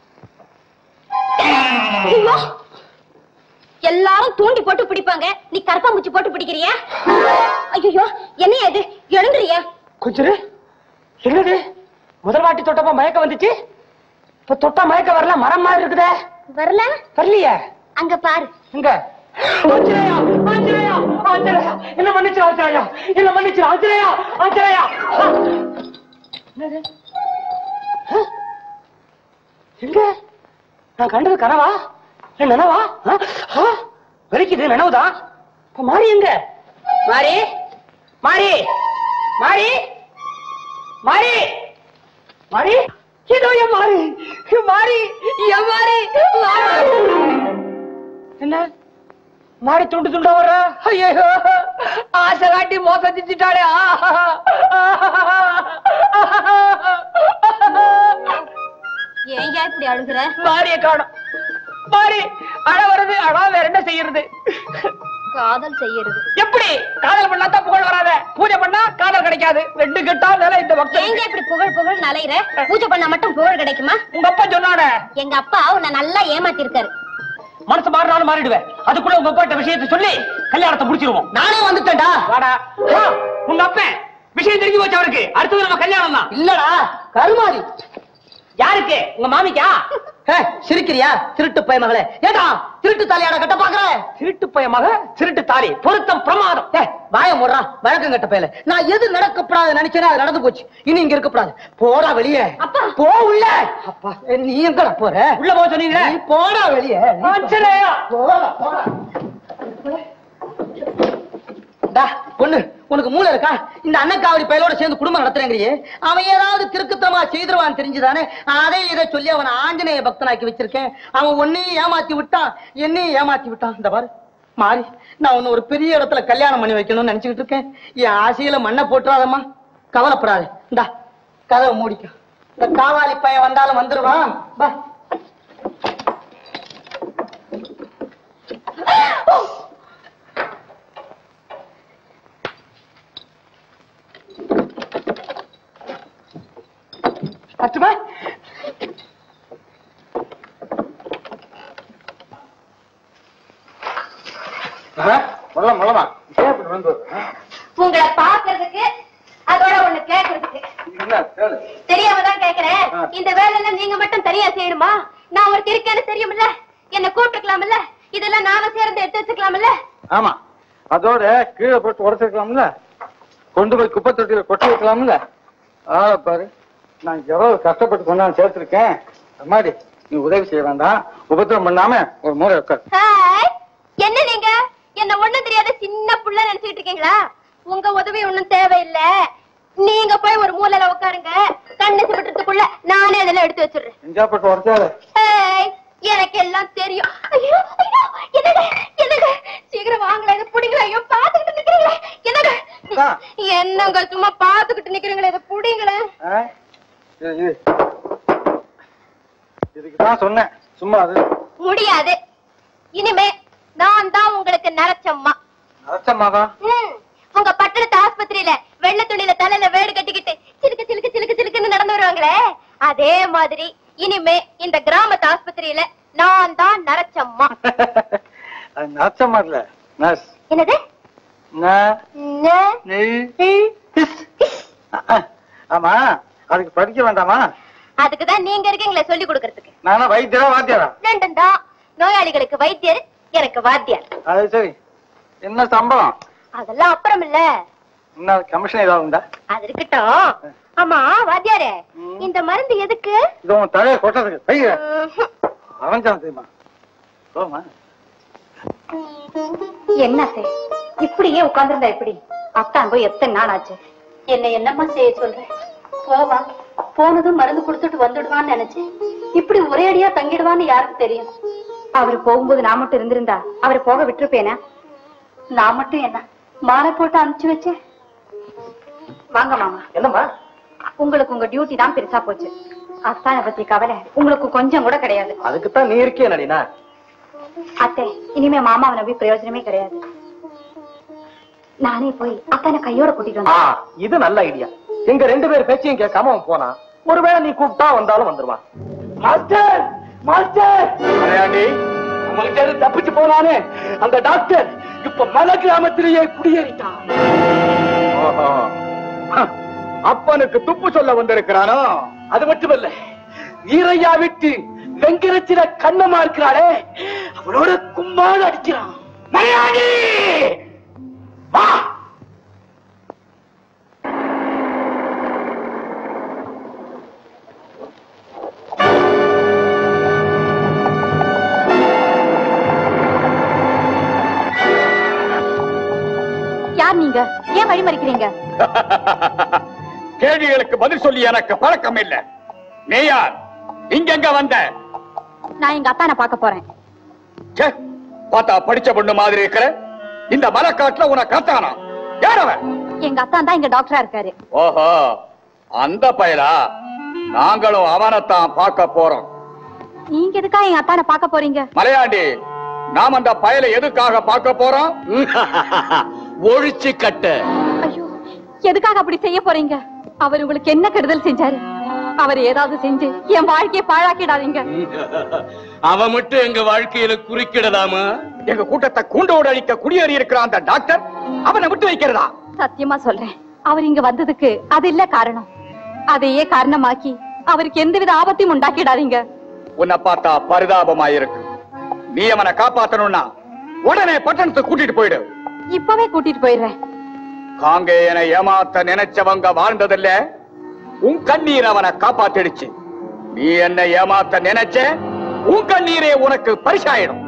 ஐயோ! எல்லாரும் தூண்டி போட்டு பிடிப்பாங்க நீ கரப்பாம்பூச்சி போட்டு பிடிக்கிறியா ஐயோ என்னையா இது எழுந்துறியா கொஞ்சரு என்னது முதல் வாட்டி தொட்டப்ப மயக்கம் வந்துச்சு இப்ப தொட்டா மயக்கம் வரல மரம் மாதிரி இருக்குதே வரல வரலையே அங்க பாரு இங்க ஆஞ்சநேயா, ஆஞ்சநேயா, ஆஞ்சநேயா, என்ன மன்னிச்சு ஆஞ்சநேயா, என்ன மன்னிச்சு ஆஞ்சநேயா, ஆஞ்சநேயா. ஆ. என்னது? ஆ? எங்க நான் கண்டது கனவா இல்ல நனவா ஆ? ஆ? வலிக்குது நனவுதான் இப்ப மாறி எங்க மாறி மாறி மாறி மாறி மாறி இதோ என் மாறி என் மாறி என் மாறி மாறி. என்ன மாறி துண்டு துண்டா வர்ற ஐயோ ஆசை காட்டி மோசம் செஞ்சுட்டாளே ஏங்க ஏன் இப்படி அழுகுற மாரிய காணும் மாறி அழ வருது அழ வேற என்ன செய்யறது காதல் செய்யறது எப்படி காதல் பண்ணா தான் புகழ் வராத பூஜை பண்ணா காதல் கிடைக்காது ரெண்டு கெட்டா வேலை இந்த எங்க பக்தன் இப்படி புகழ் புகழ் நலையிற பூஜை பண்ணா மட்டும் புகழ் கிடைக்குமா உங்க அப்பா சொன்னானே எங்க அப்பா உன்னை நல்லா ஏமாத்தி இருக்காரு மனசு மாறினாலும் மாறிடுவேன் அதுக்குள்ள உங்க அப்பாட்ட விஷயத்தை சொல்லி கல்யாணத்தை முடிச்சிருவோம் நானே வந்துட்டேன்டா வாடா வா, உங்க அப்பன் விஷயம் தெரிஞ்சு போச்சு அவருக்கு அடுத்தது நம்ம கல்யாணம் தான் இல்லடா கருமாதி யாருக்கு உங்க மாமிக்கா ஹே, சிரிக்கிறியா திருட்டு பய மகளே ஏடா திருட்டு தலையாட கட்ட பாக்குற திருட்டு பையமாக திருட்டு தாலி பொருத்தம் பிரமாதம் ஏ வாய முடுறா வழக்கம் கட்ட பயல நான் எது நடக்கப்படாது நினைச்சேனே அது நடந்து போச்சு இனி இங்க இருக்கக்கூடாது போடா வெளியே அப்பா. போ உள்ள அப்பா ஏ, நீ எங்கடா போற உள்ள போக சொன்னீங்களே நீ போடா வெளியே நீ போ. ஆச்சரியம். போடா, போடா. டா, பொண்ணு உனக்கு மூளை இருக்கா இந்த அண்ணக்காவடி பயலோட சேர்ந்து குடும்பம் நடத்துறேங்கிறியே அவன் ஏதாவது திருக்குத்தமா செய்திருவான் தெரிஞ்சுதானே அதே இதை சொல்லி அவனை ஆஞ்சநேய பக்தனாக்கி வச்சிருக்கேன் அவன் உன்னையும் ஏமாத்தி விட்டான் என்னையும் ஏமாத்தி விட்டான் இந்த பாரு மாறி நான் உன்னை ஒரு பெரிய இடத்துல கல்யாணம் பண்ணி வைக்கணும்னு நினைச்சுக்கிட்டு இருக்கேன் என் ஆசையில மண்ணை போட்டுறாதம்மா கவலைப்படாத இந்தா கதவை மூடிக்க இந்த காவாலி பையன் வந்தாலும் வந்துருவான் பா பத்துமா முள்ளம் முள்ளமா ஏன் இப்படி வந்து உங்களை பாக்குறதுக்கு அதோட ஒண்ணு கேக்குறதுக்கு என்ன கேளு தெரியாம தான் கேக்குறேன் ஆ. இந்த வேலையில நீங்க மட்டும் தனியா செய்யணுமா நான் ஒரு இருக்கேன்னு தெரியுமில்ல என்ன கூப்பிட்டுக்கலாம்ல இதெல்லாம் நாம சேர்ந்து எடுத்து வச்சுக்கலாம்ல ஆமா அதோட கீழே போட்டு உடச்சிருக்கலாம்ல கொண்டு போய் குப்பை தொட்டியில கொட்டி வைக்கலாம்ல ஆ பாரு நான் எவ்வளவு கஷ்டப்பட்டு கொண்டாந்து சேர்த்திருக்கேன் அம்மாடி நீ உதவி செய்ய வேண்டாம் உபத்திரம் பண்ணாம ஒரு மூளை உட்கார் ஹாய் என்ன நீங்க என்ன ஒண்ணும் தெரியாத சின்ன புள்ள நினைச்சிட்டு இருக்கீங்களா உங்க உதவி ஒண்ணும் தேவையில்லை நீங்க போய் ஒரு மூலையில உட்காருங்க கண்ணு சிமிட்டுறதுக்குள்ள நானே அதெல்லாம் எடுத்து வச்சிடுறேன் எங்கேயா போட்டு உடச்சாரு ஹேய், எனக்கு எல்லாம் தெரியும் ஐயோ ஐயோ என்னங்க என்னங்க சீக்கிரம் வாங்கல இதை புடிங்களா ஐயோ பாத்துக்கிட்டு நிக்கிறீங்களே என்னங்க அக்கா. என்னங்க சும்மா பாத்துக்கிட்டு நிக்கிறீங்களே இதை புடிங்களே ஆ? இது, இது. இதுக்கு தான் சொன்னேன் சும்மா அது முடியாது இனிமே நான் தான் உங்களுக்கு நரச்சம்மா அரைச்சம்மாக்கா ம், உங்க பட்டணத்து ஆஸ்பத்திரியில வெள்ளை துணியில தலையில வேடு கட்டிக்கிட்டு சிலுக்கு சிலுக்கு சிலுக்கு சிலுக்குன்னு நடந்து வருவாங்களே அதே மாதிரி இனிமே இந்த கிராமத்து ஆஸ்பத்திரியில நான் தான் நரச்சம்மா அது நரச்சம்மா இல்ல நர்ஸ் என்னது ந ந- நீ ஆமா அதுக்கு படிக்க வேண்டாமா அதுக்குதான் நீங்க இருக்கீங்களே சொல்லி கொடுக்கறதுக்கு நானா வைத்தியரா வாத்தியாரா ரெண்டும் தான் நோயாளிகளுக்கு வைத்தியர் எனக்கு வாத்தியார் அது சரி என்ன சம்பளம் அதெல்லாம் அப்புறம் இல்ல என்ன கமிஷன் ஏதாவது உண்டா அது இருக்கட்டும் ஆமா வாத்தியாரே இந்த மருந்து எதுக்கு இது உன் தலையை கொட்டதுக்கு பைய ம்ஹும். அவன்தான் தெரியுமா போமா என்ன அத்தை இப்படியே உட்கார்ந்திருந்தா எப்படி அத்தான் போய் எத்தனை நாள் ஆச்சு என்ன என்னம்மா செய்ய சொல்ற போவா போனதும் மருந்து கொடுத்துட்டு வந்துடுவான்னு நினைச்சேன் இப்படி ஒரே அடியா தங்கிடுவான்னு யாருக்கு தெரியும் அவர் போகும்போது நான் மட்டும் இருந்திருந்தா அவரை போக விட்டுருப்பேனா நான் மட்டும் என்ன மாலை போட்டு அனுப்பிச்சு வச்சேன் வாங்க மாமா என்னம்மா உங்களுக்கு உங்க டியூட்டி தான் பெருசா போச்சு அத்தானை பத்தி கவலை உங்களுக்கு கொஞ்சம் கூட கிடையாது அதுக்குத்தான் நீ இருக்கே நடினா அத்தை இனிமே மாமாவை நம்பி பிரயோஜனமே கிடையாது நானே போய் அத்தானை கையோட கூட்டிட்டு ஆ வந்தேன் இது நல்ல ஐடியா எங்க ரெண்டு பேர் பேச்சையும் கேட்காம அவன் போனா ஒருவேளை நீ கூப்பிட்டா வந்தாலும் வந்துருவான் மாஸ்டர் மாஸ்டர் அரையாண்டி நம்மகிட்ட இருந்து தப்பிச்சு போனானே அந்த டாக்டர் இப்ப மலை கிராமத்திலேயே குடியேறிட்டான் ஓஹோ. அப்பனுக்கு துப்பு சொல்ல வந்திருக்கிறானோ அது மட்டுமல்ல வீரையா விட்டு வெங்கரச்சில கண்ணமா இருக்கிறாளே அவளோட கும்மாள் அடிக்கிறான் மலையாளி வா யார் நீங்க ஏன் வழி மறிக்கிறீங்க கேள்விகளுக்கு பதில் சொல்லி எனக்கு பழக்கம் இல்ல நீ யார் இங்க எங்க வந்த நான் எங்க அத்தானை பார்க்க போறேன் ச்சே, பார்த்தா படிச்ச பொண்ணு மாதிரி இருக்கிற இந்த மலைக்காட்டுல உனக்கு கத்தானா யார் அவன் எங்க அத்தான் தான் இங்க டாக்டரா இருக்காரு ஓஹோ அந்த பயலா நாங்களும் அவனைத்தான் பார்க்க போறோம் நீங்க எதுக்கா எங்க அத்தானை பார்க்க போறீங்க மலையாண்டி நாம் அந்த பயலை எதுக்காக பார்க்க போறோம் ஒழிச்சு கட்ட ஐயோ எதுக்காக அப்படி செய்ய போறீங்க அவர் உங்களுக்கு என்ன கெடுதல் செஞ்சாரு அவர் ஏதாவது செஞ்சு என் வாழ்க்கையை பாழாக்கிடாதீங்க அவன் மட்டும் எங்க வாழ்க்கையில குறுக்கிடலாமா எங்க கூட்டத்தை கூண்டோடு அழிக்க குடியேறி இருக்கிற அந்த டாக்டர் அவனை விட்டு வைக்கிறதா சத்தியமா சொல்றேன் அவர் இங்க வந்ததுக்கு அது இல்ல காரணம் அதையே காரணமாக்கி அவருக்கு எந்தவித ஆபத்தையும் உண்டாக்கிடாதீங்க உன்னை பார்த்தா பரிதாபமாயிருக்கு நீ அவனை காப்பாத்தணும்னா உடனே பட்டணத்துக்கு கூட்டிட்டு போயிடு இப்பவே கூட்டிட்டு போயிடுறேன் காங்கேயனை ஏமாத்த நினைச்சவங்க வாழ்ந்ததில்ல உன் கண்ணீர் அவனை காப்பாத்திடுச்சு நீ என்ன ஏமாத்த நினைச்ச உன் கண்ணீரே உனக்கு பரிசாயிடும்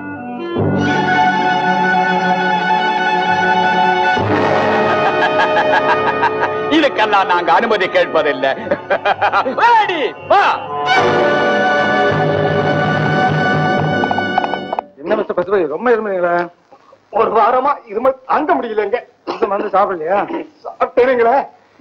இதுக்கெல்லாம் நாங்க அனுமதி கேட்பதில்லை வாடி, வா என்ன மிஸ்டர் பசுபதி ரொம்ப இருமுறீங்களா ஒரு வாரமா இருமல் தாங்க முடியலங்க இந்த மருந்து சாப்பிடலையா சாப்பிட்டேனுங்களே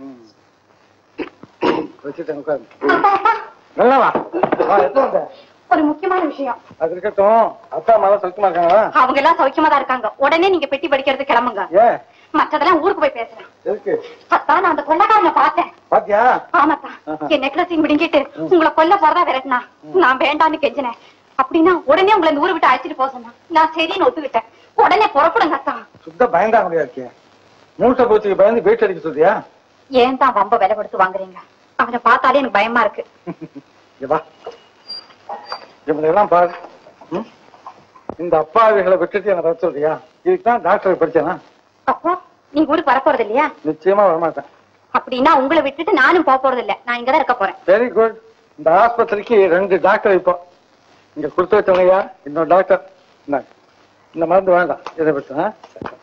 வச்சுட்டேன் உட்காரு நல்லா வா வா, எப்போ வந்த ஒரு முக்கியமான விஷயம் அது இருக்கட்டும் அத்தா அம்மா சௌக்கியமா இருக்காங்களா அவங்க எல்லாம் சௌக்கியமா தான் இருக்காங்க உடனே நீங்க பெட்டி படிக்கிறது கிளம்புங்க ஏன் மற்றதெல்லாம் ஊருக்கு போய் பேசுறேன் எதுக்கு அத்தான் நான் அந்த கொள்ளக்காரனை பார்த்தேன் பாத்தியா ஆமாத்தா என் நெக்லஸையும் விடுங்கிட்டு உங்களை கொல்ல போறதா விரட்டினா நான் வேண்டான்னு கெஞ்சினேன் அப்படின்னா உடனே உங்களை இந்த ஊரை விட்டு அழைச்சிட்டு போக சொன்னா நான் சரின்னு ஒத்துக்கிட்டேன் உடனே புறப்படுங்க அத்தா சுத்த பயந்தா முடியா இருக்கே மூட்டை பூச்சிக்கு பயந்து வீட்டு அடிக்க சொல்றியா ஏன் தான் ரொம்ப விலை கொடுத்து வாங்குறீங்க அவனை பார்த்தாலே எனக்கு பயமா இருக்கு இங்க வா இவங்களை எல்லாம் பாரு ம்? இந்த அப்பாவிகளை விட்டுட்டு என்ன வர சொல்றியா இதுக்கு தான் டாக்டர் படிச்சேனா அப்போ நீங்க ஊருக்கு வரப்போறது இல்லையா நிச்சயமா வரமாட்டேன் அப்படின்னா உங்களை விட்டுட்டு நானும் போக போறது இல்ல நான் இங்கதான் இருக்க போறேன் வெரி குட் இந்த ஆஸ்பத்திரிக்கு ரெண்டு டாக்டர் இப்போ இங்க கொடுத்து வச்சவங்கய்யா இன்னொரு டாக்டர் இந்தாங்க. இந்த மருந்து வேண்டாம் இதை விட்டு ஆ?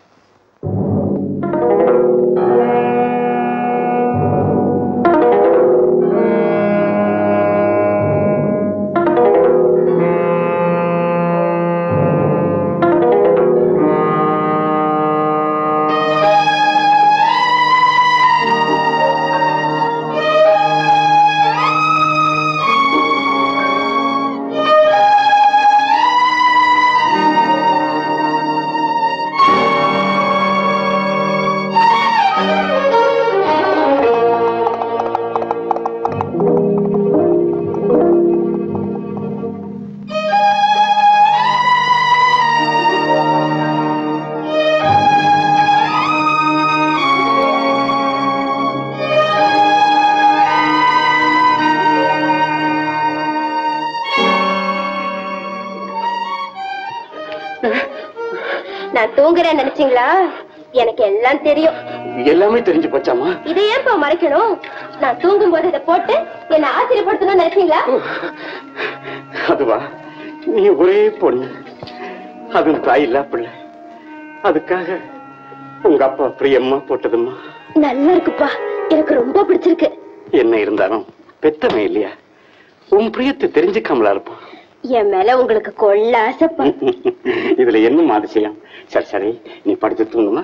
நான் தூங்குறேன்னு நினைச்சீங்களா எனக்கு எல்லாம் தெரியும் எல்லாமே தெரிஞ்சு போச்சாமா இதை ஏன்பா மறைக்கணும் நான் தூங்கும் போது இதை போட்டு என்ன ஆச்சரியப்படுத்தணும்னு நினைச்சீங்களா அதுவா நீ ஒரே பொண்ணு அதுவும் தாய் இல்லா பிள்ளை அதுக்காக உங்க அப்பா பிரியம்மா போட்டதும்மா நல்லா இருக்குப்பா எனக்கு ரொம்ப பிடிச்சிருக்கு என்ன இருந்தாலும் பெத்தமே இல்லையா உன் பிரியத்தை தெரிஞ்சுக்காமலா இருப்பான் என் மேல உங்களுக்கு கொள்ள ஆசைப்பா இதுல என்ன அதிசயம் சரி சரி நீ படுத்து தூங்குமா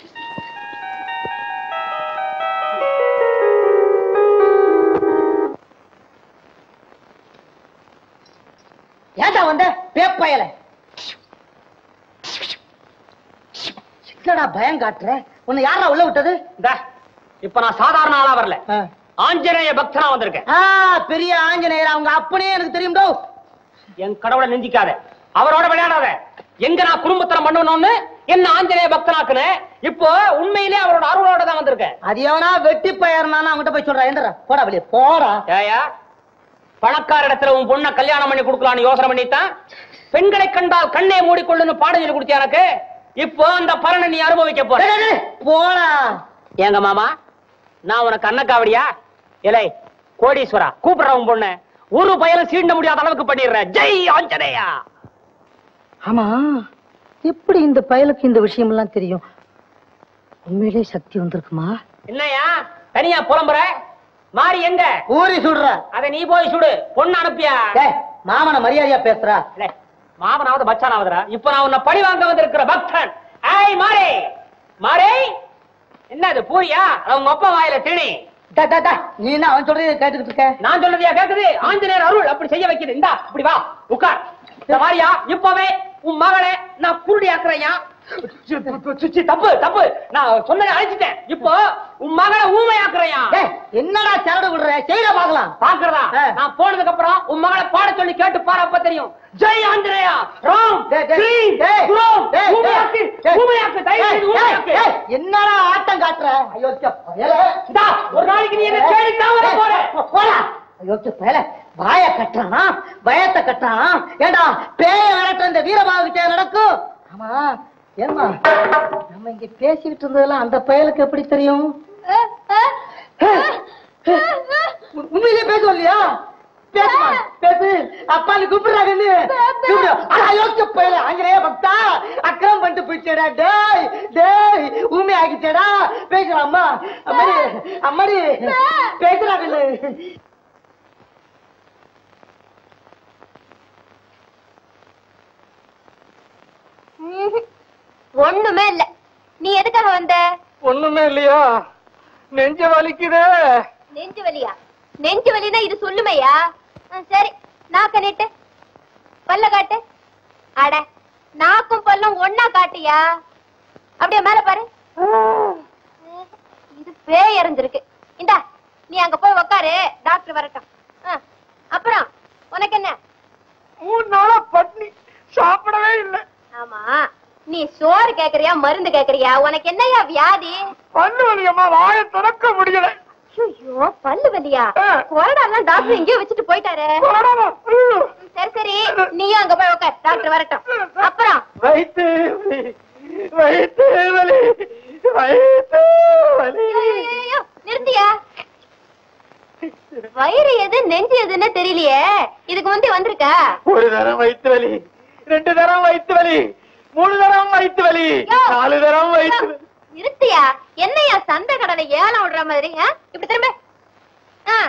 ஏன்டா வந்த பேப்பயல என்னடா பயம் காட்டுற உன்னை யாரா உள்ள விட்டது இந்தா, இப்ப நான் சாதாரண ஆளா வரல ஆ. ஆஞ்சநேய பக்தனா வந்திருக்கேன் ஆ, பெரிய ஆஞ்சநேயர் அவங்க அப்பனே எனக்கு தெரியும் டோ என் கடவுளை நிந்திக்காத அவரோட விளையாடாத எங்க நான் குடும்பத்தனம் பண்ணணும்னு என்ன ஆஞ்சநேய பக்தனாக்குன இப்போ உண்மையிலே அவரோட அருளோட தான் வந்திருக்கேன் அது எவனா வெட்டி பயிர்னானா அவங்ககிட்ட போய் சொல்றா எந்திரா போடா வெளியே போடா ஏயா பணக்கார இடத்துல உன் பொண்ண கல்யாணம் பண்ணி கொடுக்கலாம்னு யோசனை பண்ணித்தான் பெண்களை கண்டால் கண்ணை மூடிக்கொள்ளுன்னு பாடம் சொல்லி கொடுத்தியா எனக்கு இப்போ அந்த பலனை நீ அனுபவிக்க போற டேய், டேய், டேய், போடா ஏங்க மாமா நான் உனக்கு அன்னக்காவடியா இலை கோடீஸ்வரா கூப்பிடுற உன் பொண்ணு ஒரு பயலும் சீண்ட முடியாத அளவுக்கு பண்ணிடுறேன் ஜெய் ஆஞ்சநேயா ஆமா எப்படி இந்த பயலுக்கு இந்த விஷயம் எல்லாம் தெரியும் உண்மையிலே சக்தி வந்திருக்குமா என்னையா தனியா புலம்புற மாறி எங்க ஊறி சுடுற அத நீ போய் சுடு பொண்ணு அனுப்பியா டேய், மாமன மரியாதையா பேசுறா இல்லை, மாமனாவது பச்சானாவதுரா இப்ப நான் உன்னை பழி வாங்க வந்திருக்கிற பக்தன் ஏய் மாறே மாறே என்ன இது பூரியா அது உங்க அப்பா வாயில திணி டா, டா, டா, நீ என்ன அவன் சொல்றதை கேட்டுக்கிட்டு இருக்க நான் சொல்றதையா கேக்குது ஆஞ்சநேயர் அருள் அப்படி செய்ய வைக்குது இந்தா இப்படி வா உட்கார் இந்த வாரியா இப்பவே உன் மகளை நான் குருடி ஆக்குறையா தப்பு தப்பு நான் சொன்னதை அழைச்சிட்டேன் இப்போ உன் மகளை ஊமை ஆக்குறையா டேய், என்னடா சரடு விடுற செய்த பாக்கலாம் பாக்குறதா ஆ. நான் போனதுக்கு அப்புறம் உன் மகளை பாட சொல்லி கேட்டு பாரு அப்ப தெரியும் ஜெய் ஆஞ்சநேயா ராம் டேய், டேய், ஸ்ரீம், டேய், குரோம், டேய், ஊமையாக்கு, டேய், ஊமையாக்கு, தயவு செய்து ஊமையாக்கு. டேய், என்னடா ஆட்டம் காட்டுற அயோக்கிய பயலே. இந்தா, ஒரு நாளைக்கு நீ என்ன தேடி தான் வர போற போ- போடா அயோக்கிய பயல வாய கட்டுறான் பயத்தை கட்டுறான் ஏண்டா பேய விரட்ட இந்த வீரபாகுச்சே நடக்கும் ஆமா ஏமா நம்ம இங்க பேசிக்கிட்டு இருந்ததெல்லாம் அந்த பயலுக்கு எப்படி தெரியும் உ- உண்மையிலே பேசுவோம் இல்லையா பேசுமா பேசு அப்பான்னு கூப்பிடுறாங்கன்னு கூப்பிடு. அட, அயோக்கிய பயல ஆஞ்சநேய பக்தா அக்கிரம் பண்ணிட்டு போயிட்டேடா டேய் டேய் ஊமை ஆகிட்டேடா பேசுறா அம்மா அம்மாடி அம்மாடி பேசுறாங்கன்னு ஒண்ணுமே இல்ல நீ எதுக்காக வந்த ஒண்ணுமே இல்லையா நெஞ்ச வலிக்குதே நெஞ்சு வலியா நெஞ்சு வலினா இது சொல்லுமையா ஆ, சரி நாக்க நீட்டு பல்ல காட்டு அட நாக்கும் பல்லும் ஒன்னா காட்டியா அப்படியே மேல பாரு இது பேய் இறந்திருக்கு இந்தா நீ அங்க போய் உக்காரு டாக்டர் வரட்டும் ஆ, அப்புறம் உனக்கு என்ன மூணு நாளா பட்னி சாப்பிடவே இல்லை ஆமா நீ சோறு கேக்குறியா மருந்து கேக்குறியா உனக்கு என்னய்யா வியாதி பல்லு வலியம்மா வாயை திறக்க முடியல ஐயோ பல்லு வலியா ஆ. கொரடா எல்லாம் டாக்டர் எங்கேயோ வச்சுட்டு போயிட்டாரு கொரோனா. ஐயோ. சரி சரி நீயும் அங்க போய் உட்கார் டாக்டர் வரட்டும் அப்புறம் வயித்து வலி வயித்து வலி வயித்து வலி ஐயோ, ஐயோ, ஐயோ, நிறுத்தியா வயிறு எது நெஞ்சு எதுன்னு தெரியலையே இதுக்கு முந்தி வந்திருக்கா ஒரு தரம் வயித்து வலி ரெண்டு தரம் வயித்து வலி மூணு தரம் வயித்து வலி யோ. நாலு தரம் வயித்து வலி. நிறுத்தியா என்னையா சந்தை கடலை ஏலம் விடுற மாதிரி ஆ? இப்படி திரும்ப ஆ.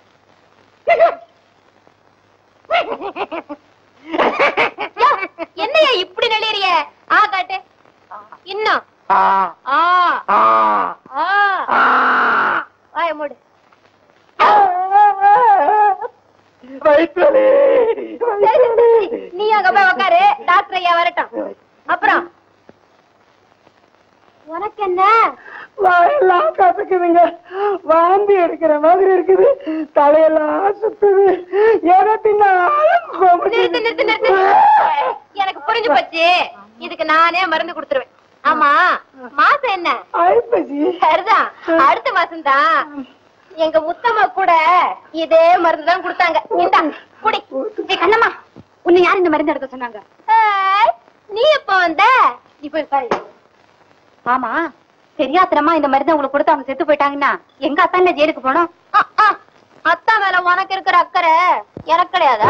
யோ, என்னய்யா இப்படி நெளியறிய ஆ காட்டு இன்னும் ஆ, ஆ ஆ, ஆ ஆ. வாய மூடு வயித்து வலி சரி, சரி, சரி. நீ அங்க போய் உட்காரு டாக்டர் ஐயா வரட்டும் அப்புறம் உனக்கு என்ன வாயெல்லாம் கசக்குதுங்க வாந்தி எடுக்கிற மாதிரி இருக்குது தலையெல்லாம் சுத்துது எதை தின்னாலும் நிறுத்து நிறுத்து நிறுத்து எனக்கு புரிஞ்சு போச்சு இதுக்கு நானே மருந்து கொடுத்துருவேன் ஆமா மாசம் என்ன ஐப்பசி சரிதான் அடுத்த மாசம் தான் எங்க உத்தம கூட இதே மருந்து தான் கொடுத்தாங்க இந்தா குடி ஏய், கண்ணம்மா உன்னை யார் இந்த மருந்து எடுக்க சொன்னாங்க ஏய், நீ எப்ப வந்த நீ போய் பாரு ஆமா தெரியாத்தனமா இந்த மருந்து உங்களுக்கு கொடுத்து அவங்க செத்து போயிட்டாங்கன்னா எங்க அத்தான்ல ஜெயிலுக்கு போனோம் அத்தா மேல உனக்கு இருக்கிற அக்கறை எனக்கு கிடையாதா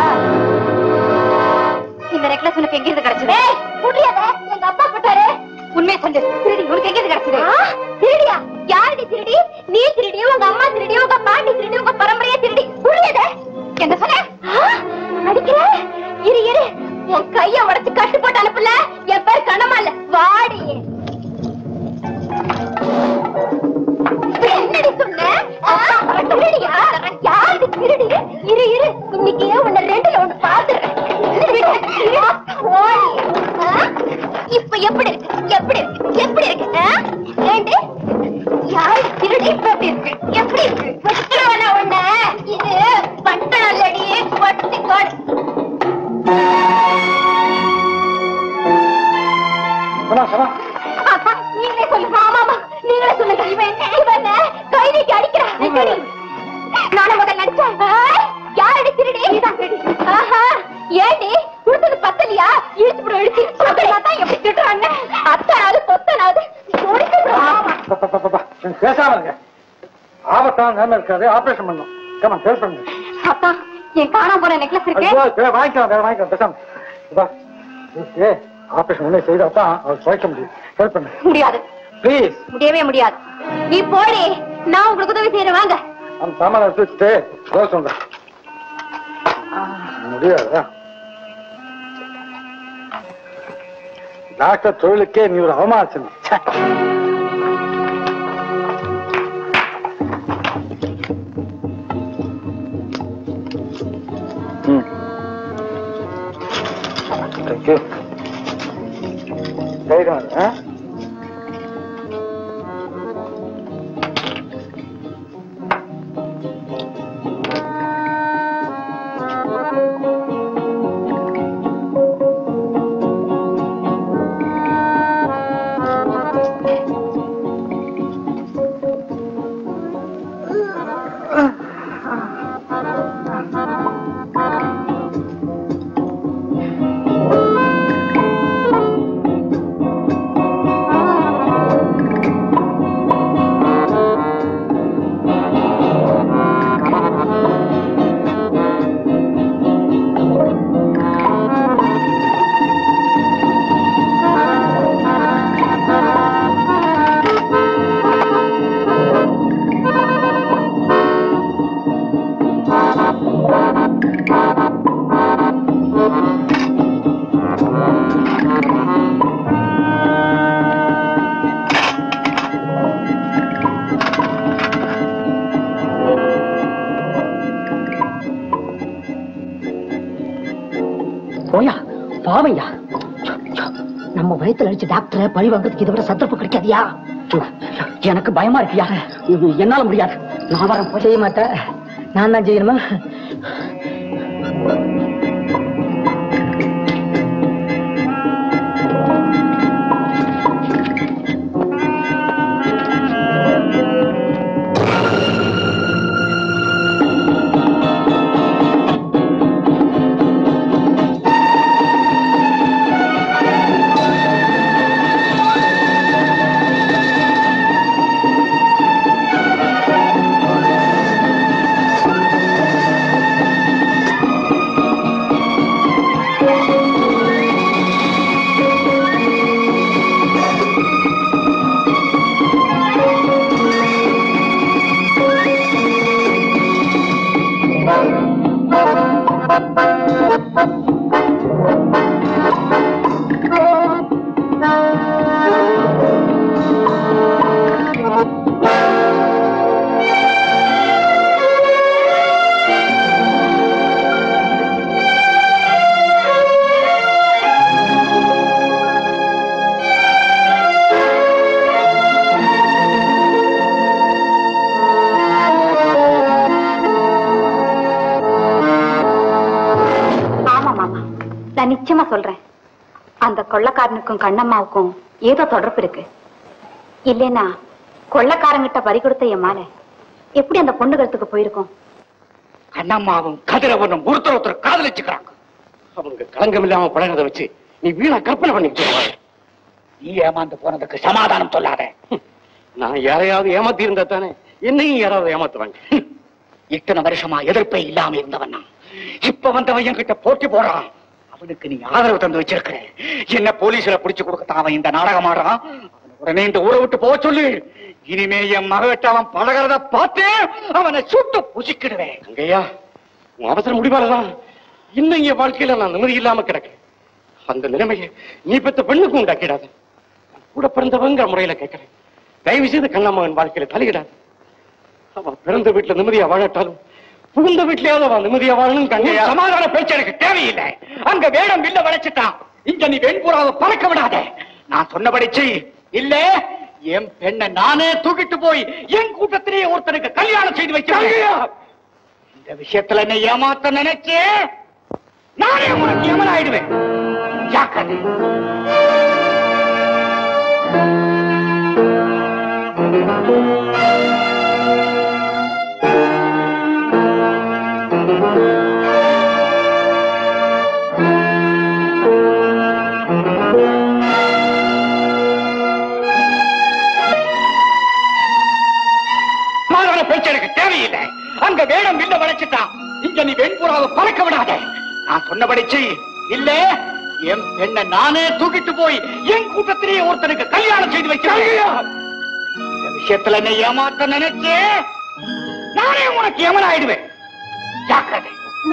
இந்த நெக்லஸ் உனக்கு எங்க இருந்து கிடைச்சது முடியாத எங்க அப்பா போட்டாரு உண்மையை சொல்லு திருடி உனக்கு எங்க இருந்து கிடைச்சது திருடியா யாரடி திருடி நீ திருடி உங்க அம்மா திருடி உங்க பாட்டி திருடி உங்க பரம்பரையா திருடி முடியாத என்ன சொன்ன அடிக்கிற இரு இரு உன் கைய உடைச்சு கட்டு போட்டு அனுப்பல என் பேர் கண்ணம்மா இல்ல வாடி இப்ப என்னடி சொன்ன திருடியா யாரு திருடி இரு இரு இன்னைக்கு உன்னை ரெண்டுல ஒண்ணு பாத்துறேன் இப்ப எப்படி இருக்கு எப்படி இருக்கு எப்படி இருக்கு ஆ? ஏண்டி யாரு திருடி எப்படி இருக்கு எப்படி இருக்கு வச்சுக்கிறவன உன்ன இது பட்டணம் இல்லடி வட்டி காடு அப்பா, நீங்களே சொல்லுங்க ஆமா ஆமா நீங்களே சொல்லுங்க இவன் இவன் கை நீட்டி அடிக்கிறான் நானும் முதல்ல நடிச்சேன் ஏய், யாரடி திருடி நீதான் திருடி ஆஹா ஏண்டி கொடுத்தது பத்தலையா இழுத்து போட இழுத்து சொல்றா தான் எப்படி திட்டுறாங்க அத்தனாவது பொத்தனாவது பேசாம இருங்க ஆபத்தான நிலைமை இருக்காது ஆபரேஷன் பண்ணும் கமா ஹெல்ப் பண்ணுங்க அப்பா என் காணாம போன நெக்லஸ் இருக்கு ஐயோ, சரி, வாங்கிக்கலாம் வேற வாங்கிக்கலாம் பேசாம வா ஏ ஆபரேஷன் உடனே செய்தா தான் அவர் குறைக்க முடியும் ஹெல்ப் பண்ணுங்க முடியாது ப்ளீஸ் முடியவே முடியாது நீ போடி நான் உங்களுக்கு உதவி செய்யறேன் வாங்க அந்த சாமான எடுத்து வச்சுட்டு போக சொல்றேன் முடியாதா டாக்டர் தொழிலுக்கே நீ ஒரு அவமானம் போயா பாவையா நம்ம வயத்துல அடிச்ச டாக்டரை பழி வாங்குறதுக்கு இதை விட சந்தர்ப்பம் கிடைக்காதியா எனக்கு பயமா இருக்கியா இது என்னால முடியாது நான் வரேன் செய்ய மாட்டேன் நான் தான் செய்யணுமா ஆமா மாமா நான் நிச்சயமா சொல்றேன் அந்த கொள்ளக்காரனுக்கும் கண்ணம்மாவுக்கும் ஏதோ தொடர்பு இருக்கு இல்லைன்னா கொள்ளக்காரங்கிட்ட பறி கொடுத்த என் மாலை எப்படி அந்த பொண்ணுகிறதுக்கு போயிருக்கும் கண்ணம்மாவும் கதிரவனும் ஒருத்தர் ஒருத்தர் காதலிச்சுக்கிறாங்க அவங்க களங்கம் இல்லாம பழகிறத வச்சு நீ வீணா கற்பனை பண்ணிட்டு நீ ஏமாந்து போனதுக்கு சமாதானம் சொல்லாத நான் யாரையாவது ஏமாத்தி இருந்தா தானே என்னையும் யாராவது ஏமாத்துவாங்க இத்தனை வருஷமா எதிர்ப்பே இல்லாம இருந்தவன் நான். இப்ப வந்தவன் என்கிட்ட போட்டி போறான் அவனுக்கு நீ ஆதரவு தந்து வச்சிருக்கிற என்ன போலீஸ்ல புடிச்சு கொடுக்கத்தான் அவன் இந்த நாடகம் ஆடுறான் அவனை உடனே இந்த ஊரை விட்டு போக சொல்லு இனிமே என் மகட்ட அவன் பழகிறத பார்த்து அவனை சுட்டு புசிக்கிடுவேன் அங்கய்யா உன் அவசர முடிவாலதான் இன்னும் என் வாழ்க்கையில நான் நிம்மதி இல்லாம கிடக்கேன் அந்த நிலைமையை நீ பெத்த பெண்ணுக்கு உண்டாக்கிடாத நான் கூட பிறந்தவங்கிற முறையில கேட்கிறேன் தயவு செய்து கண்ணம்மாவின் வாழ்க்கையில தலையிடாது அவன் பிறந்த வீட்டுல நிம்மதியா வாழட்டாலும் புகுந்த வீட்லயாவது அவன் நிம்மதியா வாழணும் கங்கையா உன் சமாதான பேச்சு எனக்கு தேவையில்லை அங்க வேடம் வில்ல வளைச்சிட்டான் இங்க நீ வெண்புறாவை பறக்க விடாத நான் சொன்னபடி செய் இல்ல என் பெண்ணை நானே தூக்கிட்டு போய் என் கூட்டத்திலேயே ஒருத்தனுக்கு கல்யாணம் செய்து வைக்கிறேன் இந்த விஷயத்துல என்னை ஏமாத்த நினைச்சே நானே உனக்கு எமன் ஆயிடுவேன் ஜாக்கிரதை சமாதான பேச்சு எனக்கு தேவையில்லை அங்க வேடம் வில்ல வளைச்சிட்டான் இங்க நீ வெண்புறாவை பறக்க விடாத நான் சொன்னபடி செய் இல்ல என் பெண்ணை நானே தூக்கிட்டு போய் என் கூட்டத்திலேயே ஒருத்தனுக்கு கல்யாணம் செய்து வைக்கிறேன் இந்த விஷயத்துல என்னை ஏமாத்த நினைச்சே நானே உனக்கு எமன் ஆயிடுவேன் ஜாக்கிரதை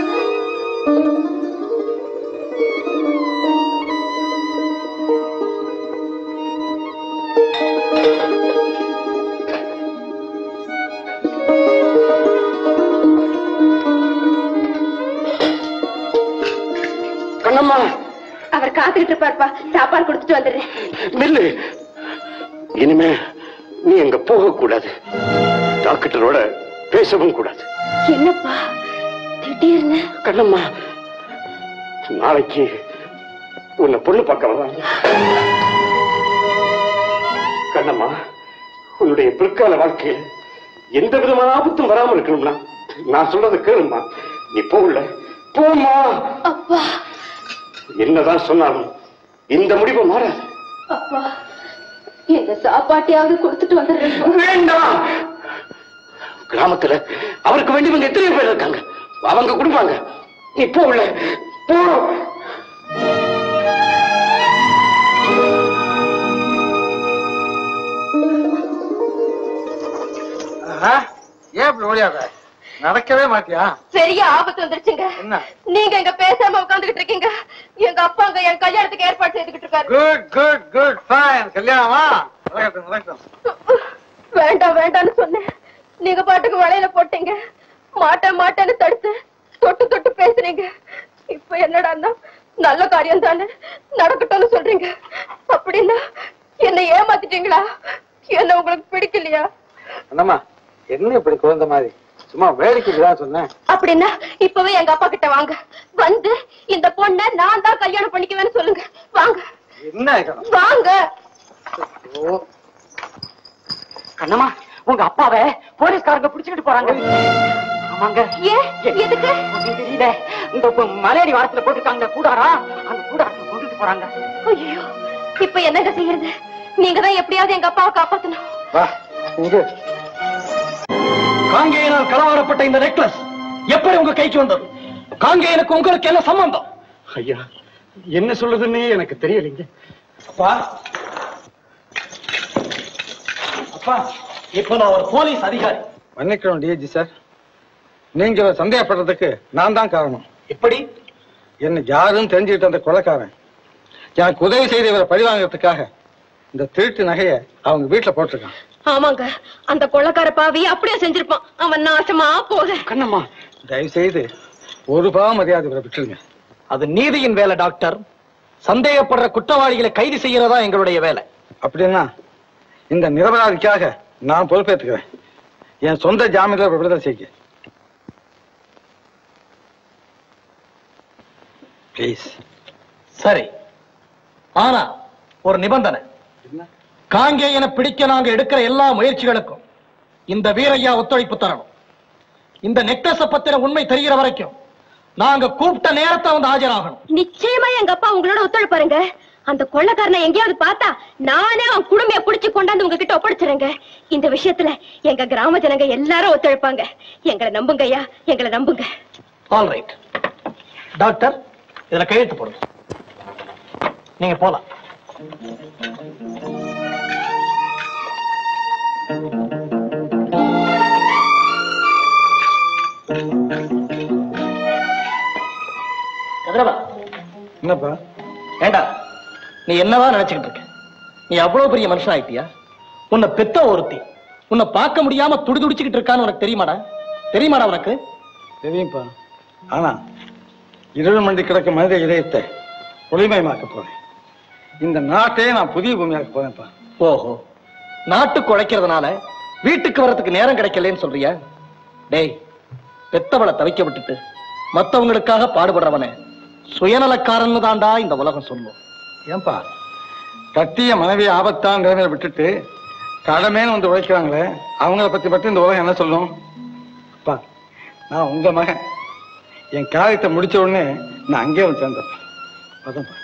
கண்ணம்மா அவர் காத்துக்கிட்டு இருப்பாருப்பா சாப்பாடு கொடுத்துட்டு வந்துடுறேன் நில்லு இனிமே நீ அங்க போக கூடாது டாக்டரோட பேசவும் கூடாது என்னப்பா திடீர்னு கண்ணம்மா நாளைக்கு உன்னை பொண்ணு பார்க்க வராங்க கண்ணம்மா உன்னுடைய பிற்கால வாழ்க்கையில் எந்த விதமான ஆபத்தும் வராம இருக்கணும்னா நான் சொல்றதை கேளுமா நீ போகல போமா அப்பா என்னதான் சொன்னாலும் இந்த முடிவு மாறாது அப்பா இந்த சாப்பாட்டையாவது கொடுத்துட்டு வந்துடுறேன் வேண்டாம் கிராமத்துல அவருக்கு வேண்டியவங்க எத்தனையோ பேர் இருக்காங்க அவங்க கொடுப்பாங்க நீ போகல போ ஆஹா, ஏன் இப்படி ஓடியாத நடக்கவே மாட்டியா பெரிய ஆபத்து வந்துருச்சுங்க என்ன நீங்க இங்க பேசாம உட்காந்துக்கிட்டு இருக்கீங்க எங்க அப்பா அங்க என் கல்யாணத்துக்கு ஏற்பாடு செய்துகிட்டு இருக்காரு குட் குட் குட் ஃபைன் கல்யாணமா நடக்கட்டும் நடக்கட்டும் வேண்டாம் வேண்டாம்னு சொன்னேன் நீங்க பாட்டுக்கு வளையல போட்டீங்க மாட்டேன் மாட்டேன்னு தடுத்து தொட்டு தொட்டு பேசுறீங்க இப்ப என்னடான்னா நல்ல காரியம் தானே நடக்கட்டும்னு சொல்றீங்க அப்படின்னா என்ன ஏமாத்திட்டீங்களா என்ன உங்களுக்கு பிடிக்கலையா என்னம்மா என்ன இப்படி குழந்த மாதிரி சும்மா வேடிக்கைக்கு தான் சொன்னேன் அப்படின்னா இப்பவே எங்க அப்பா கிட்ட வாங்க வந்து இந்த பொண்ணை நான் தான் கல்யாணம் பண்ணிக்குவேன்னு சொல்லுங்க வாங்க என்ன இருக்கணும் வாங்க ஓ கண்ணம்மா உங்க அப்பாவை போலீஸ்காரங்க பிடிச்சுக்கிட்டு போறாங்க ஆமாங்க ஏன் எதுக்கு உங்களுக்கு தெரியல இந்த ப- மலையடி வாரத்துல போட்டிருக்காங்க கூடாரா அந்த கூடாரத்தை கொண்டுட்டு போறாங்க ஐயோ இப்ப என்னங்க செய்யறது நீங்க தான் எப்படியாவது எங்க அப்பாவை காப்பாத்தணும் வா இங்க காங்கேயனால் களவாடப்பட்ட இந்த நெக்லஸ் எப்படி உங்க கைக்கு வந்தது காங்கேயனுக்கு உங்களுக்கு என்ன சம்பந்தம் ஐயா என்ன சொல்றதுன்னே எனக்கு தெரியலைங்க அப்பா அப்பா இப்ப நான் ஒரு போலீஸ் அதிகாரி மன்னிக்கணும் டிஏஜி சார் நீங்க சந்தேகப்படுறதுக்கு நான் தான் காரணம் எப்படி என்ன யாருன்னு தெரிஞ்சுக்கிட்ட அந்த கொலைக்காரன் எனக்கு உதவி செய்து இவரை பழி வாங்குறதுக்காக இந்த திருட்டு நகையை அவங்க வீட்டுல போட்டிருக்கான் ஆமாங்க அந்த கொள்ளக்கார பாவி அப்படியே செஞ்சிருப்பான் அவன் நாசமா போக கண்ணம்மா தயவு செய்து ஒரு பாவம் மரியாதை இவரை விட்டுருங்க அது நீதியின் வேலை டாக்டர் சந்தேகப்படுற குற்றவாளிகளை கைது செய்யறதா எங்களுடைய வேலை அப்படின்னா இந்த நிரபராதிக்காக நான் பொறுப்பேற்றுக்கிறேன் என் சொந்த ஜாமீன்ல இவரை விடுதலை செய்ய ப்ளீஸ் சரி ஆனா ஒரு நிபந்தனை காங்கேயனை பிடிக்க நாங்க எடுக்கிற எல்லா முயற்சிகளுக்கும் இந்த வீரையா ஒத்துழைப்பு தரணும் இந்த நெக்லஸ பத்தின உண்மை தெரிகிற வரைக்கும் நாங்க கூப்பிட்ட நேரத்தை வந்து ஆஜராகணும் நிச்சயமா எங்க அப்பா உங்களோட ஒத்துழைப்பாருங்க அந்த கொள்ளக்காரனை எங்கேயாவது பார்த்தா நானே அவன் குடுமைய புடிச்சு கொண்டாந்து உங்ககிட்ட ஒப்படைச்சிருங்க இந்த விஷயத்துல எங்க கிராம ஜனங்க எல்லாரும் ஒத்துழைப்பாங்க எங்களை நம்புங்க ஐயா எங்களை நம்புங்க ஆல் ரைட் டாக்டர் இதுல கையெழுத்து போடுங்க நீங்க போலாம் கதிரவா என்னப்பா ஏண்டா நீ என்னதான் நினைச்சுக்கிட்டு இருக்க நீ அவ்வளவு பெரிய மனுஷன் ஆயிட்டியா உன்னை பெத்த ஒருத்தி உன்னை பார்க்க முடியாம துடி துடிச்சுக்கிட்டு இருக்கான்னு உனக்கு தெரியுமாடா தெரியுமாடா உனக்கு தெரியும்ப்பா ஆனா இருள் மண்டி கிடக்கும் மனித இதயத்தை ஒளிமயமாக்க போறேன் இந்த நாட்டையே நான் புதிய பூமியாக்க போறேன்ப்பா ஓஹோ நாட்டுக்கு உழைக்கிறதுனால வீட்டுக்கு வர்றதுக்கு நேரம் கிடைக்கலன்னு சொல்றியா டேய் பெத்தவளை தவிக்க விட்டுட்டு மத்தவங்களுக்காக பாடுபடுறவன சுயநலக்காரன்னு தான்டா இந்த உலகம் சொல்லும் ஏன்பா கட்டிய மனைவி ஆபத்தான நிலைமையில விட்டுட்டு கடமைன்னு வந்து உழைக்கிறாங்களே அவங்கள பத்தி மட்டும் இந்த உலகம் என்ன சொல்லும் அப்பா நான் உங்க மகன் என் காரியத்தை முடிச்ச உடனே நான் அங்கேயே வந்து சேர்ந்தேன் அதான்ப்பா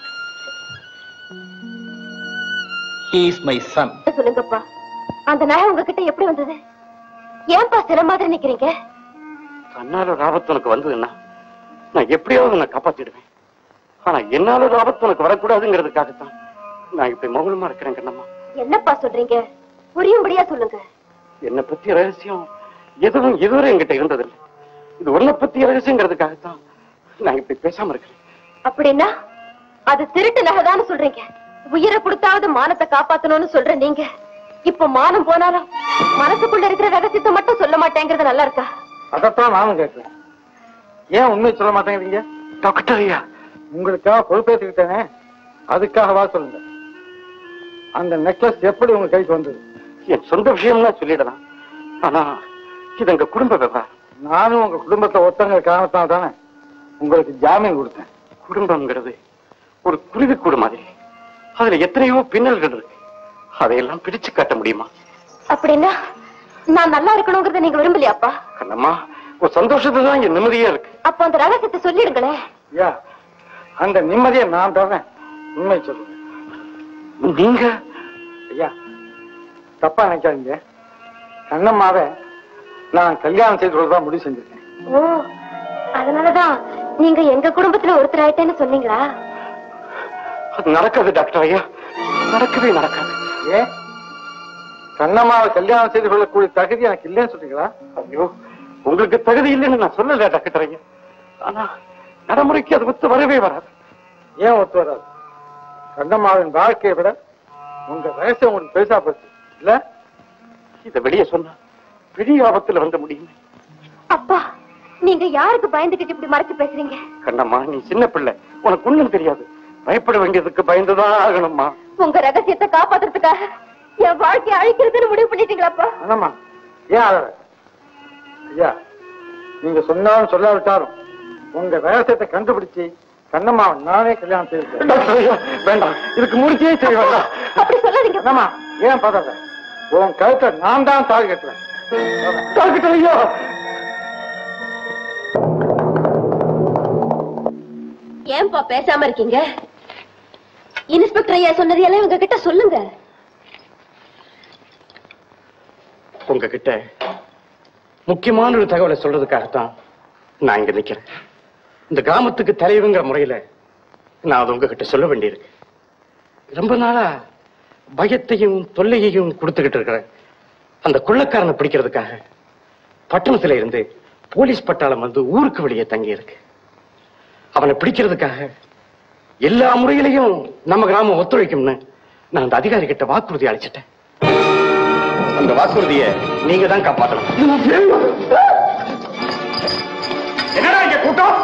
இஸ் மை சன் சொல்லுங்கப்பா அந்த நகை உங்ககிட்ட எப்படி வந்தது ஏன்பா சில மாதிரி நிக்கிறீங்க தன்னால ஒரு ஆபத்து உனக்கு வந்ததுன்னா நான் எப்படியாவது உன்னை காப்பாத்திடுவேன் ஆனா என்னால ஒரு ஆபத்து உனக்கு வரக்கூடாதுங்கிறதுக்காகத்தான் நான் இப்படி மௌனமா இருக்கிறேன் கண்ணம்மா என்னப்பா சொல்றீங்க புரியும்படியா சொல்லுங்க என்னை பத்தி ரகசியம் எதுவும் இதுவரை என்கிட்ட இருந்ததில்லை இது உன்னை பத்தி ரகசியங்கிறதுக்காகத்தான் நான் இப்படி பேசாம இருக்கிறேன் அப்படின்னா அது திருட்டு நகைதான்னு சொல்றீங்க உயிரை கொடுத்தாவது மானத்தை காப்பாத்தணும்னு சொல்ற நீங்க இப்ப மானம் போனாலும் மனசுக்குள்ள இருக்கிற ரகசியத்தை மட்டும் சொல்ல மாட்டேங்கிறது நல்லா இருக்கா அதைத்தான் நானும் கேட்கிறேன் ஏன் உண்மை சொல்ல மாட்டேங்கிறீங்க டாக்டர் ஐயா உங்களுக்காக பொறுப்பேற்றுக்கிட்டேனே அதுக்காகவா சொல்லுங்க அந்த நெக்லஸ் எப்படி உங்க கைக்கு வந்தது என் சொந்த விஷயம்னா சொல்லிடலாம் ஆனா இது எங்க குடும்ப விவகாரம் நானும் உங்க குடும்பத்தை ஒத்தங்க காரணத்தால தானே உங்களுக்கு ஜாமீன் கொடுத்தேன் குடும்பம்ங்கிறது ஒரு குருவி கூடு மாதிரி அதுல எத்தனையோ பின்னல்கள் இருக்கு அதையெல்லாம் பிடிச்சு காட்ட முடியுமா அப்படின்னா நான் நல்லா இருக்கணுங்கிறத நீங்க விரும்பலையாப்பா கண்ணம்மா ஒரு சந்தோஷத்தை தான் இங்க நிம்மதியா இருக்கு அப்ப அந்த ரகசியத்தை சொல்லிடுங்களேன் ஐயா அந்த நிம்மதியை நான் தர்றேன் உண்மை சொல்லுங்க நீங்க ஐயா தப்பா நினைக்காதீங்க கண்ணம்மாவை நான் கல்யாணம் செய்து கொள்ளதான் முடிவு செஞ்சிருக்கேன் ஓ அதனாலதான் நீங்க எங்க குடும்பத்துல ஒருத்தர் ஆயிட்டேன்னு சொன்னீங்களா அது நடக்காது டாக்டர் ஐயா நடக்கவே நடக்காது ஏன் கண்ணம்மாவை கல்யாணம் செய்து கொள்ளக்கூடிய தகுதி எனக்கு இல்லைன்னு சொல்றீங்களா ஐயோ உங்களுக்கு தகுதி இல்லைன்னு நான் சொல்லல டாக்டர் ஐயா ஆனா நடைமுறைக்கு அது ஒத்து வரவே வராது ஏன் ஒத்து வராது கண்ணம்மாவின் வாழ்க்கையை விட உங்க ரகசியம் உங்களுக்கு பெருசா போச்சு இல்ல இத வெளியே சொன்னா பெரிய ஆபத்துல வந்து முடியுமே அப்பா நீங்க யாருக்கு பயந்துகிட்டு இப்படி மறைச்சு பேசுறீங்க கண்ணம்மா நீ சின்ன பிள்ளை உனக்கு ஒண்ணும் தெரியாது பயப்பட வேண்டியதுக்கு பயந்துதான் ஆகணும்மா உங்க ரகசியத்தை காப்பாத்துறதுக்காக என் வாழ்க்கையை அழிக்கிறதுன்னு முடிவு பண்ணிட்டீங்களாப்பா கண்ணம்மா ஏன் அழற ஐயா நீங்க சொன்னாலும் சொல்லாவிட்டாலும் உங்க ரகசியத்தை கண்டுபிடிச்சு கண்ணம்மாவை நானே கல்யாணம் செய்து டாக்டர் ஐயா வேண்டாம் இதுக்கு முடிச்சே செய்ய வேண்டாம் அப்படி சொல்லாதீங்க கண்ணம்மா ஏன் பதற உன் கழுத்தை நான் தான் தாழ் கட்டுறேன் டாக்டர் ஐயா ஏன்பா பேசாம இருக்கீங்க இன்ஸ்பெக்டர் ஐயா சொன்னது எல்லாம் இவங்க கிட்ட சொல்லுங்க உங்ககிட்ட முக்கியமான ஒரு தகவலை சொல்றதுக்காகத்தான் நான் இங்க நிக்கிறேன் இந்த கிராமத்துக்கு தலைவங்கிற முறையில நான் அது உங்ககிட்ட சொல்ல வேண்டியிருக்கு ரொம்ப நாளா பயத்தையும் தொல்லையையும் கொடுத்துக்கிட்டு இருக்கிறேன் அந்த கொள்ளக்காரனை பிடிக்கிறதுக்காக பட்டணத்துல இருந்து போலீஸ் பட்டாளம் வந்து ஊருக்கு வெளியே தங்கி இருக்கு அவனை பிடிக்கிறதுக்காக எல்லா முறையிலையும் நம்ம கிராமம் ஒத்துழைக்கும்னு நான் அந்த அதிகாரி கிட்ட வாக்குறுதி அளிச்சிட்டேன் அந்த வாக்குறுதியை நீங்க தான் காப்பாற்றணும் என்னடா இங்க கூட்டம்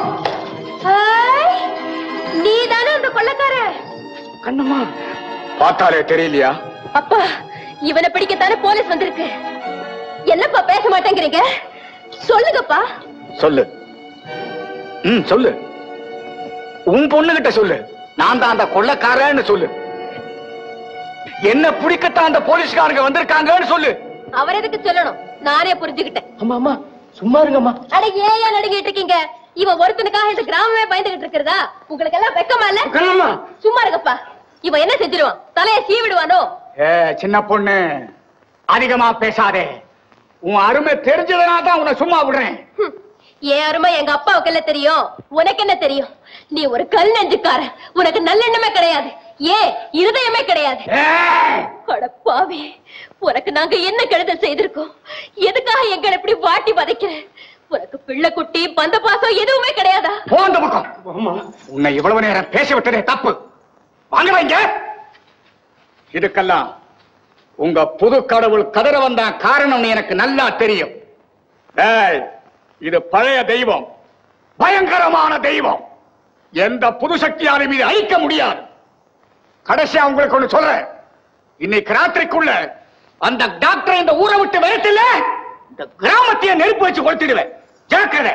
நீ தானே அந்த கொள்ளக்கார கண்ணம்மா பார்த்தாலே தெரியலையா அப்பா இவனை பிடிக்கத்தானே போலீஸ் வந்திருக்கு என்னப்பா பேச மாட்டேங்கிறீங்க சொல்லுங்கப்பா சொல்லு ம் சொல்லு உன் பொண்ணுகிட்ட சொல்லு நான் தான் அந்த கொள்ளக்காரன்னு சொல்லு என்ன பிடிக்கத்தான் அந்த போலீஸ்காரங்க வந்திருக்காங்கன்னு சொல்லு அவர் எதுக்கு சொல்லணும் நானே புரிஞ்சுக்கிட்டேன் அம்மா அம்மா சும்மா இருங்கம்மா அட ஏன் ஏன் நடுங்கிட்டு இருக்கீங்க இவன் ஒருத்தனுக்காக இந்த கிராமமே பயந்துகிட்டு இருக்கிறதா உங்களுக்கு எல்லாம் வெக்கமா இல்ல கண்ணம்மா சும்மா இருங்கப்பா இவன் என்ன செஞ்சிருவான் தலைய சீவிடுவானோ ஏ சின்ன பொண்ணு அதிகமா பேசாதே உன் அருமை தெரிஞ்சதுனா தான் உன்னை சும்மா விடுறேன் ஹம், என் அருமை எங்க அப்பாவுக்கு என்ன தெரியும் உனக்கு என்ன தெரியும் நீ ஒரு கல் நெஞ்சுக்கார உனக்கு நல்லெண்ணமே கிடையாது ஏன் இருதயமே கிடையாது ஏய்! அட பாவி உனக்கு நாங்க என்ன கெடுதல் செய்திருக்கோம் எதுக்காக எங்களை இப்படி வாட்டி வதைக்கிற உனக்கு பிள்ளை குட்டி பந்த பாசம் எதுவுமே கிடையாதா போ அந்த பக்கம் உன்னை இவ்வளவு நேரம் பேச விட்டதே தப்பு வாங்க இங்க இதுக்கெல்லாம் உங்க புது கடவுள் கதற வந்தான் காரணம் எனக்கு நல்லா தெரியும் ஏய், இது பழைய தெய்வம் பயங்கரமான தெய்வம் எந்த புது சக்தியாலும் இது அழிக்க முடியாது கடைசியா உங்களுக்கு ஒண்ணு சொல்றேன் இன்னைக்கு ராத்திரிக்குள்ள அந்த டாக்டர் இந்த ஊரை விட்டு விரட்டில இந்த கிராமத்தையே நெருப்பு வச்சு கொளுத்திடுவேன் ஜாக்கிரதை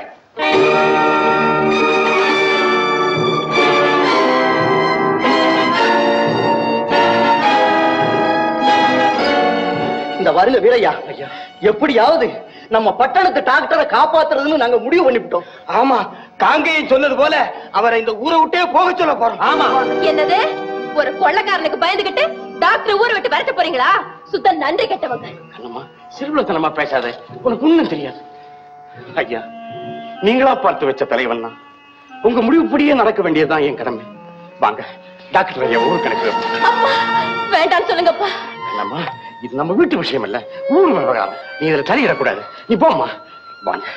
இந்த வருக வீரையா எப்படியாவது நம்ம பட்டணத்து டாக்டரை காப்பாத்துறதுன்னு நாங்க முடிவு பண்ணிவிட்டோம் ஆமா காங்கேயம் சொன்னது போல அவரை இந்த ஊரை விட்டே போக சொல்ல போறோம் ஆமா என்னது ஒரு கொள்ளக்காரனுக்கு பயந்துகிட்டு டாக்டர் ஊரை விட்டு விரட்ட போறீங்களா சுத்த நன்றி கெட்டவங்க கண்ணம்மா சிறுவத்தனமா பேசாத உனக்கு ஒண்ணும் தெரியாது ஐயா நீங்களா பார்த்து வச்ச தலைவன் தான் உங்க முடிவுப்படியே நடக்க வேண்டியதுதான் என் கடமை வாங்க டாக்டர் ஐயா ஊருக்கு அனுப்பி வைப்போம். அப்பா வேண்டாம்னு சொல்லுங்கப்பா கண்ணம்மா இது நம்ம வீட்டு விஷயம் இல்ல ஊர் விவகாரம் நீ இதுல தலையிடக்கூடாது நீ போம்மா வாங்க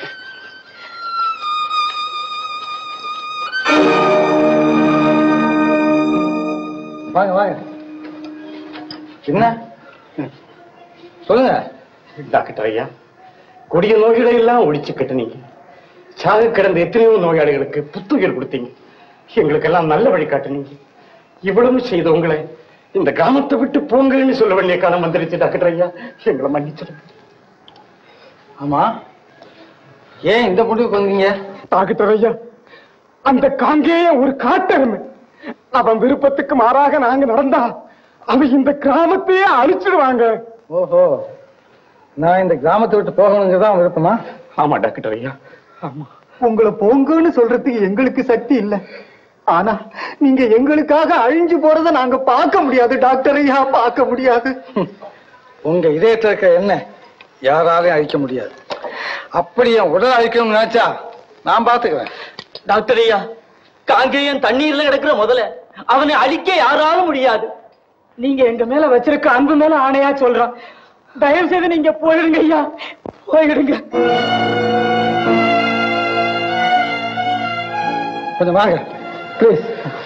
வாங்க வாங்க என்ன சொல்லுங்க டாக்டர் ஐயா கொடிய நோய்களை எல்லாம் ஒழிச்சு கட்டுனீங்க சாக கிடந்த எத்தனையோ நோயாளிகளுக்கு புத்துயிர் கொடுத்தீங்க எங்களுக்கெல்லாம் நல்ல வழி காட்டுனீங்க இவ்வளவு செய்த உங்களை இந்த கிராமத்தை விட்டு போங்கன்னு சொல்ல வேண்டிய காலம் வந்துருச்சு டாக்டர் ஐயா எங்களை மன்னிச்சிருங்க ஆமா ஏன் இந்த முடிவுக்கு வந்தீங்க டாக்டர் ஐயா அந்த காங்கேய ஒரு காட்டெருமை அவன் விருப்பத்துக்கு மாறாக நாங்க நடந்தா அவன் இந்த கிராமத்தையே அழிச்சிடுவாங்க ஓஹோ நான் இந்த கிராமத்தை விட்டு போகணுங்கிறதா விருப்பமா ஆமா டாக்டர் ஐயா ஆமா உங்களை போங்கன்னு சொல்றதுக்கு எங்களுக்கு சக்தி இல்ல ஆனா நீங்க எங்களுக்காக அழிஞ்சு போறத நாங்க பார்க்க முடியாது டாக்டர் ஐயா பார்க்க முடியாது உங்க இதயத்துல இருக்க என்ன யாராலையும் அழிக்க முடியாது அப்படி என் உடல் அழிக்கணும்னு நினைச்சா நான் பாத்துக்கிறேன் டாக்டர் ஐயா காங்கேயன் தண்ணீர்ல கிடக்குற முதல்ல அவனை அழிக்க யாராலும் முடியாது நீங்க எங்க மேல வச்சிருக்க அன்பு மேல ஆணையா சொல்றோம் தயவு செய்து நீங்க போயிடுங்க ஐயா போயிடுங்க கொஞ்சம் வாங்க ப்ளீஸ்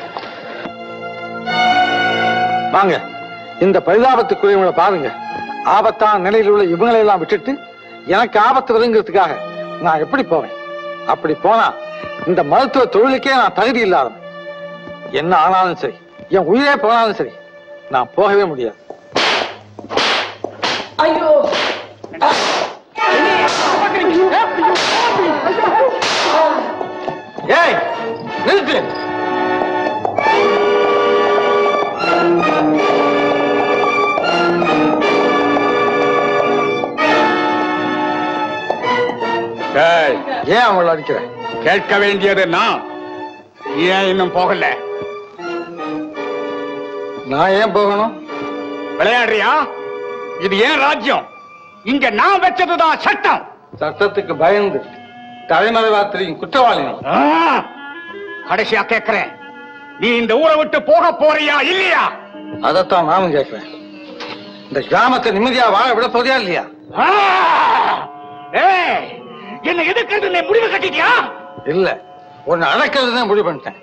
வாங்க இந்த பரிதாபத்துக்குரியவங்களை பாருங்க ஆபத்தான நிலையில் உள்ள இவங்களை எல்லாம் விட்டுட்டு எனக்கு ஆபத்து வருங்கிறதுக்காக நான் எப்படி போவேன் அப்படி போனா இந்த மருத்துவ தொழிலுக்கே நான் தகுதி இல்லாதவன் என்ன ஆனாலும் சரி என் உயிரே போனாலும் சரி நான் போகவே முடியாது ஐயோ ஏய் நிறுத்து ஏய், ஏன் அவங்கள அடிக்கிற கேட்க வேண்டியது நான் ஏன் இன்னும் போகல நான் ஏன் போகணும் விளையாடுறியா இது ஏன் ராஜ்யம் இங்க நான் வச்சதுதான் சட்டம் சட்டத்துக்கு பயந்து தலைமறைவா தெரியும் குற்றவாளி நீ. ஆ! கடைசியா கேக்குறேன் நீ இந்த ஊரை விட்டு போக போறியா இல்லையா அதைத்தான் நானும் கேட்கிறேன் இந்த கிராமத்தை நிம்மதியா வாழ விட போறியா இல்லையா ஆ! ஏய், என்ன எதுக்கு நீ முடிவு கட்டிட்டியா இல்ல உன்னை அடக்கிறதுதான் முடிவு பண்ணிட்டேன்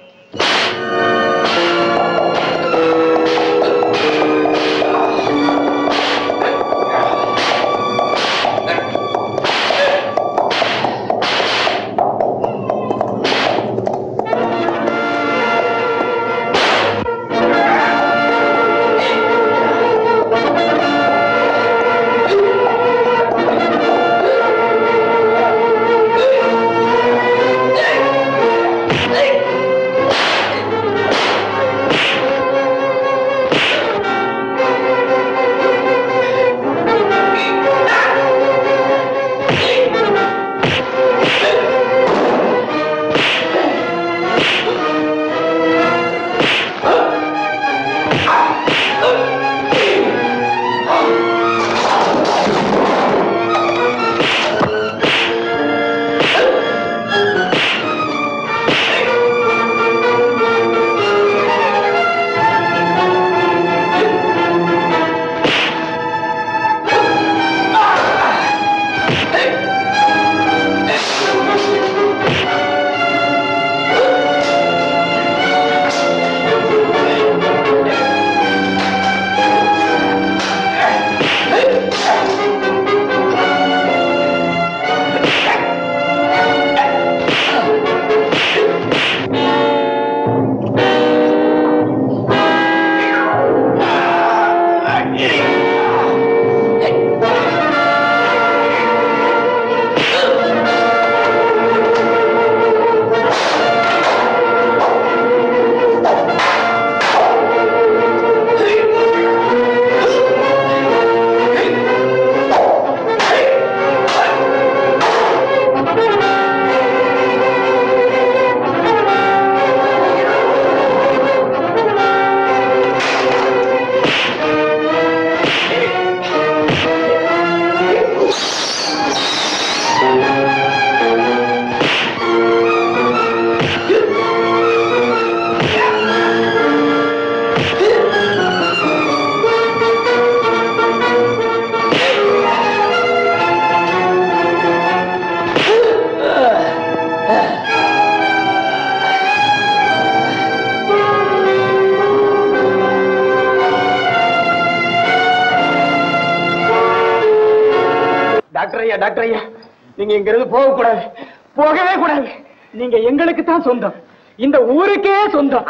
டாக்டர் ஐயா டாக்டர் ஐயா நீங்க இங்க இருந்து போக கூடாது போகவே கூடாது நீங்க எங்களுக்கு தான் சொந்தம் இந்த ஊருக்கே சொந்தம்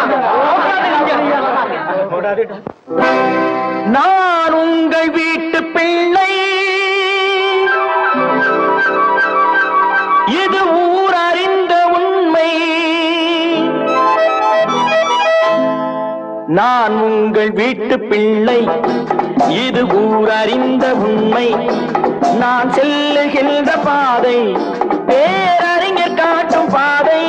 கூடாது நான் உங்கள் வீட்டு பிள்ளை இது ஊர் அறிந்த உண்மை நான் உங்கள் வீட்டு பிள்ளை இது ஊர் அறிந்த உண்மை நான் செல்லுகின்ற பாதை பேரறிஞர் காட்டும் பாதை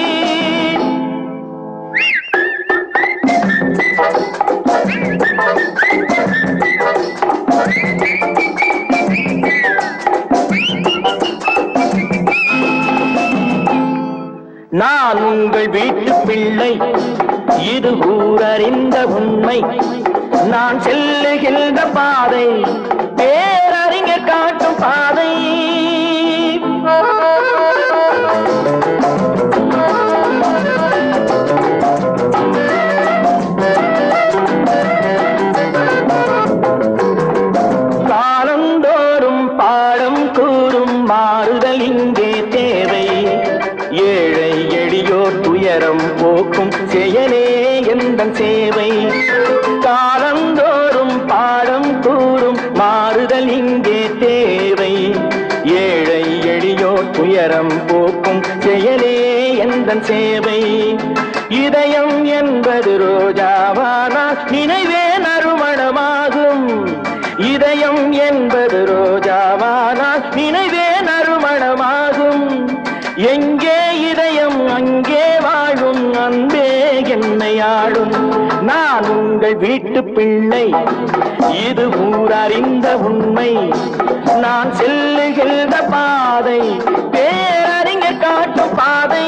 நான் உங்கள் வீட்டு பிள்ளை இது ஊரறிந்த உண்மை நான் செல்லுகின்ற பாதை பேரறிஞர் காட்டும் பாதை காலந்தோறும் பாடம் கூறும் மாறுதல் இங்கே தேவை ஏழை எளியோர் துயரம் போக்கும் செயலே எந்த சேவை காலந்தோறும் பாடம் கூறும் மாறுதல் இங்கே தேவை ஏழை எளியோர் துயரம் போக்கும் செயலே எந்த சேவை இதயம் என்பது ரோஜாவானா நினைவே நறுமணமாகும் இதயம் என்பது ரோஜாவானா நினைவே நறுமணமாகும் எங்கே இதயம் அங்கே வாழும் அன்பே என்னை ஆளும் நான் உங்கள் வீட்டு பிள்ளை இது ஊரறிந்த உண்மை நான் செல்லுகின்ற பாதை பேரறிஞர் காட்டும் பாதை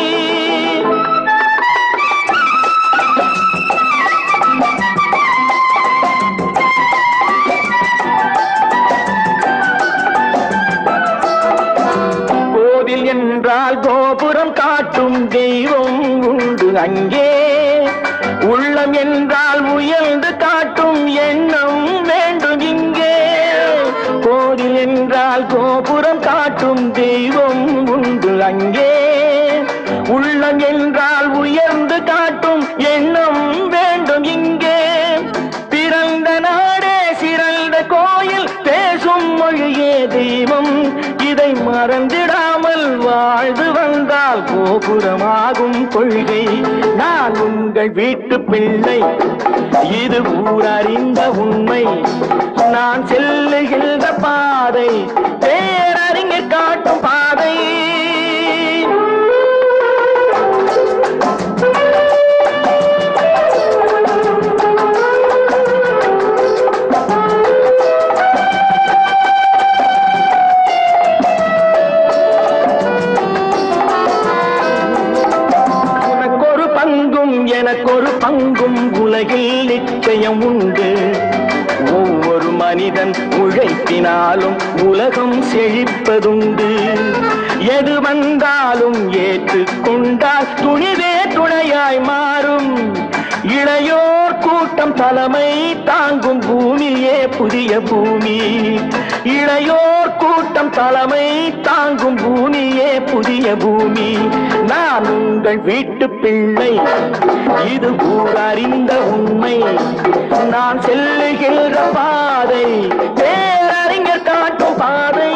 கோவில் என்றால் கோபுரம் காட்டும் தெய்வம் உண்டு அங்கே உள்ளம் என்றால் உயர்ந்து காட்டும் எண்ணம் வேண்டும் இங்கே கோவில் என்றால் கோபுரம் காட்டும் தெய்வம் உண்டு அங்கே உள்ளம் என்றால் உயர்ந்து காட்டும் எண்ணம் வேண்டும் இங்கே பிறந்த நாடே சிறந்த கோயில் பேசும் மொழியே தெய்வம் இதை மறந்திடாமல் வாழ்ந்து வந்தால் கோபுரமாகும் கொள்கை நான் உங்கள் வீட்டு பிள்ளை இது ஊரறிந்த உண்மை நான் செல்லுகின்ற பாதை பேரறிஞர் காட்டும் பாதை உனக்கொரு பங்கும் எனக்கொரு பங்கும் உலகில் நிச்சயம் உண்டு ஒவ்வொரு மனிதன் உழைப்பினாலும் உலகம் செழிப்பதுண்டு எது வந்தாலும் ஏற்றுக்கொண்டால் துணிவே துணையாய் மாறும் இளையோர் கூட்டம் தலைமை தாங்கும் பூமியே புதிய பூமி இளையோர் கூட்டம் தலைமை தாங்கும் பூமியே புதிய பூமி நான் உங்கள் வீட்டு பிள்ளை இது ஊரறிந்த உண்மை நான் செல்லுகின்ற பாதை பேரறிஞர் காட்டும் பாதை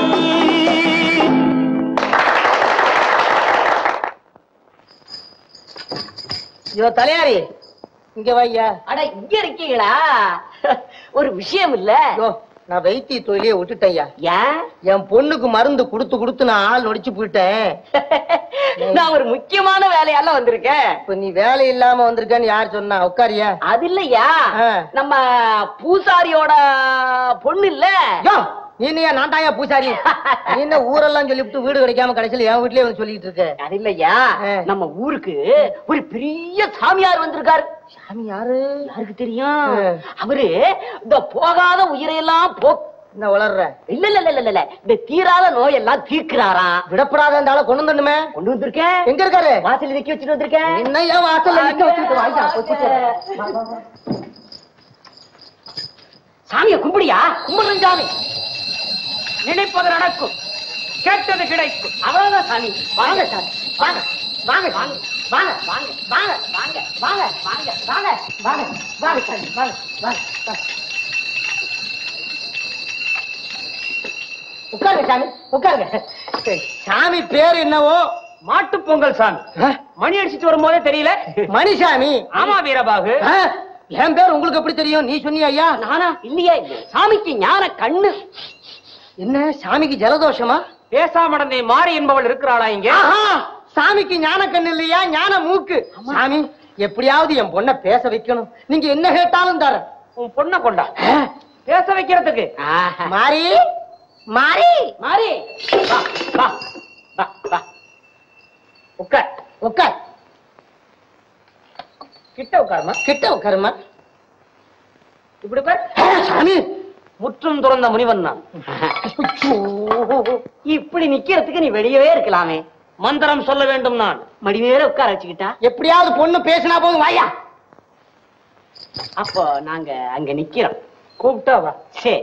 ஐயோ தலையாரி இங்க வையா அட இங்க இருக்கீங்களா ஒரு விஷயம் இல்ல ஐயோ நான் வைத்திய தொழிலே விட்டுட்டேன்யா ஏன் என் பொண்ணுக்கு மருந்து கொடுத்து கொடுத்து நான் ஆள் நொடிச்சு போயிட்டேன் நான் ஒரு முக்கியமான வேலையால வந்திருக்கேன் இப்ப நீ வேலை இல்லாம வந்திருக்கேன்னு யார் சொன்னா உட்காரியா அது இல்லையா ஆ. நம்ம பூசாரியோட பொண்ணு இல்ல யோ நீ என்னையா நான்டாயா பூசாரி நீ என்ன ஊரெல்லாம் சொல்லிவிட்டு வீடு கிடைக்காம கடைசியில என் வீட்லயே வந்து சொல்லிட்டு இருக்க அது இல்லையா ஆ. நம்ம ஊருக்கு ஒரு பெரிய சாமியார் வந்திருக்காரு சாமி யாரு யாருக்கு தெரியும் ஆ. அவரு இந்த போகாத உயிரையெல்லாம் போ என்ன வளர்ற இல்ல இல்ல இல்ல இல்ல இல்ல இந்த தீராத நோயெல்லாம் தீர்க்கிறாராம் விடப்படாத அந்த ஆளை கொண்டு வந்துடணுமே கொண்டு வந்திருக்கேன் எங்க இருக்காரு வாசல் நிக்க வச்சுட்டு வந்திருக்கேன் என்ன ஏன் வாசல்ல நிக்க வச்சுக்கிட்டு வாய்யா போய் கூட்டிட்டு வா. சாமியை கும்பிடியா கும்பிடுறேன் சாமி நினைப்பது நடக்கும் கேட்டது கிடைக்கும் அவ்வளவுதான் சாமி வாங்க சாமி வாங்க வாங்க வாங்க வாங்க வாங்க வாங்க வாங்க வாங்க வாங்க வாங்க வாங்க வாங்க சாமி வாங்க வாங்க வாங்க. உட்காருங்க சாமி உட்காருங்க சாமி பேர் என்னவோ மாட்டு பொங்கல் சாமி மணி அடிச்சிட்டு வரும்போதே தெரியல மணிசாமி ஆமா வீரபாகு ஆ, என் பேர் உங்களுக்கு எப்படி தெரியும் நீ சொன்னியா ஐயா நானா இல்லையே சாமிக்கு ஞான கண்ணு என்ன சாமிக்கு ஜலதோஷமா பேசாமடந்தை மாறி என்பவள் இருக்கிறாளா இங்க ஆஹா, சாமிக்கு ஞான கண்ணு இல்லையா ஞான மூக்கு சாமி எப்படியாவது என் பொண்ண பேச வைக்கணும் நீங்க என்ன கேட்டாலும் தரேன் உன் பொண்ணை கொண்டா பேச வைக்கிறதுக்கு மாறி மாறி மாறி வா வா வா வா உட்கார் உட்கார் கிட்ட உட்காருமா கிட்ட உட்காருமா இப்படி உட்கார் சாமி முற்றும் துறந்த முனிவன் நான் இப்படி நிக்கிறதுக்கு நீ வெளியவே இருக்கலாமே மந்திரம் சொல்ல வேண்டும் நான் மடிவேற உட்கார வச்சுக்கிட்டா எப்படியாவது பொண்ணு பேசினா போதும் வாயா அப்போ நாங்க அங்க நிக்கிறோம் கூப்பிட்டா வா சரி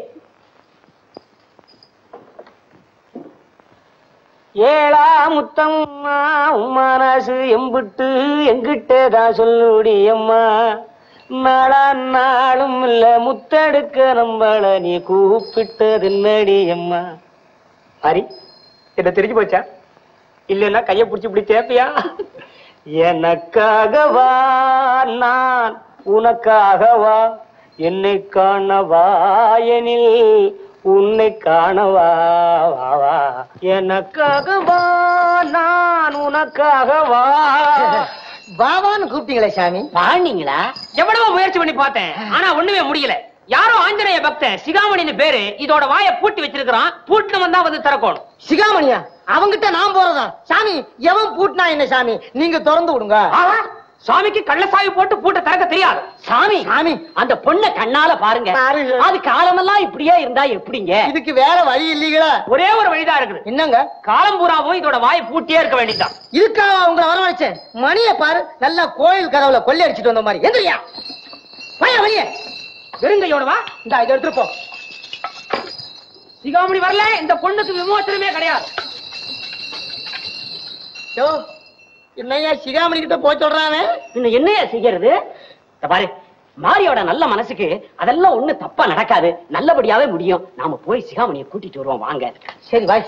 ஏழா முத்தம்மா உன் மனசு எம்பிட்டு எங்கிட்டதான் சொல்லுடி அம்மா நாளா நாளும் இல்ல முத்தெடுக்க நம்மள நீ கூப்பிட்டது என்னடி அம்மா ஹரி என்ன தெரிஞ்சு போச்சா இல்லைன்னா கைய புடிச்சு இப்படி தேப்பியா எனக்காகவா நான் உனக்காகவா என்னை காணவா எனில் உன்னை காணவா வா, வா. எனக்காகவா நான் உனக்காகவா பாபான்னு கூப்பிட்டீங்களே சாமி வாணிங்களா எவ்வளவோ முயற்சி பண்ணி பார்த்தேன் ஆனா ஒண்ணுமே முடியல யாரோ ஆஞ்சநேய பக்தன் சிகாமணின்னு பேரு இதோட வாயை பூட்டி வச்சிருக்கிறான் பூட்டின வந்தா வந்து திறக்கணும் சிகாமணியா அவங்கிட்ட நான் போறதா சாமி எவன் பூட்டினா என்ன சாமி நீங்க திறந்து விடுங்க ஆஹா, சாமிக்கு கள்ளசாவி போட்டு பூட்ட திறக்க தெரியாது சாமி சாமி அந்த பொண்ணை கண்ணால பாருங்க பாருங்க. அது காலமெல்லாம் இப்படியே இருந்தா எப்படிங்க இதுக்கு வேற வழி இல்லீங்களா ஒரே ஒரு வழிதான் இருக்குது என்னங்க காலம் பூராவும் இதோட வாயை பூட்டியே இருக்க வேண்டியதுதான் இதுக்காக உங்களை வரவழைச்சேன் மணியை பாரு நல்லா கோயில் கதவுல கொள்ளை அடிச்சிட்டு வந்த மாதிரி எந்திரியா வழியா வழிய வெறுங்கையோட வா இந்த இதை எடுத்துட்டு போ சிகாமணி வரல இந்த பொண்ணுக்கு விமோசனமே கிடையாது யோ, என்னய்யா சிகாமணி கிட்ட போய் சொல்றானே இன்னும் என்னையா செய்யறது இந்த பாரு மாரியோட நல்ல மனசுக்கு அதெல்லாம் ஒண்ணு தப்பா நடக்காது நல்லபடியாவே முடியும் நாம போய் சிகாமணியை கூட்டிட்டு வருவோம் வாங்க சரி பாய்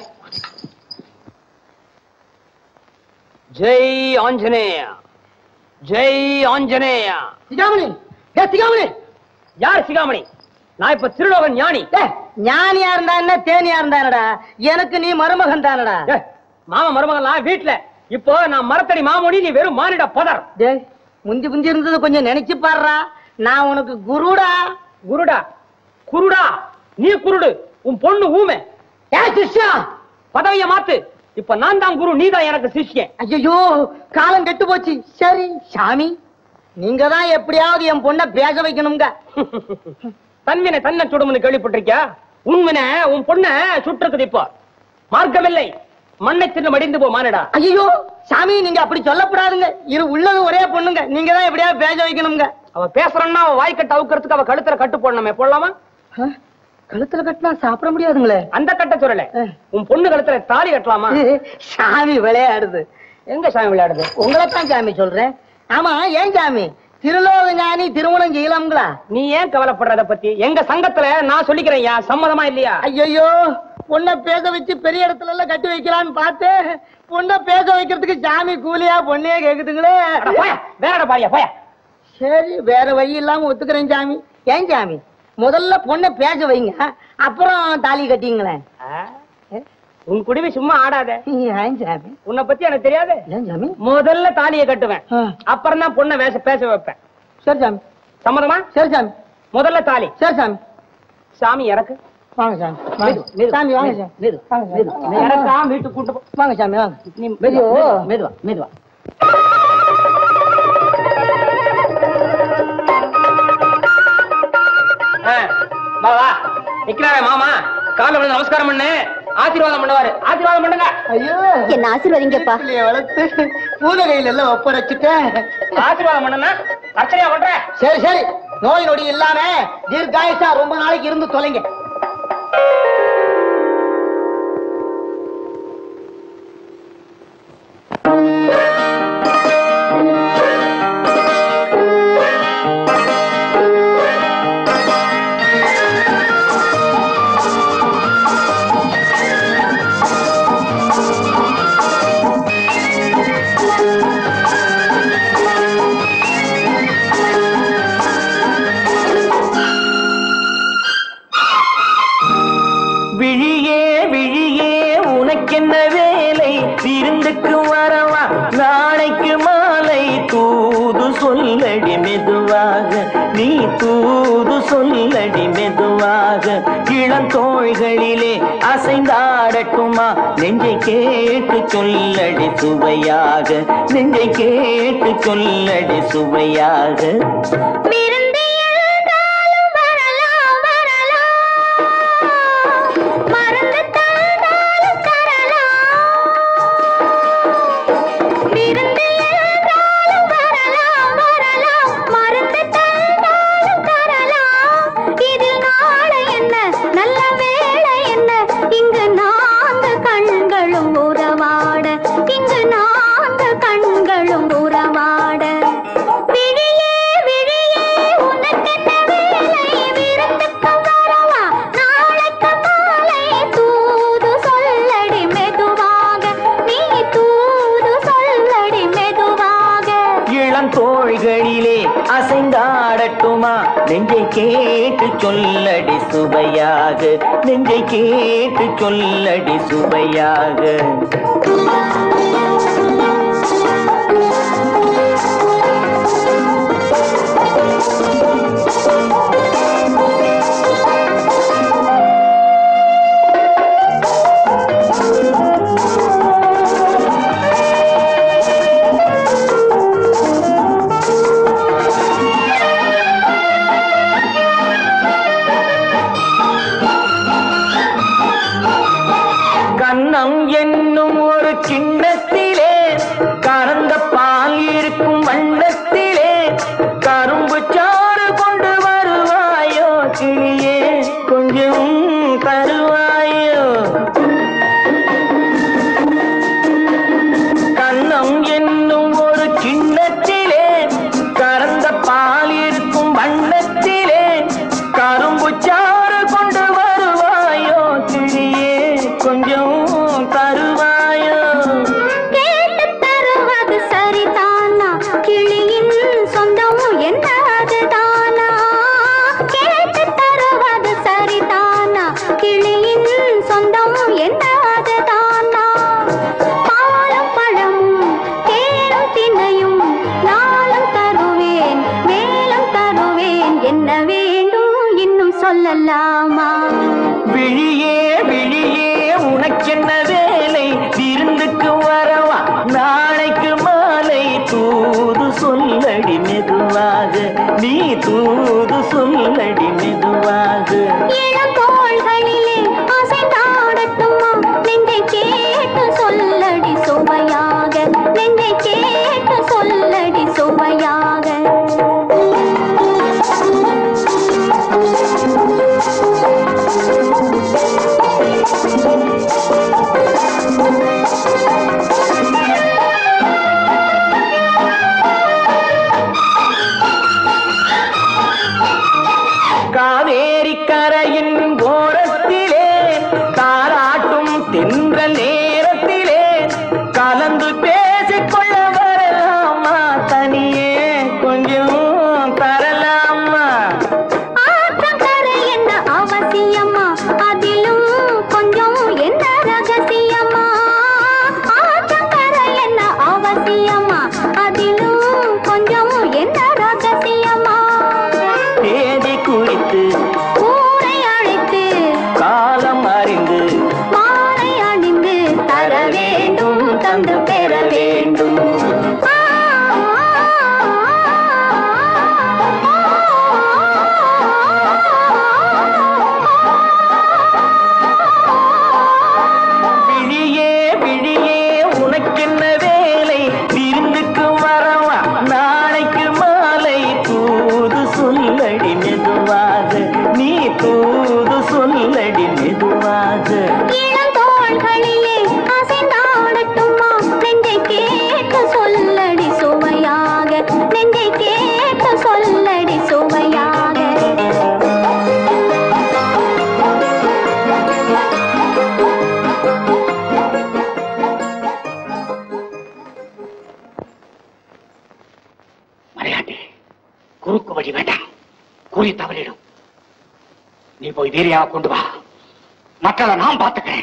ஜெய் ஆஞ்சநேயா ஜெய் ஆஞ்சநேயா சிகாமணி ஏ சிகாமணி யார் சிகாமணி நான் இப்ப திருலோகன் ஞானி ஏய், ஞானியா இருந்தா என்ன தேனியா இருந்தா என்னடா எனக்கு நீ மருமகன் தானடா ஏய், மாமா மருமகன்லாம் வீட்டுல இப்போ நான் மரத்தடி மாமூடி நீ வெறும் மானிட பதர் டேய் முந்தி முந்தி இருந்தது கொஞ்சம் நினைச்சு பாருடா நான் உனக்கு குருடா குருடா குருடா நீ குருடு உன் பொண்ணு ஊமை ஏ சிஷ்யா பதவிய மாத்து இப்ப நான் தான் குரு நீதான் எனக்கு சிஷ்யன் ஐயோ காலம் கெட்டு போச்சு சரி சாமி நீங்க தான் எப்படியாவது என் பொண்ண பேச வைக்கணுங்க தன்வினை தன்னை சுடும்னு கேள்விப்பட்டிருக்கியா உண்மைன உன் பொண்ண சுட்டிருக்குது இப்போ மார்க்கமில்லை மண்ணை தின்னு மடிந்து போ மானிடா ஐயோ சாமி நீங்க அப்படி சொல்லக்கூடாதுங்க இரு உள்ளது ஒரே பொண்ணுங்க நீங்க தான் எப்படியாவது பேச வைக்கணுங்க அவ பேசுறன்னா அவ வாய்க்கட்ட அவுக்கிறதுக்கு அவ கழுத்துல கட்டு போடணுமே போடலாமா ஆ, கழுத்துல கட்டினா சாப்பிட முடியாதுங்களே அந்த கட்ட சொல்லல உன் பொண்ணு கழுத்துல தாலி கட்டலாமா சாமி விளையாடுது எங்க சாமி விளையாடுது உங்களைத்தான் சாமி சொல்றேன் ஆமா ஏன் சாமி திருலோக ஞானி திருமணம் செய்யலாம்களா நீ ஏன் கவலைப்படுறத பத்தி எங்க சங்கத்துல நான் சொல்லிக்கிறேன் யா சம்மதமா இல்லையா ஐயோ பொண்ணை பேச வச்சு பெரிய இடத்துல எல்லாம் கட்டி வைக்கலான்னு பார்த்து பொண்ணை பேச வைக்கிறதுக்கு சாமி கூலியா பொண்ணையே கேக்குதுங்களே அட போயா வேறடா பாரியா போயா சரி வேற வழி இல்லாம ஒத்துக்கிறேன் சாமி ஏன் சாமி முதல்ல பொண்ணை பேச வைங்க அப்புறம் தாலி கட்டிங்களேன் உன் குடிமை சும்மா ஆடாத ஏன் சாமி உன்னை பத்தி எனக்கு தெரியாது ஏன் சாமி முதல்ல தாலியை கட்டுவேன் ஆ, அப்புறம் தான் பொண்ணை பேச பேச வைப்பேன் சரி சாமி சம்மதமா சரி சாமி முதல்ல தாலி சரி சாமி சாமி இறக்கு வாங்க சாமி வாங்க. சாமி வாங்க சாமி வாங்க சாமி. இறக்கா வீட்டுக்கு கூட்டு போ வாங்க சாமி வாங்க நீ மெதுவா மெதுவா மெதுவா ஆ, வா வா நிக்கிறாரே மாமா கால விழுந்து நமஸ்காரம் பண்ணு ஆசீர்வாதம் பண்ணுவாரு ஆசீர்வாதம் பண்ணுங்க ஐயோ என்ன ஆசீர்வதிங்கப்பா வீட்டுலயே வளர்த்து பூதகையில எல்லாம் ஒப்படைச்சிட்டேன் ஆசீர்வாதம் பண்ணுனா அர்ச்சனையா பண்ற சரி சரி நோய் நொடி இல்லாம தீர்காயுசா ரொம்ப நாளைக்கு இருந்து தொலைங்க விழியே உனக்கென்ன வேலை விருந்துக்கு வரவா நாளைக்கு மாலை தூது சொல்லடி மெதுவாக நீ தூது சொல்லடி மெதுவாக இளந்தோள்களிலே அசைந்தாடட்டுமா நெஞ்சை கேட்டு சொல்லடி சுவையாக நெஞ்சை கேட்டு சொல்லடி சுவையாக விருந்து என்றாலும் வரலாம், வரலாம். மருந்து தந்தாலும் தரலாம். விருந்து என்றாலும் வரலாம், வரலாம். மருந்து தந்தாலும் தரலாம். இதில் நாளை என்ன நல்ல வேளை என்ன இங்கு நான்கு கண்களும் உறவாட இங்கு நான்கு கண்களும் உறவாட விழியே விழியே உனக்கென்ன வேலை விருந்துக்கு வரவா நாளைக்கு மாலை தூது சொல்லடி மெதுவாக நீ தூது சொல்லடி மெதுவாக இளந்தோள்களிலே அசைந்தாடட்டுமா நெஞ்சை கேட்டு சொல்லடி சுவையாக நெஞ்சை கேட்டு சொல்லடி சுவையாக கண்ணம் என்னும் ஒரு கிண்ணத்திலே கறந்த பால் இருக்கும் வண்ணத்திலே கரும்பு சாறு கொண்டு வருவாயோ கிளியே கொஞ்சம் தருவாயோ கண்ணம் என்னும் ஒரு கிண்ணத்திலே கறந்த பால் இருக்கும் வண்ணத்திலே கரும்பு சாறு கொண்டு வருவாயோ கிளியே கொஞ்சம் தருவாயோ கேட்டு தருவது சரிதானா கிளியின் சொந்தம் என்னதுதானா கேட்டு தருவது சரிதானா கிளியின் சொந்தம் என்னதுதானா பாலும் பழமும் தேனும் தினையும் நாளும் தருவேன் மேலும் தருவேன் என்ன வேண்டும் இன்னும் சொல்லலாமா விழியே விழியே உனக்கென்ன வேலை விருந்துக்கு வரவா நாளைக்கு மாலை தூது சொல்லடி மெதுவாக நீ தூது சொல்லடி மெதுவாக இளங்கோள்களிலே அசைந்தாடட்டுமா நெஞ்சை கேட்டு சொல்லடி சுவையாக நெஞ்சை கேட்டு சொல்லடி சுவையாக காவேரி கரையின் ஓரத்திலே தாராட்டும் தென்றல் நேரத்திலே கலந்து பேசிக்கொள்ள வரலாமா தனியே கொஞ்சம் தரலாமா ஆற்றங்கரை என்ன அவசியமா அதிலும் கொஞ்சம் என்ன ரகசியமா ஆற்றங்கரை என்ன அவசியமா அதிலும் கொஞ்சம் என்ன ரகசியமா தேதி குறித்து ஊரை அழைத்து காலம் அறிந்து மாலை அணிந்து தர வேண்டும் தந்து பெற வேண்டும் விழியே விழியே உனக்கென்ன வேலை விருந்துக்கு வரவா நாளைக்கு மாலை தூது சொல்லடி மெதுவாக நீ தூது சொல்லடி மெதுவாக இளந்தோள்களிலே அசைந்தாடட்டுமா நெஞ்சை கேட்டு சொல்லடி சுவையாக நெஞ்சை கேட்டு சொல்லடி சுவையாக மலையாண்டி குறுக்கு வழி வேண்டாம் குறி தவறிடும் நீ போய் வீரியா கொண்டு வா மக்களை நான் பார்த்துக்கிறேன்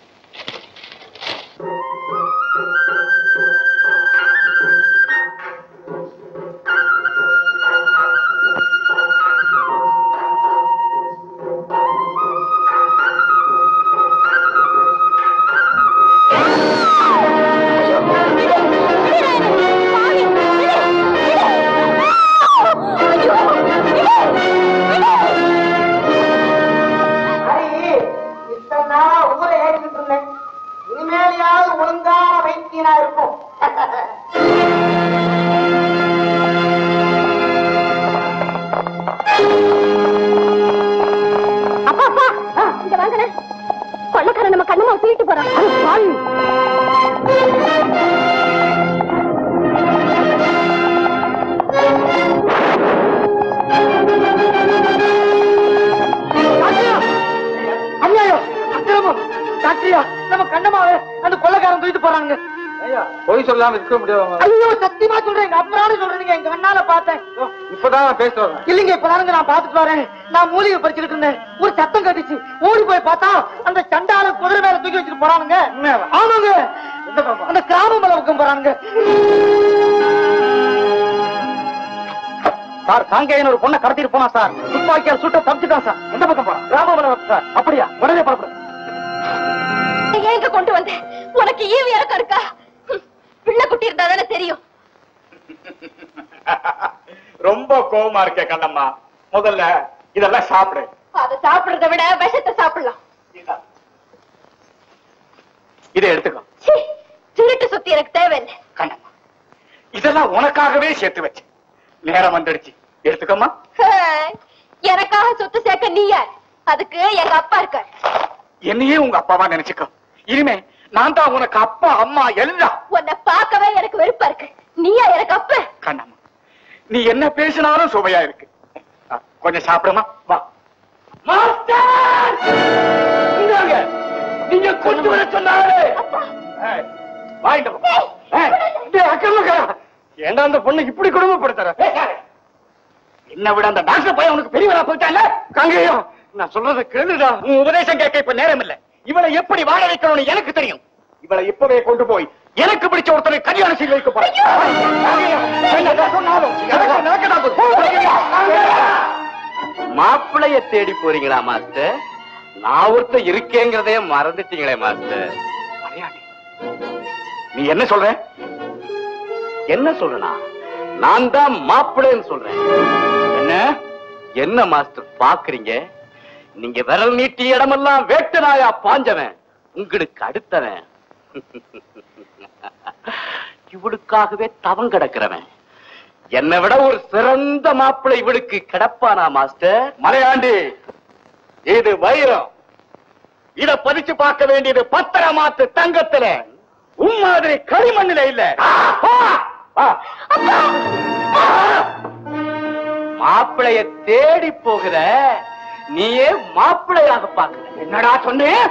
ஹரி, இத்தனை நாளா ஊரை ஏறிக்கிட்டு இருந்தேன் இனிமேலையாவது ஒழுங்கான வைத்தியனா இருக்கும் அப்பா அப்பா இங்க வாங்கல கொள்ளக்காரன் நம்ம கண்ணமா தூக்கிட்டு போறான் அநியாயம் அக்கிரமம் டாக்டரியா நம்ம கண்ணமாவே அந்த கொள்ளக்காரன் தூக்கிட்டு போறாங்க பொய் சொல்லாம இருக்க முடியாது ஐயோ சத்தியமா சொல்றேன் அப்புறம் சொல்றீங்க எங்க கண்ணால பார்த்தேன் இப்பதான் பேசுறேன் இல்லைங்க இப்பதானுங்க நான் பாத்துட்டு வரேன் நான் மூலிகை பறிச்சுக்கிட்டு இருந்தேன் ஒரு சத்தம் கட்டுச்சு ஓடி போய் பார்த்தா அந்த சண்டால குதிரை மேல தூக்கி வச்சுட்டு போறானுங்க ஆமாங்க அந்த கிராம மேல பக்கம் போறானுங்க சார் காங்கேயன் ஒரு பொண்ணை கடத்திட்டு போனா சார் துப்பாக்கியால் சுட்ட தப்பிச்சுட்டான் சார் எந்த பக்கம் போறான் கிராம மேல சார் அப்படியா உடனே புறப்படு எங்க கொண்டு வந்த உனக்கு ஈவு இறக்கம் இருக்கா ஹம், பிள்ளை குட்டி இருந்தா தானே தெரியும் ரொம்ப கோவமா இருக்கே கண்ணம்மா முதல்ல இதெல்லாம் சாப்பிடு அதை சாப்பிடுறதை விட விஷத்தை சாப்பிடலாம் இதை எடுத்துக்கோ சீ, திருட்டு சுத்தி எனக்கு தேவையில்லை கண்ணம்மா இதெல்லாம் உனக்காகவே சேர்த்து வச்சேன் நேரம் வந்துடுச்சு எடுத்துக்கோமா ஹேய், எனக்காக சொத்து சேர்க்க நீ யார் அதுக்கு எங்க அப்பா இருக்கார் என்னையே உங்க அப்பாவா நினைச்சுக்கோ இனிமே நான் தான் உனக்கு அப்பா அம்மா எல்லாம் உன்னை பார்க்கவே எனக்கு வெறுப்பா இருக்கு நீயா எனக்கு அப்ப கண்ணம்மா நீ என்ன பேசினாலும் சுவையா இருக்கு ஆ, கொஞ்சம் சாப்பிடுமா வா இந்தாங்க. நீங்க கொண்டு வர சொன்னாலே ஏய், வாங்கிட்டு வா. ஏய், டேய், அக்கறைக்காரா. ஏன்டா அந்த பொண்ணு இப்படி குடும்பப்படுத்துற ஏய், என்ன விட அந்த டாக்டர் பையன் உனக்கு பெரியவரா போயிட்டான்ல கங்கையோ நான் சொல்றது கேளுடா உன் உபதேசம் கேட்க இப்ப நேரம் இல்ல இவளை எப்படி வாழ வைக்கணும்னு எனக்கு தெரியும் இவளை இப்பவே கொண்டு போய் எனக்கு பிடிச்ச ஒருத்தரை கல்யாணம் செய்து வைக்க போறேன் கங்கையோ, என்னடா சொன்னாலும் எனக்கு நடக்கடா மாப்பிளைய தேடி போறீங்களா மாஸ்டர் நான் ஒருத்த இருக்கேங்கிறதே மறந்துட்டீங்களே மாஸ்டர் மலையாளி நீ என்ன சொல்ற என்ன சொல்றனா நான் தான் மாப்பிள்ளைன்னு சொல்றேன் என்ன என்ன மாஸ்டர் பாக்குறீங்க நீங்க விரல் நீட்டிய இடமெல்லாம் வேட்டு நாயா பாஞ்சவன் உங்களுக்கு அடுத்தவன் இவளுக்காகவே தவம் கிடக்கிறவன் என்னை விட ஒரு சிறந்த மாப்பிள்ளை இவளுக்கு கிடப்பானா மாஸ்டர் மலையாண்டி இது வைரம் இத பதிச்சு பார்க்க வேண்டியது பத்திரமாத்து தங்கத்துல உன் மாதிரி களிமண்ணில இல்ல ஆ! ஆ! மாப்பிளைய தேடி போகிற நீயே மாப்பிள்ளையாக பாக்குற என்னடா சொன்னேன்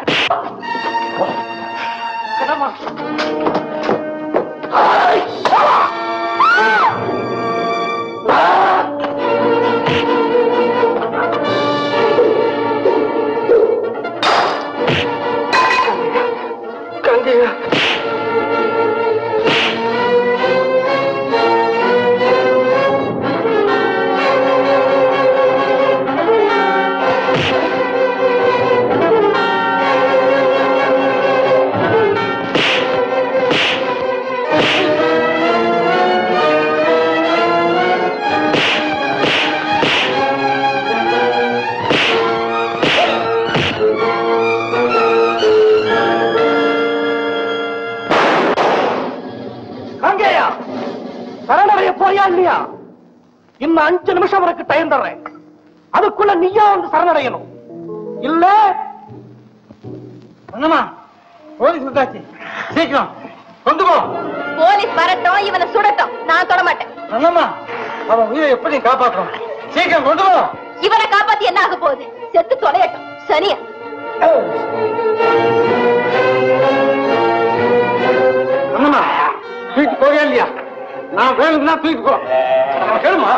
காங்கேயா சரணடைய போறியா இல்லையா இன்னும் அஞ்சு நிமிஷம் உனக்கு டைம் தர்றேன் அதுக்குள்ள நீயா வந்து சரணடையணும் இல்ல என்னம்மா போலீஸ் வந்தாச்சு சீக்கிரம் கொண்டு போ போலீஸ் வரட்டும் இவனை சுடட்டும் நான் தொட மாட்டேன் என்னம்மா அவன் உயிரை எப்படி காப்பாற்றணும் சீக்கிரம் கொண்டு போ இவனை காப்பாத்தி என்ன ஆக போகுது செத்து தொலையட்டும் சனியா என்னம்மா தூக்கிட்டு போறியா இல்லையா நான் வேணும்னா தூக்கிட்டு போ கேளுமா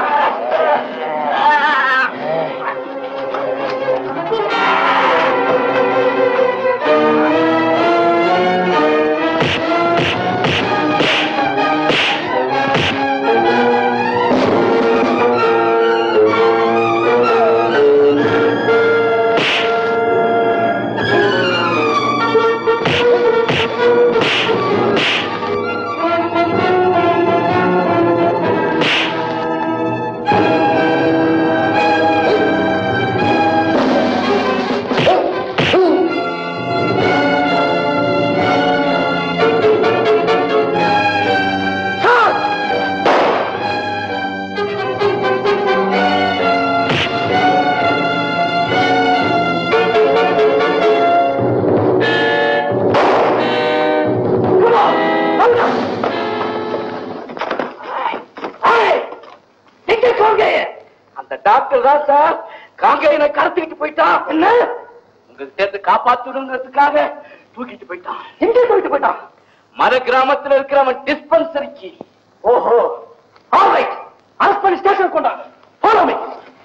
டாக்டர் தான் சார் காங்கையனை கடத்திட்டு போயிட்டான் என்ன உங்களுக்கு சேர்த்து காப்பாத்தணுங்கிறதுக்காக தூக்கிட்டு போயிட்டான் எங்க தூக்கிட்டு போயிட்டான் மர கிராமத்துல இருக்கிறவன் டிஸ்பென்சரிக்கு ஓஹோ ஆல்ரைட் அரஸ்ட் பண்ணி ஸ்டேஷன் கொண்டாங்க ஃபாலோ மீ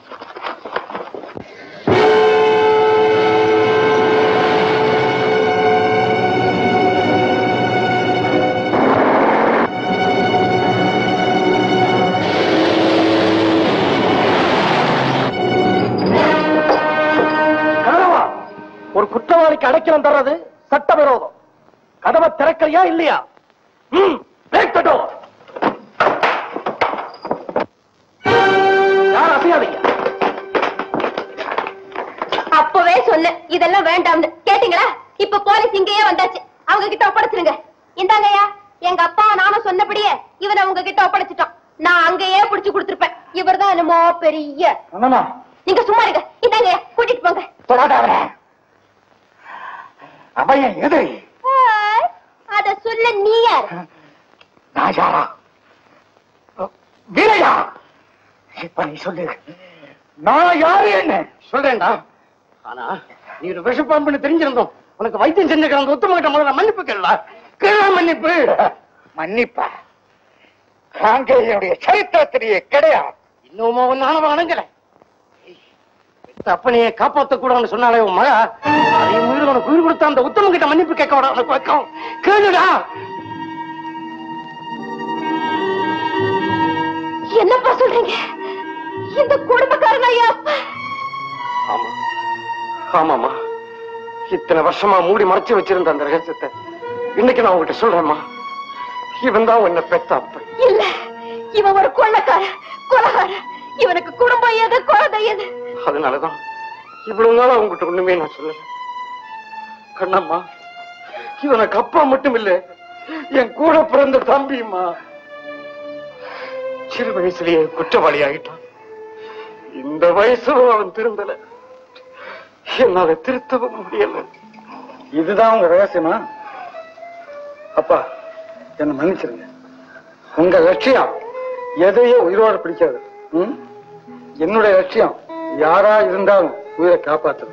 கதவா ஒரு குற்றவாளிக்கு அடைக்கலம் தர்றது சட்டவிரோதம் கதவை திறக்கலையா இல்லையா ம் break the door. யாரும் அசையாதீங்க அப்பவே சொன்னேன் இதெல்லாம் வேண்டாம்னு கேட்டீங்களா இப்ப போலீஸ் இங்கேயே வந்தாச்சு அவங்க கிட்ட ஒப்படைச்சிருங்க இந்தாங்கய்யா எங்க அப்பா நானும் சொன்னபடியே இவனை உங்க கிட்ட ஒப்படைச்சிட்டோம் நான் அங்கேயே புடிச்சு கொடுத்திருப்பேன் இவர்தான் என்னமோ பெரிய அண்ணா நீங்க சும்மா இருங்க இந்தாங்கய்யா கூட்டிட்டு போங்க தொடாத அவரை அவன் என் எதிரி ஆய், அத சொல்ல நீ யார் நான் யாரா வீரையா இப்ப நீ சொல்லு நான் யாரு என்ன சொல்றேன்டா ஆனா நீ ஒரு விஷப்பாம்புன்னு தெரிஞ்சிருந்தோம் உனக்கு வைத்தியம் செஞ்சுக்கிற அந்த உத்தம கிட்ட முதல்ல மன்னிப்பு கேள்வா கேளா மன்னிப்பு மன்னிப்பா காங்கேயனுடைய சரித்திரத்திலேயே கிடையாது இன்னும் அவன் நானும் வணங்கல அப்பனையே காப்பாத்த கூடாதுன்னு சொன்னாலே உன் மகா அதையும் உயிர் உனக்கு உயிர் கொடுத்த அந்த உத்தம கிட்ட மன்னிப்பு கேட்க விட உனக்கு வைக்கும் கேளுடா என்னப்பா சொல்றீங்க இந்த குடும்பக்காரன் ஐயா ஆமா ஆமாமா இத்தனை வருஷமா மூடி மறைச்சு வச்சிருந்த அந்த ரகசியத்தை இன்னைக்கு நான் உங்ககிட்ட சொல்றேம்மா இவன் தான் உன்னை பெத்த அப்ப இல்ல இவன் ஒரு கொள்ளக்காரன் கொலகாரன் இவனுக்கு குடும்பம் எது குழந்தை எது அதனாலதான் இவ்வளவு நாளா உங்ககிட்ட ஒண்ணுமே நான் சொல்லல கண்ணம்மா இவனுக்கு அப்பா மட்டும் இல்ல என் கூட பிறந்த தம்பிம்மா சிறு வயசுலயே குற்றவாளி ஆகிட்டான் இந்த வயசுல அவன் திருந்தல என்னால திருத்தவும் முடியல இதுதான் உங்க ரகசியமா அப்பா என்ன மன்னிச்சிருங்க உங்க லட்சியம் எதையோ உயிரோட பிடிக்காது ம்? என்னுடைய லட்சியம் யாரா இருந்தாலும் உயிரை காப்பாத்துறது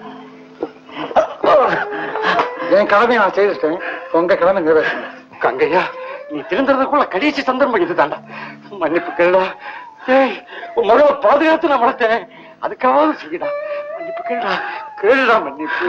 என் கடமையை நான் செய்துட்டேன் உங்க கடமை நிறைவேற்றுங்க கங்கையா நீ திருந்துறதுக்குள்ள கடைசி சந்தர்ப்பம் இதுதான்டா மன்னிப்பு கேளுடா ஏய் உன் மகளை பாதுகாத்து நான் வளர்த்தேன் அதுக்காவது செய்யடா மன்னிப்பு கேளுடா கேளுடா மன்னிப்பு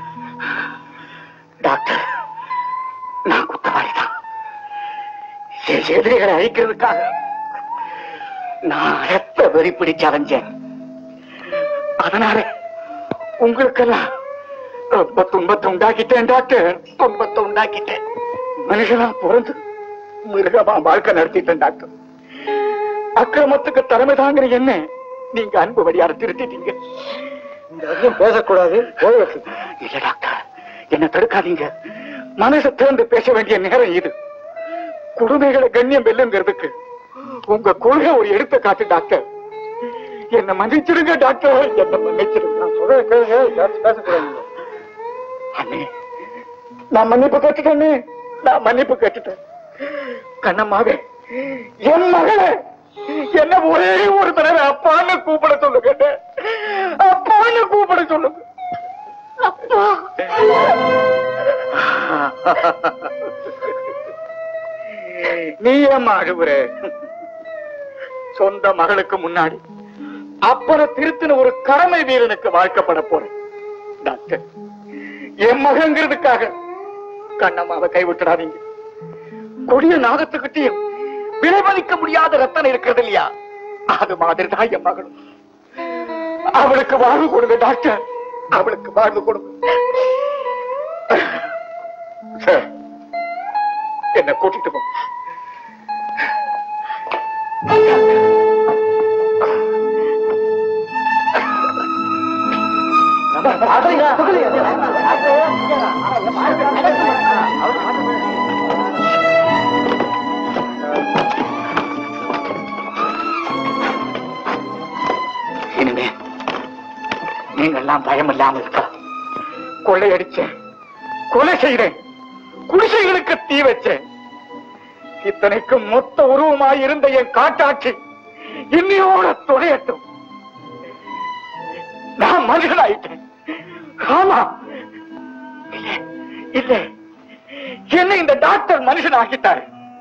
டாக்டர் நான் குத்தவாளிதான் என் எதிரிகளை அழிக்கிறதுக்காக நான் ரத்த வெறி பிடிச்சு அலைஞ்சேன் அதனால உங்களுக்கெல்லாம் ரொம்ப துன்பத்தை உண்டாக்கிட்டேன் டாக்டர் துன்பத்தை உண்டாக்கிட்டேன் மனுஷனா பிறந்து மிருகமா வாழ்க்கை நடத்திட்டேன் டாக்டர் அக்கிரமத்துக்கு தலைமை தாங்கிற என்ன நீங்க அன்பு வழியார திருத்திட்டீங்க இந்த அதிகம் பேசக்கூடாது போய் வச்சுங்க இல்ல டாக்டர் என்ன தடுக்காதீங்க மனசை திறந்து பேச வேண்டிய நேரம் இது குடுமைகளை கண்ணியம் வெல்லுங்கிறதுக்கு உங்க கொள்கை ஒரு எடுத்துக்காட்டு டாக்டர் என்ன மன்னிச்சிருங்க டாக்டர் என்ன மன்னிச்சிருங்க நான் சொல்றத கேளுங்க ஜாஸ்தி பேசக்கூடாது அண்ணே நான் மன்னிப்பு கேட்டுட்டேனே நான் மன்னிப்பு கேட்டுட்டேன் கண்ணம்மாவே என் மகளே என்ன ஒரே ஒரு தடவை அப்பான்னு கூப்பிட சொல்லுங்க அப்பான்னு கூப்பிட சொல்லுங்க அப்பா நீ ஏம்மா அழுவுற சொந்த மகளுக்கு முன்னாடி அப்பனை திருத்தின ஒரு கடமை வீரனுக்கு வாழ்க்கப்பட போறேன் டாக்டர் என் மகங்கிறதுக்காக கண்ணம்மாவை கைவிட்டுடாதீங்க கொடிய நாகத்துக்கிட்டையும் விலைமதிக்க முடியாத ரத்தனம் இருக்கிறது இல்லையா அது மாதிரி தான் என் மகளும் அவளுக்கு வாழ்வு கொடுங்க டாக்டர் அவளுக்கு வாழ்வு கொடுங்க சார் என்ன கூட்டிட்டு போ இனிமே நீங்க எல்லாம் பயம் இல்லாம இருக்கா கொள்ளையடிச்சேன் கொலை செய்தேன் குடிசைகளுக்கு தீ வச்சேன் இத்தனைக்கும் மொத்த உருவமாய் இருந்த என் காட்டாட்சி இன்னையோட தொலையட்டும் நான் மனுஷனாயிட்டேன் ஆமா இல்ல இல்ல என்ன இந்த டாக்டர் மனுஷன் ஆக்கிட்டாரு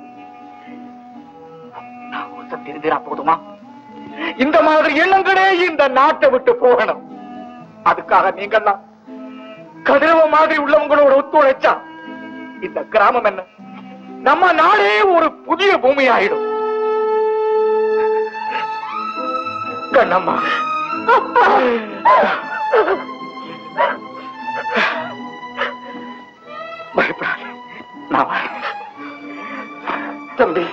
நான் ஒருத்தன் திருந்திரா போதுமா இந்த மாதிரி எண்ணங்களே இந்த நாட்டை விட்டு போகணும் அதுக்காக நீங்கெல்லாம் கதிரவ மாதிரி உள்ளவங்களோட ஒத்துழைச்சா இந்த கிராமம் என்ன நம்ம நாடே ஒரு புதிய பூமி ஆயிடும் கண்ணம்மா பயப்படாத நான் வரேன். தம்பி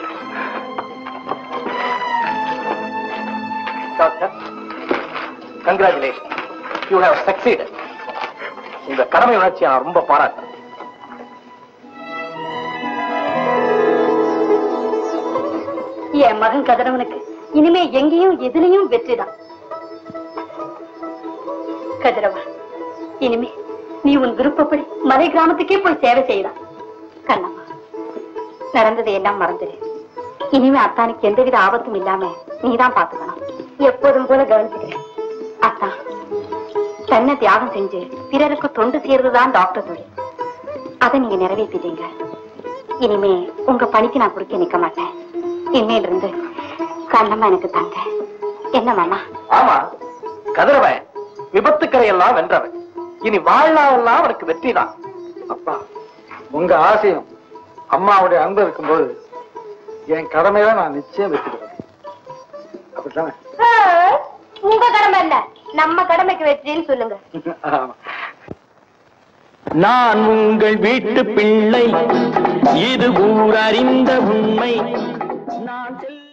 doctor congratulation you have succeed உங்க கடமை உணர்ச்சி நான் ரொம்ப பாராட்டேன் என் மகன் கதிரவனுக்கு இனிமே எங்கேயும் எதுலயும் வெற்றிதான் கதிரவா இனிமே நீ உன் விருப்பப்படி மலை கிராமத்துக்கே போய் சேவை செய்யலாம் கண்ணம்மா நடந்ததை எல்லாம் மறந்துடு இனிமே அத்தானுக்கு எந்தவித ஆபத்தும் இல்லாம நீதான் பாத்துக்கணும் எப்போதும் போல கவனிச்சுக்கிறேன் அத்தா தன்னை தியாகம் செஞ்சு பிறருக்கு தொண்டு செய்யறதுதான் டாக்டர் தொழில் அதை நீங்க நிறைவேற்றிட்டீங்க இனிமே உங்க பணிக்கு நான் குறுக்க நிக்க மாட்டேன் இனிமேல இருந்து கண்ணம்மா எனக்கு தாங்க என்ன மாமா ஆமா கதிரவன் விபத்துக்கரையெல்லாம் வென்றவன் இனி வாழ்நாளெல்லாம் அவனுக்கு வெற்றிதான் அப்பா உங்க ஆசையும் அம்மாவுடைய அன்பு இருக்கும்போது என் கடமையில நான் நிச்சயம் வெற்றிடுவேன் அப்படித்தானே உங்க கடமை இல்ல நம்ம கடமைக்கு வெற்றின்னு சொல்லுங்க ஆமா நான் உங்கள் வீட்டு பிள்ளை இது ஊரறிந்த உண்மை நான் செல்ல